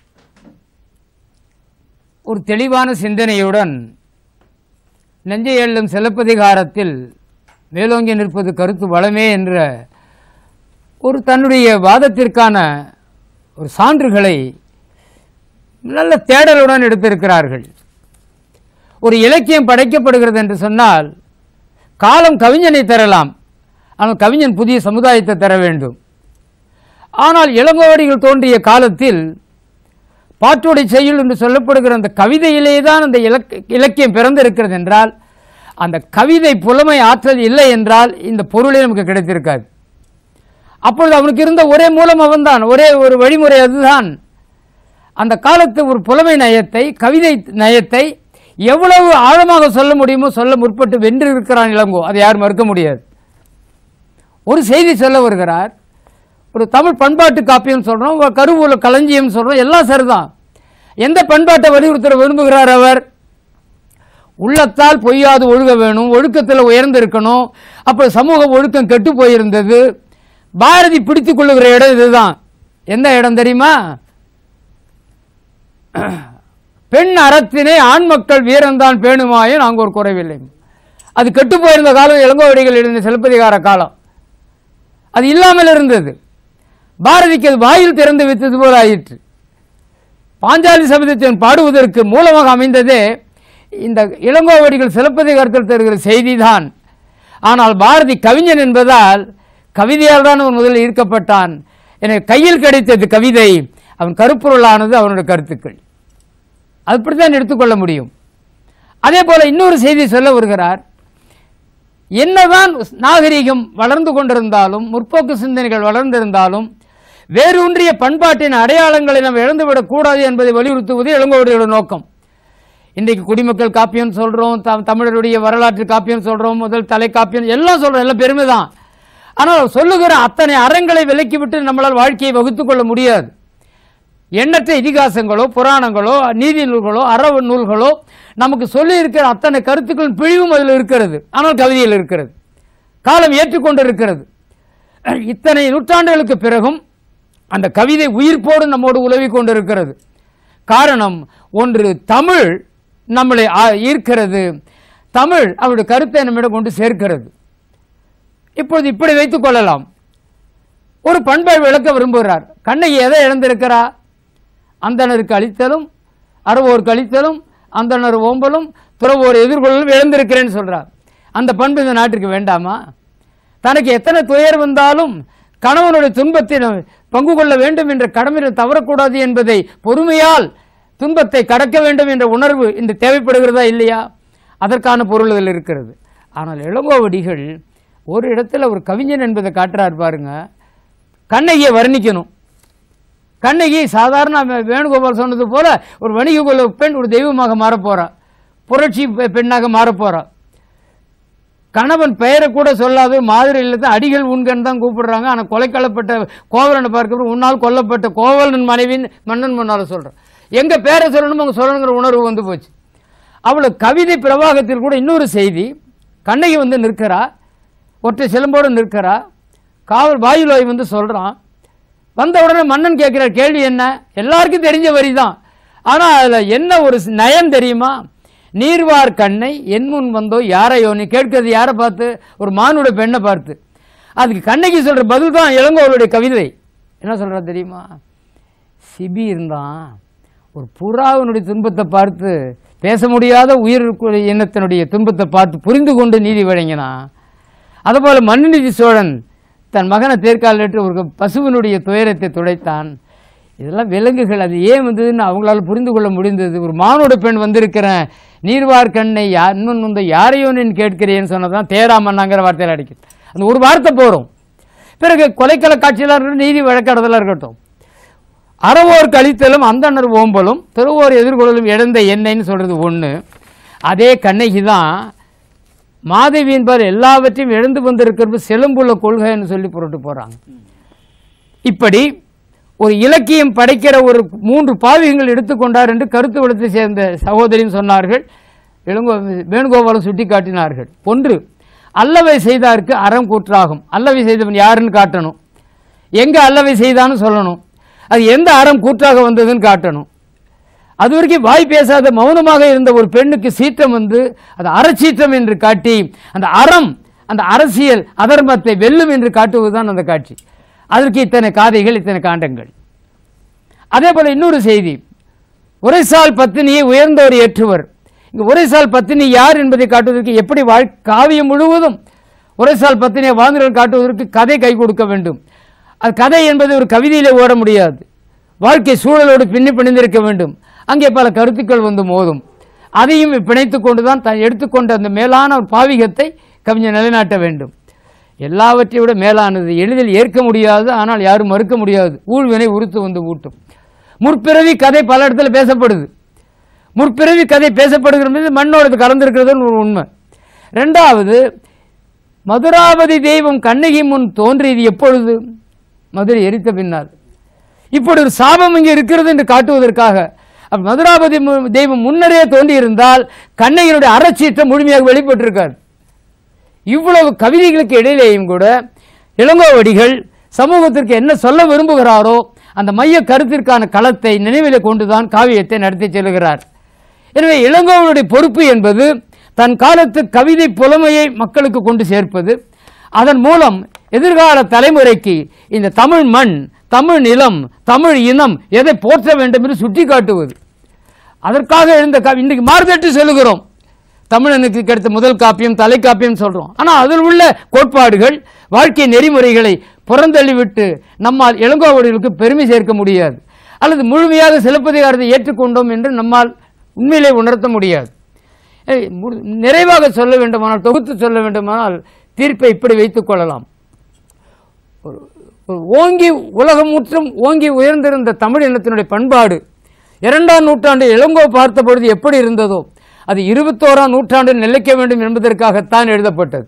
ஒரு தெளிவான சிந்தனையுடன் நெஞ்சை எள்ளும் சிலப்பதிகாரத்தில் மேலோங்கி நிற்பது கருத்து வளமே என்ற ஒரு தன்னுடைய வாதத்திற்கான ஒரு சான்றுகளை நல்ல தேடலுடன் எடுத்திருக்கிறார்கள் ஒரு இலக்கியம் படைக்கப்படுகிறது என்று சொன்னால் காலம் கவிஞனை தரலாம் ஆனால் கவிஞன் புதிய சமுதாயத்தை தர வேண்டும் ஆனால் இளங்கோவடிகள் தோன்றிய காலத்தில் பாட்டோடை செய்யுள் என்று சொல்லப்படுகிற அந்த கவிதையிலே தான் அந்த இலக்க இலக்கியம் பிறந்திருக்கிறது என்றால் அந்த கவிதை புலமை ஆற்றல் இல்லை என்றால் இந்த பொருளே நமக்கு கிடைத்திருக்காது அப்பொழுது அவனுக்கு இருந்த ஒரே மூலம் அவன்தான் ஒரே ஒரு வழிமுறை அதுதான் அந்த காலத்து ஒரு புலமை நயத்தை கவிதை நயத்தை எவ்வளவு ஆழமாக சொல்ல முடியுமோ சொல்ல முற்பட்டு வென்றிருக்கிறான் இளங்கோ அதை யாரும் மறுக்க முடியாது ஒரு செய்தி சொல்ல வருகிறார் ஒரு தமிழ் பண்பாட்டு காப்பியம் சொல்றோம் ஒரு கருவூல களஞ்சியம் சொல்றோம் எல்லாம் சரிதான் எந்த பண்பாட்டை வலியுறுத்த விரும்புகிறார் அவர் உள்ளத்தால் பொய்யாது ஒழுக வேணும் ஒழுக்கத்தில் உயர்ந்து இருக்கணும் அப்போ சமூக ஒழுக்கம் கெட்டு போயிருந்தது பாரதி பிடித்துக் கொள்ளுகிற இடம் இதுதான் எந்த இடம் தெரியுமா பெண் அறத்தினை ஆண் மக்கள் வீரந்தான் பேணுமாயின் அங்கு ஒரு குறைவில்லை அது கெட்டு போயிருந்த காலம் இளங்கோவடிகள் இருந்த சிலப்பதிகார காலம் அது இல்லாமல் இருந்தது பாரதிக்கு அது வாயில் திறந்து வைத்தது போல ஆயிற்று பாஞ்சாலி சபதத்தின் பாடுவதற்கு மூலமாக அமைந்ததே இந்த இளங்கோவடிகள் சிலப்பதிகாரத்தில் தருகிற செய்திதான் ஆனால் பாரதி கவிஞன் என்பதால் கவிதையால் தான் அவன் முதலில் ஈர்க்கப்பட்டான் எனக்கு கையில் கிடைத்தது கவிதை அவன் கருப்பொருளானது அவனுடைய கருத்துக்கள் அப்படித்தான் எடுத்துக்கொள்ள முடியும் அதே போல இன்னொரு செய்தி சொல்ல வருகிறார் என்னதான் நாகரிகம் வளர்ந்து கொண்டிருந்தாலும் முற்போக்கு சிந்தனைகள் வளர்ந்திருந்தாலும் வேரூன்றிய பண்பாட்டின் அடையாளங்களை நாம் இழந்துவிடக் கூடாது என்பதை வலியுறுத்துவது இளங்கோவடியோட நோக்கம் இன்றைக்கு குடிமக்கள் காப்பியம் சொல்றோம் த- தமிழருடைய வரலாற்று காப்பியம் சொல்றோம் முதல் தலை காப்பியம் எல்லாம் சொல்றோம் எல்லாம் பெருமை தான் ஆனால் சொல்லுகிற அத்தனை அறங்களை விலக்கிவிட்டு நம்மளால் வாழ்க்கையை வகுத்துக் கொள்ள முடியாது எண்ணற்ற இதிகாசங்களோ புராணங்களோ நீதி நூல்களோ அற நூல்களோ நமக்கு சொல்லி இருக்கிற அத்தனை கருத்துக்களின் பிழிவும் அதில் இருக்கிறது ஆனால் கவிதையில் இருக்கிறது காலம் ஏற்றுக்கொண்டிருக்கிறது இத்தனை நூற்றாண்டுகளுக்கு பிறகும் அந்த கவிதை உயிர்ப்போடு நம்மோடு உலவி கொண்டிருக்கிறது காரணம் ஒன்று தமிழ் நம்மளை ஆ- ஈர்க்கிறது தமிழ் அவருடைய கருத்தை நம்மிடம் கொண்டு சேர்க்கிறது இப்பொழுது இப்படி வைத்துக் கொள்ளலாம் ஒரு பண்பை விளக்க விரும்புகிறார் கண்ணகி எதை இழந்திருக்கிறா அந்தணருக்கு அளித்தலும் அறவோருக்கு அளித்தலும் அந்தணர் ஓம்பலும் துறவோர் எதிர்கொள்ளலும் இழந்திருக்கிறேன்னு சொல்றார் அந்த பண்பு இந்த நாட்டிற்கு வேண்டாமா தனக்கு எத்தனை துயர் வந்தாலும் கணவனுடைய துன்பத்தை நாம் பங்கு கொள்ள வேண்டும் என்ற கடமையில் தவறக்கூடாது என்பதை பொறுமையால் துன்பத்தை கடக்க வேண்டும் என்ற உணர்வு இன்று தேவைப்படுகிறதா இல்லையா அதற்கான பொருள் இதில் இருக்கிறது ஆனால் இளங்கோவடிகள் ஒரு இடத்துல ஒரு கவிஞன் என்பதை காட்டுறார் பாருங்க கண்ணகியை வர்ணிக்கணும் கண்ணகி சாதாரண வே- வேணுகோபால் சொன்னது போல ஒரு வணிக குல பெண் ஒரு தெய்வமாக மாறப் போறா புரட்சி பெ- பெண்ணாக மாறப் போறா கணவன் பெயரை கூட சொல்லாத மாதிரி இல்லத்தை அடிகள் உண்கன்னு தான் கூப்பிடுறாங்க ஆனால் கொலைக்கொல்லப்பட்ட கோவலனை பார்க்க உன்னால் கொல்லப்பட்ட கோவலன் மனைவின் மன்னன் முன்னால சொல்றேன் எங்க பேரை சொல்லணும் அவங்க சொல்லணுங்கிற உணர்வு வந்து போச்சு அவளுக்கு கவிதை பிரவாகத்தில் கூட இன்னொரு செய்தி கண்ணகி வந்து நிற்கிறா ஒற்றை சிலம்போடு நிற்கிறா காவல் வாயுலோய் வந்து சொல்றான் வந்த உடனே மன்னன் கேட்கிற கேள்வி என்ன எல்லாருக்கும் தெரிஞ்ச வரி தான் ஆனா அதுல என்ன ஒரு நயம் தெரியுமா நீர்வார் கண்ணை என் முன் வந்தோ யாரையோ நீ கேட்கிறது யாரை பார்த்து ஒரு மானுட பெண்ணை பார்த்து அதுக்கு கண்ணகி சொல்ற பதில் தான் இளங்கோவருடைய கவிதை என்ன சொல்றா தெரியுமா சிபி இருந்தான் ஒரு புறாவினுடைய துன்பத்தை பார்த்து பேச முடியாத உயிர் இனத்தினுடைய துன்பத்தை பார்த்து புரிந்து கொண்டு நீதி வழங்கினான் அதுபோல மனுநீதி சோழன் தன் மகனை தேர்காலிட்டு ஒரு பசுவினுடைய துயரத்தை துடைத்தான் இதெல்லாம் விலங்குகள் அது ஏன் வந்ததுன்னு அவங்களால புரிந்து கொள்ள முடிந்தது ஒரு மானோட பெண் வந்திருக்கிறேன் நீர்வார் கண்ணை யார் இன்னும் இந்த யாரையோ நின் கேட்கிறேன்னு சொன்னதான் தேராமண்ணாங்கிற வார்த்தையில் அடிக்குது அந்த ஒரு வார்த்தை போகிறோம் பிறகு கொலைக்கல காட்சியெல்லாம் இருக்கட்டும் நீதி வழக்காடுதலாக இருக்கட்டும் அறவோர் கழித்தலும் அந்தனர் ஓம்பலும் திருவோர் எதிர்கொள்ளலும் இழந்த எண்ணெய்ன்னு சொல்றது ஒன்று அதே கண்ணகி தான் மாதவியின் பார் எல்லாவற்றையும் எழுந்து வந்திருக்கிறது செலும்புள்ள கொள்கைன்னு சொல்லி புரட்டு போறாங்க இப்படி ஒரு இலக்கியம் படைக்கிற ஒரு மூன்று பாவிகங்கள் எடுத்துக்கொண்டார் என்று கருத்து வளத்தை சேர்ந்த சகோதரின்னு சொன்னார்கள் இளங்கோ வேணுகோபாலம் சுட்டி காட்டினார்கள் ஒன்று அல்லவை செய்தாருக்கு அறம் கூற்றாகும் அல்லவை செய்தவன் யாருன்னு காட்டணும் எங்க அல்லவை செய்தான்னு சொல்லணும் அது எந்த அறம் கூற்றாக வந்ததுன்னு காட்டணும் அது வரைக்கும் வாய் பேசாத மௌனமாக இருந்த ஒரு பெண்ணுக்கு சீற்றம் வந்து அது அறச்சீற்றம் என்று காட்டி அந்த அறம் அந்த அரசியல் அதர்மத்தை வெல்லும் என்று காட்டுவதுதான் அந்த காட்சி அதற்கு இத்தனை காதைகள் இத்தனை காண்டங்கள் அதே போல இன்னொரு செய்தி உரைசால் பத்தினியை உயர்ந்தவர் ஏற்றுவர் இங்கு உரைசால் பத்தினி யார் என்பதை காட்டுவதற்கு எப்படி வாழ் காவியம் முழுவதும் உரைசால் பத்தினியை வாழ்ந்தவர்கள் காட்டுவதற்கு கதை கை கொடுக்க வேண்டும் அது கதை என்பது ஒரு கவிதையிலே ஓட முடியாது வாழ்க்கை சூழலோடு பின்னி பிணைந்திருக்க வேண்டும் அங்கே பல கருத்துக்கள் வந்து மோதும் அதையும் பிணைத்துக் கொண்டுதான் தான் எடுத்துக்கொண்ட அந்த மேலான ஒரு பாவிகத்தை கவிஞர் நிலைநாட்ட வேண்டும் எல்லாவற்றையும் விட மேலானது எளிதில் ஏற்க முடியாது ஆனால் யாரும் மறுக்க முடியாது ஊழ்வினை உறுத்து வந்து ஊட்டும் முற்பிறவி கதை பல இடத்துல பேசப்படுது முற்பிறவி கதை பேசப்படுகிறது மண்ணோடு கலந்திருக்கிறதுன்னு ஒரு உண்மை ரெண்டாவது மதுராபதி தெய்வம் கண்ணகி முன் தோன்றியது எப்பொழுது மதுரை எரித்த பின்னால் இப்படி ஒரு சாபம் இங்கே இருக்கிறது என்று காட்டுவதற்காக அப்ப மதுராபதி மு- தெய்வம் முன்னரே தோன்றியிருந்தால் கண்ணகியினுடைய அறச்சீற்றம் முழுமையாக வெளிப்பட்டிருக்காது இவ்வளவு கவிதைகளுக்கு இடையிலேயும் கூட இளங்கோவடிகள் சமூகத்திற்கு என்ன சொல்ல விரும்புகிறாரோ அந்த மைய கருத்திற்கான களத்தை நினைவிலே கொண்டுதான் காவியத்தை நடத்தி செல்கிறார் எனவே இளங்கோவனுடைய பொறுப்பு என்பது தன் காலத்து கவிதை புலமையை மக்களுக்கு கொண்டு சேர்ப்பது அதன் மூலம் எதிர்கால தலைமுறைக்கு இந்த தமிழ் மண் தமிழ் நிலம் தமிழ் இனம் எதை போற்ற வேண்டும் என்று சுட்டிக்காட்டுவது அதற்காக எழுந்த கவி இன்றைக்கு மாறுதட்டு சொல்லுகிறோம் தமிழனுக்கு கிடைத்த முதல் காப்பியம் தலைக்காப்பியம் சொல்றோம் ஆனால் அதில் உள்ள கோட்பாடுகள் வாழ்க்கை நெறிமுறைகளை புறந்தள்ளிவிட்டு நம்மால் இளங்கோவடிகளுக்கு பெருமை சேர்க்க முடியாது அல்லது முழுமையாக சிலப்பதிகாரத்தை ஏற்றுக்கொண்டோம் என்று நம்மால் உண்மையிலே உணர்த்த முடியாது ஏய், மு- நிறைவாக சொல்ல வேண்டுமானால் தொகுத்து சொல்ல வேண்டுமானால் தீர்ப்பை இப்படி வைத்துக் கொள்ளலாம் ஒரு ஓங்கி உலகம் முற்றும் ஓங்கி உயர்ந்திருந்த தமிழ் இனத்தினுடைய பண்பாடு இரண்டாம் நூற்றாண்டு இளங்கோ பார்த்த பொழுது எப்படி இருந்ததோ அது இருபத்தோராம் நூற்றாண்டில் நிலைக்க வேண்டும் என்பதற்காகத்தான் எழுதப்பட்டது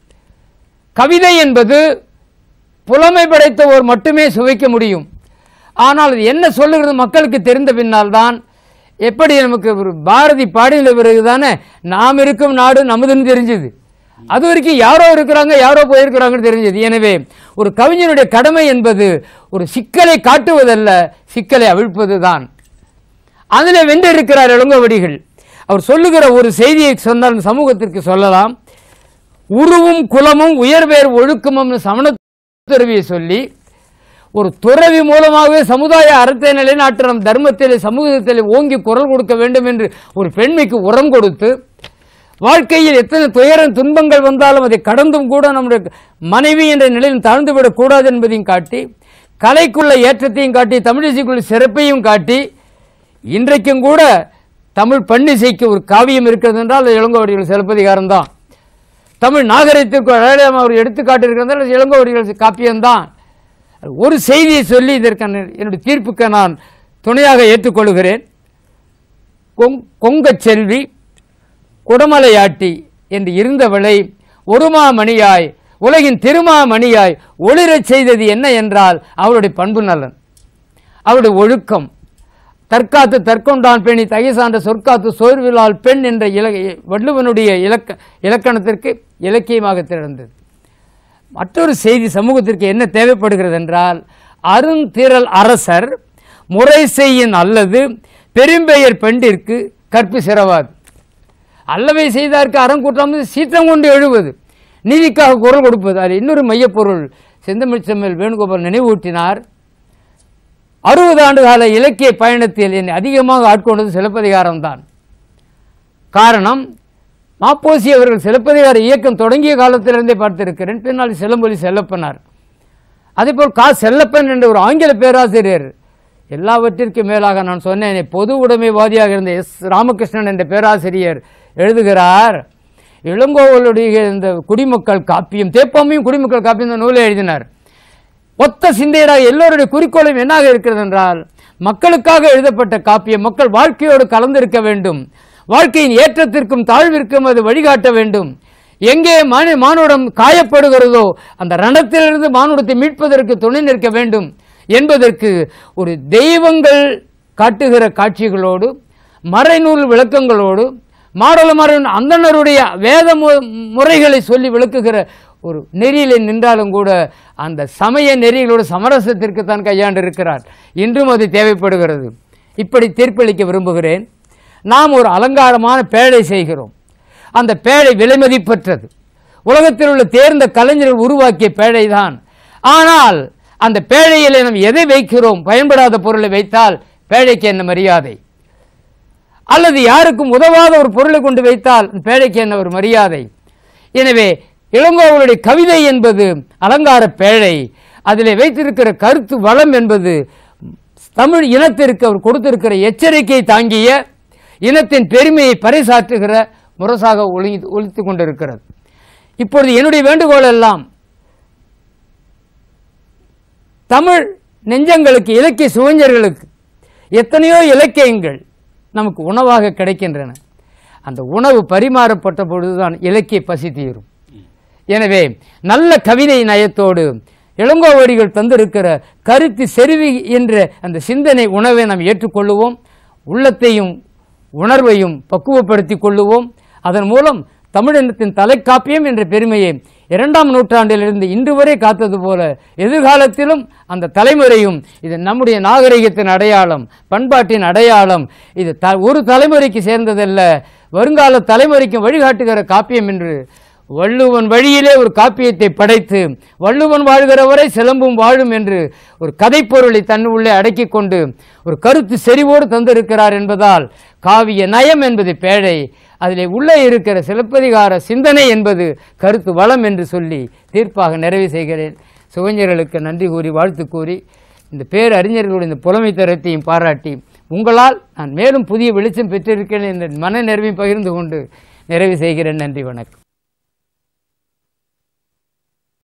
கவிதை என்பது புலமை படைத்தவர் மட்டுமே சுவைக்க முடியும் ஆனால் அது என்ன சொல்லுகிறது மக்களுக்கு தெரிந்த பின்னால் தான் எப்படி நமக்கு ஒரு பாரதி பாடின பிறகு தானே நாம் இருக்கும் நாடு நமதுன்னு தெரிஞ்சது அது வரைக்கும் யாரோ இருக்கிறாங்க யாரோ போயிருக்கிறாங்கன்னு தெரிஞ்சது எனவே ஒரு கவிஞனுடைய கடமை என்பது ஒரு சிக்கலை காட்டுவதல்ல சிக்கலை அவிழ்ப்பது தான் அதில் வென்றிருக்கிறார் இளங்கோவடிகள் அவர் சொல்லுகிற ஒரு செய்தியை சொன்னால் இந்த சமூகத்திற்கு சொல்லலாம் உருவும் குலமும் உயர்வேர் ஒழுக்கமும் சமணத்துறவியை சொல்லி ஒரு துறவி மூலமாகவே சமுதாய அறத்தை நிலைநாட்டு நம் தர்மத்திலே சமூகத்திலே ஓங்கி குரல் கொடுக்க வேண்டும் என்று ஒரு பெண்மைக்கு உரம் கொடுத்து வாழ்க்கையில் எத்தனை துயரம் துன்பங்கள் வந்தாலும் அதை கடந்தும் கூட நம்முடைய மனைவி என்ற நிலையில் தாழ்ந்துவிடக் கூடாது என்பதையும் காட்டி கலைக்குள்ள ஏற்றத்தையும் காட்டி தமிழிசைக்குள்ள சிறப்பையும் காட்டி இன்றைக்கும் கூட தமிழ் பன்னிசைக்கு ஒரு காவியம் இருக்கிறது என்றால் அது இளங்கோவடிகள் சிலப்பதிகாரம் தான் தமிழ் நாகரிகத்திற்கு அடையாளம் அவர் எடுத்துக்காட்டு இருக்கிறதால் அது இளங்கோவடிகள் காப்பியம்தான் ஒரு செய்தியை சொல்லி இதற்கான என்னுடைய தீர்ப்புக்கு நான் துணையாக ஏற்றுக்கொள்கிறேன் கொங் கொங்கச் செல்வி குடமலையாட்டி என்று இருந்தவளை ஒருமாமணியாய் உலகின் திருமாமணியாய் ஒளிரச் செய்தது என்ன என்றால் அவருடைய பண்பு நலன் அவருடைய ஒழுக்கம் தற்காத்து தற்கொண்டான் பெண்ணி தகை சார்ந்த சொற்காத்து சோர்விலால் பெண் என்ற இல வள்ளுவனுடைய இலக்க இலக்கணத்திற்கு இலக்கியமாக திறந்தது மற்றொரு செய்தி சமூகத்திற்கு என்ன தேவைப்படுகிறது என்றால் அருந்திரள் அரசர் முறை செய்யின் அல்லது பெரும்பெயர் பெண்டிற்கு கற்பு சிறவாது அல்லவை செய்தார்க்கு அறம் கூட்டாமல் சீற்றம் கொண்டு எழுவது நீதிக்காக குரல் கொடுப்பது அது இன்னொரு மையப்பொருள் செந்தமிழ் செம்மல் வேணுகோபால் நினைவூட்டினார் அறுபது ஆண்டு கால இலக்கிய பயணத்தில் என்னை அதிகமாக ஆட்கொண்டது சிலப்பதிகாரம் தான் காரணம் மாப்போசி அவர்கள் சிலப்பதிகார இயக்கம் தொடங்கிய காலத்திலிருந்தே பார்த்திருக்கிறேன் பின்னால் சிலம்பொலி செல்லப்பனார் அதேபோல் கா செல்லப்பன் என்ற ஒரு ஆங்கில பேராசிரியர் எல்லாவற்றிற்கும் மேலாக நான் சொன்னேனே பொது உடைமைவாதியாக இருந்த எஸ் ராமகிருஷ்ணன் என்ற பேராசிரியர் எழுதுகிறார் இளங்கோவலுடைய இந்த குடிமக்கள் காப்பியம் தேப்பாமையும் குடிமக்கள் காப்பியம் இந்த நூலை எழுதினார் ஒத்த சிந்தையராக எல்லோருடைய குறிக்கோளும் என்னாக இருக்கிறது என்றால் மக்களுக்காக எழுதப்பட்ட காப்பியம் மக்கள் வாழ்க்கையோடு கலந்திருக்க வேண்டும் வாழ்க்கையின் ஏற்றத்திற்கும் தாழ்விற்கும் அது வழிகாட்ட வேண்டும் எங்கே மானு மானுடம் காயப்படுகிறதோ அந்த ரணத்திலிருந்து மானுடத்தை மீட்பதற்கு துணை நிற்க வேண்டும் என்பதற்கு ஒரு தெய்வங்கள் காட்டுகிற காட்சிகளோடு மறைநூல் விளக்கங்களோடு மாடலமரன் அந்தணருடைய வேத மு- முறைகளை சொல்லி விளக்குகிற ஒரு நெறியிலே நின்றாலும் கூட அந்த சமய நெறிகளோடு சமரசத்திற்கு தான் கையாண்டு இருக்கிறார் இன்றும் அது தேவைப்படுகிறது இப்படி தீர்ப்பளிக்க விரும்புகிறேன் நாம் ஒரு அலங்காரமான பேழை செய்கிறோம் அந்த பேழை விலைமதிப்பற்றது உலகத்தில் உள்ள தேர்ந்த கலைஞர்கள் உருவாக்கிய பேழை தான் ஆனால் அந்த பேழையிலே நாம் எதை வைக்கிறோம் பயன்படாத பொருளை வைத்தால் பேழைக்கு என்ன மரியாதை அல்லது யாருக்கும் உதவாத ஒரு பொருளை கொண்டு வைத்தால் அந்த பேழைக்கு என்ன ஒரு மரியாதை எனவே இளங்கோவனுடைய கவிதை என்பது அலங்கார பேழை அதிலே வைத்திருக்கிற கருத்து வளம் என்பது தமிழ் இனத்திற்கு அவர் கொடுத்திருக்கிற எச்சரிக்கை தாங்கிய இனத்தின் பெருமையை பறைசாற்றுகிற முரசாக ஒளி ஒலித்துக் கொண்டிருக்கிறது இப்பொழுது என்னுடைய வேண்டுகோள் எல்லாம் தமிழ் நெஞ்சங்களுக்கு இலக்கிய சுவைஞர்களுக்கு எத்தனையோ இலக்கியங்கள் நமக்கு உணவாக கிடைக்கின்றன அந்த உணவு பரிமாறப்பட்ட பொழுதுதான் இலக்கிய பசி தீரும் எனவே நல்ல கவிதை நயத்தோடு இளங்கோவடிகள் தந்திருக்கிற கருத்து செருவி என்ற அந்த சிந்தனை உணவை நாம் ஏற்றுக்கொள்ளுவோம் உள்ளத்தையும் உணர்வையும் பக்குவப்படுத்திக் கொள்ளுவோம் அதன் மூலம் தமிழினத்தின் தலைக்காப்பியம் என்ற பெருமையை இரண்டாம் நூற்றாண்டிலிருந்து இன்று வரை காத்தது போல எதிர்காலத்திலும் அந்த தலைமுறையும் இது நம்முடைய நாகரிகத்தின் அடையாளம் பண்பாட்டின் அடையாளம் இது த ஒரு தலைமுறைக்கு சேர்ந்ததல்ல வருங்கால தலைமுறைக்கு வழிகாட்டுகிற காப்பியம் என்று வள்ளுவன் வழியிலே ஒரு காப்பியத்தை படைத்து வள்ளுவன் வாழ்கிற வரை சிலம்பும் வாழும் என்று ஒரு கதைப்பொருளை தன் உள்ளே அடக்கிக் கொண்டு ஒரு கருத்து செறிவோடு தந்திருக்கிறார் என்பதால் காவிய நயம் என்பது பேழை அதிலே உள்ளே இருக்கிற சிலப்பதிகார சிந்தனை என்பது கருத்து வளம் என்று சொல்லி தீர்ப்பாக நிறைவு செய்கிறேன் சுவைஞர்களுக்கு நன்றி கூறி வாழ்த்து கூறி இந்த பேரறிஞர்களுடைய இந்த புலமை தரத்தையும் பாராட்டி உங்களால் நான் மேலும் புதிய வெளிச்சம் பெற்றிருக்கிறேன் என்ற மன நிறைவையும் பகிர்ந்து கொண்டு நிறைவு செய்கிறேன் நன்றி வணக்கம்